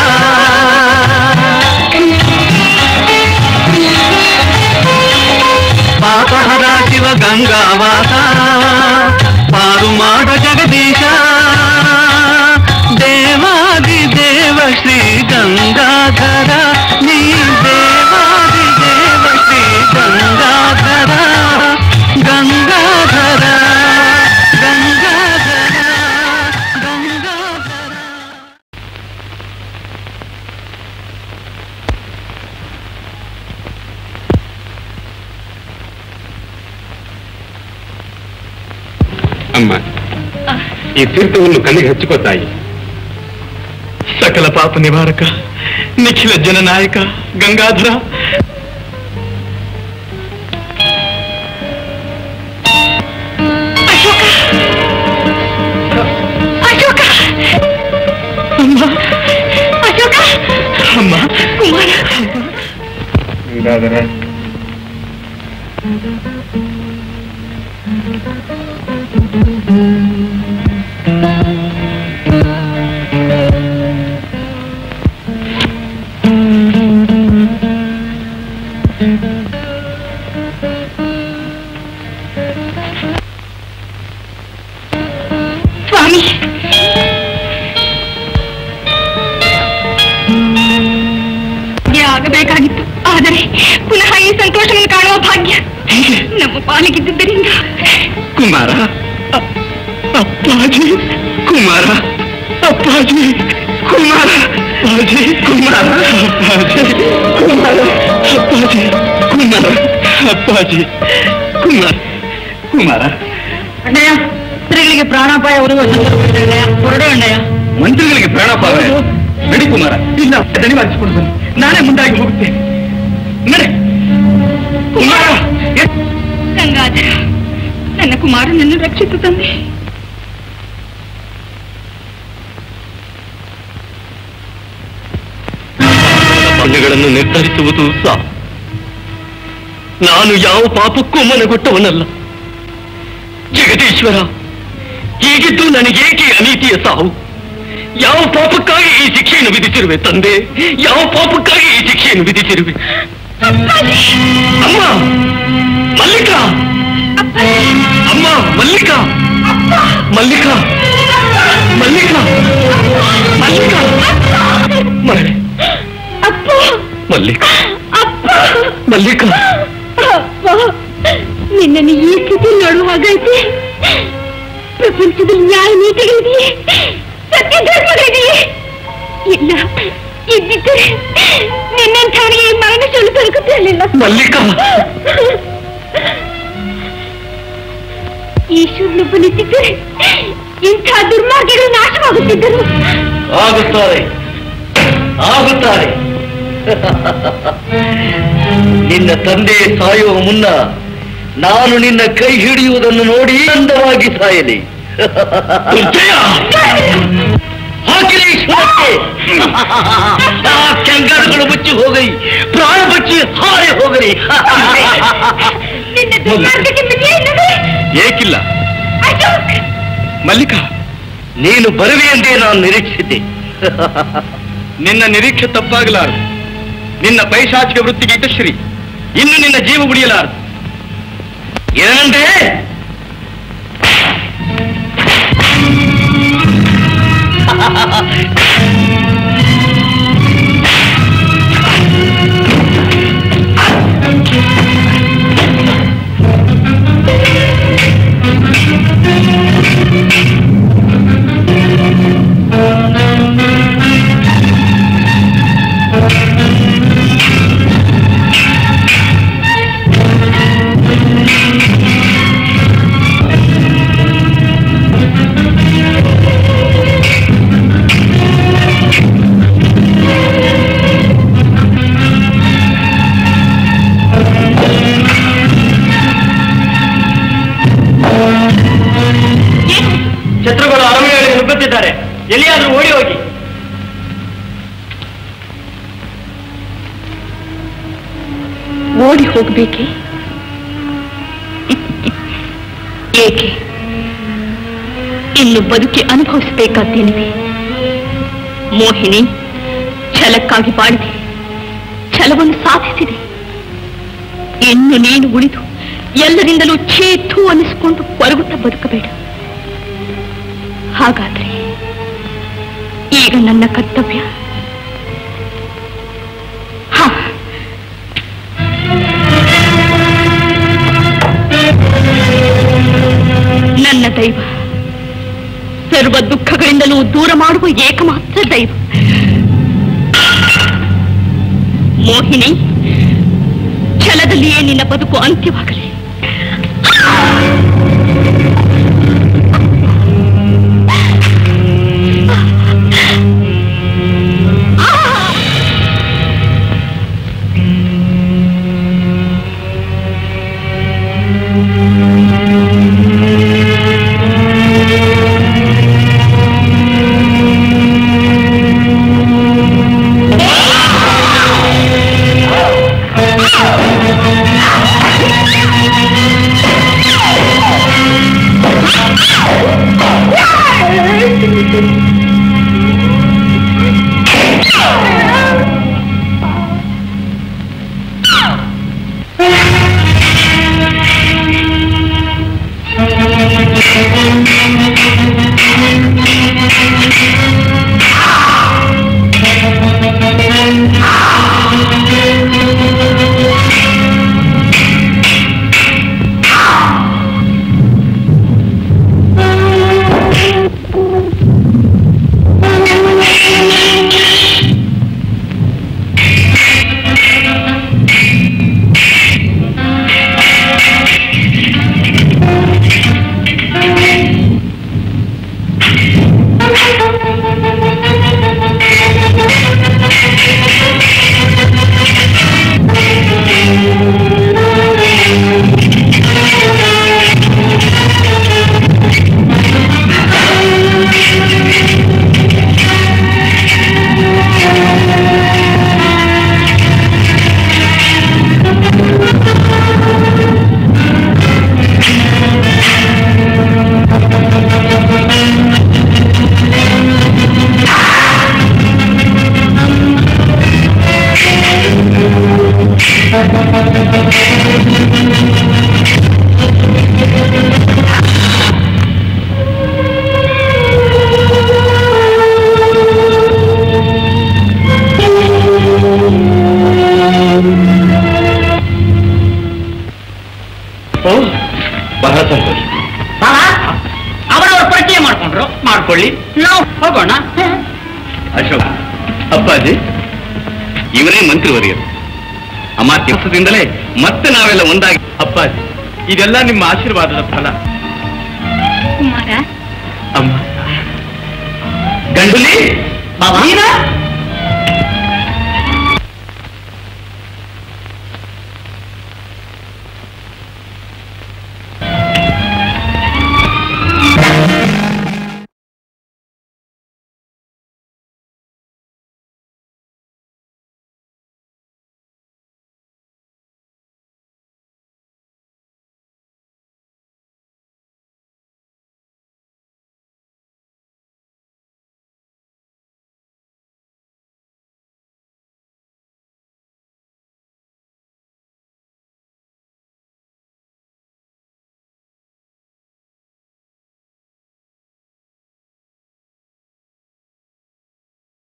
ಪಾಪಹರ ಶಿವ ಗಂಗಾವಾಸ ಪಾರು ಮಾಡ ಜಗದೀಶ ದೇವಾದಿ ದೇವ ಶ್ರೀ ಗಂಗಾಧರ ನೀ ದೇವಾದಿ ದೇವ ಶ್ರೀ ಗಂಗಾಧರ ಗಂಗಾಧರ ಗಂಗಾಧರ ಗಂಗಾಧರ ಈ ತೀರ್ಥವನ್ನು ಕಣ್ಣಿಗೆ ಹಚ್ಚಿಕೋ ತಾಯಿ ಸಕಲ ಪಾಪ ನಿವಾರಕ ನಿಖಿಲ ಜನನಾಯಕ ಗಂಗಾಧರ ಅಶೋಕ ಅಶೋಕ ಅಮ್ಮ ಅಶೋಕ ಅಮ್ಮ ಕುಮಾರ ಗಂಗಾಧರ ಸ್ವಾಮಿ ಭಾಗ್ಯ ಆಗಬೇಕಾಗಿತ್ತು ಆದರೆ ಪುನಃ ಈ ಸಂತೋಷವನ್ನು ಕಾಣುವ ಭಾಗ್ಯ ನಮ್ಮ ಪಾಲಿಗಿದ್ದುದರಿಂದ ಕುಮಾರ ಅ- ಅಪ್ಪಾಜಿ ಕುಮಾರ ಅಪ್ಪಾಜಿ ಕುಮಾರ ಅಪ್ಪಾಜಿ ಕುಮಾರ ಅಪ್ಪಾಜಿ ಕುಮಾರ ಅಪ್ಪಾಜಿ ಕುಮಾರ ಅಪ್ಪಾಜಿ ಕುಮಾರ ಕುಮಾರ ಅಣ್ಣಯ್ಯ ಸ್ತ್ರೀಗಳಿಗೆ ಪ್ರಾಣಾಪಾಯ ಒದಗುವ ಸಂದರ್ಭದಲ್ಲಿ ಹೊರಡು ಅಣ್ಣಯ್ಯ ಮಂತ್ರಿಗಳಿಗೆ ಪ್ರಾಣಾಪಾಯ ನಡಿ ಕುಮಾರ ಇಲ್ಲ ದಣಿವಾರಿಸಿಕೊಂಡು ಬನ್ನಿ ನಾನೇ ಮುಂದಾಗಿ ಹೋಗುತ್ತೇನೆ ನಡೆ ಕುಮಾರ ಎ- ಗಂಗಾಧರ ನನ್ನ ಕುಮಾರನನ್ನು ರಕ್ಷಿಸು ತಂದೆ ಪಂದ್ಯಗಳನ್ನು ನಿರ್ಧರಿಸುವುದು ಸಹ ನಾನು ಯಾವ ಪಾಪಕ್ಕೂ ಮನಗೊಟ್ಟವನಲ್ಲ ಜಗದೀಶ್ವರ ಹೀಗಿದ್ದು ನನಗೇಕೆ ಅನೀತಿಯ ಸಾವು ಯಾವ ಪಾಪಕ್ಕಾಗಿ ಈ ಶಿಕ್ಷೆಯನ್ನು ವಿಧಿಸಿರುವೆ ತಂದೆ ಯಾವ ಪಾಪಕ್ಕಾಗಿ ಈ ಶಿಕ್ಷೆಯನ್ನು ವಿಧಿಸಿರುವೆ ಅಮ್ಮ ಮಲ್ಲಿಕಾ ಅಮ್ಮ ಮಲ್ಲಿಕಾ ಮಲ್ಲಿಕಾ ಮಲ್ಲಿಕಾ ಮಲ್ಲಿಕಾ ಮರಳೆ ಅಪ್ಪ ಮಲ್ಲಿಕಾ ಅಪ್ಪ ಮಲ್ಲಿಕಾ ಅಪ್ಪ ನಿನ್ನನ್ನು ಈ ಸ್ಥಿತಿ ನೋಡುವಾಗೈತೆ ಪ್ರಪಂಚದಲ್ಲಿ ನ್ಯಾಯ ನೀತಿಗಳಿದೆಯೇ ಸತ್ಯ ಧರ್ಮಗಳಿದೆಯೇ ಇಲ್ಲ ಇದ್ದಿದ್ದರೆ ನಿನ್ನಂಥವರಿಗೆ ಈ ಮರಣ ಸುಳ್ಳು ದೊರಕುತ್ತಿರಲಿಲ್ಲ ಮಲ್ಲಿಕಾ ಈಶ್ವರನೊಬ್ಬನಿದ್ದಿದ್ದರೆ ಇಂಥ ದುರ್ಮಾರ್ಗಗಳು ನಾಶವಾಗುತ್ತಿದ್ದರು ಆಗುತ್ತಾರೆ ಆಗುತ್ತಾರೆ ನಿನ್ನ ತಂದೆ ಸಾಯುವ ಮುನ್ನ ನಾನು ನಿನ್ನ ಕೈ ಹಿಡಿಯುವುದನ್ನು ನೋಡಿ ಆನಂದವಾಗಿ ಸಾಯಲಿ ಹಾಕಿರಿ ಶ್ವಾಸಕ್ಕೆ. ಆ ಕೆಂಗಾರಗಳು ಬಚ್ಚಿ ಹೋಗಲಿ ಪ್ರಾಣ ಬಚ್ಚಿ ಹಾರಿ ಹೋಗಲಿ ನಿನ್ನ ದುರ್ಮಾರ್ಗಕ್ಕೆ ಮಿತಿಯೇ ಇಲ್ಲವೇ ಏಕಿಲ್ಲ ಅಶೋಕ್ ಮಲ್ಲಿಕಾ ನೀನು ಬರುವೆ ಎಂದೇ ನಾನು ನಿರೀಕ್ಷಿಸಿದ್ದೆ ನಿನ್ನ ನಿರೀಕ್ಷೆ ತಪ್ಪಾಗಲಾರದು ನಿನ್ನ ಪೈಶಾಚಿಕ ವೃತ್ತಿಗೆ ಇತಶ್ರೀ ಇನ್ನು ನಿನ್ನ ಜೀವ ಉಳಿಯಲಾರದು ಏನಂದ್ರೆ ಶತ್ರುಗಳು ಅರಮನೆಯಲ್ಲಿ ನುಗ್ಗುತ್ತಿದ್ದಾರೆ ಎಲ್ಲಿಯಾದ್ರೂ ಓಡಿ ಹೋಗಿ ಓಡಿ ಹೋಗಬೇಕೆ ಏಕೆ ಇನ್ನು ಬದುಕಿ ಅನುಭವಿಸಬೇಕಾದ್ದೇನಿದೆ ಮೋಹಿನಿ ಛಲಕ್ಕಾಗಿ ಬಾಳಿದೆ ಛಲವನ್ನು ಸಾಧಿಸಿದೆ ಇನ್ನು ನೀನು ಉಳಿದು ಎಲ್ಲರಿಂದಲೂ ಛೇತು ಅನಿಸಿಕೊಂಡು ಕೊರಗುತ್ತಾ ಬದುಕಬೇಡ ಹಾಗಾದ್ರೆ ಈಗ ನನ್ನ ಕರ್ತವ್ಯ ಹಾ ನನ್ನ ದೈವ ಸರ್ವ ದುಃಖಗಳಿಂದಲೂ ದೂರ ಮಾಡುವ ಏಕಮಾತ್ರ ದೈವ ಮೋಹಿನಿ ಛಲದಲ್ಲಿಯೇ ನಿನ್ನ ಬದುಕು ಅಂತ್ಯವಾಗಲಿ ಓ ಬಹಳ ಸಂತೋಷ ಅವರವರ ಪರಿಚಯ ಮಾಡ್ಕೊಂಡ್ರು ಮಾಡ್ಕೊಳ್ಳಿ ನಾವು ಹೋಗೋಣ ಅಶೋಕ್ ಅಪ್ಪಾಜಿ ಇವರೇ ಮಂತ್ರಿವರಿಯರು ಅಮಾತ್ಯದಿಂದಲೇ ಮತ್ತೆ ನಾವೆಲ್ಲ ಒಂದಾಗಿ ಅಪ್ಪಾಜಿ ಇದೆಲ್ಲ ನಿಮ್ಮ ಆಶೀರ್ವಾದದ ಫಲ ಕುಮಾರ ಅಮ್ಮ ಗಂಡುಲಿ ನೀನಾ?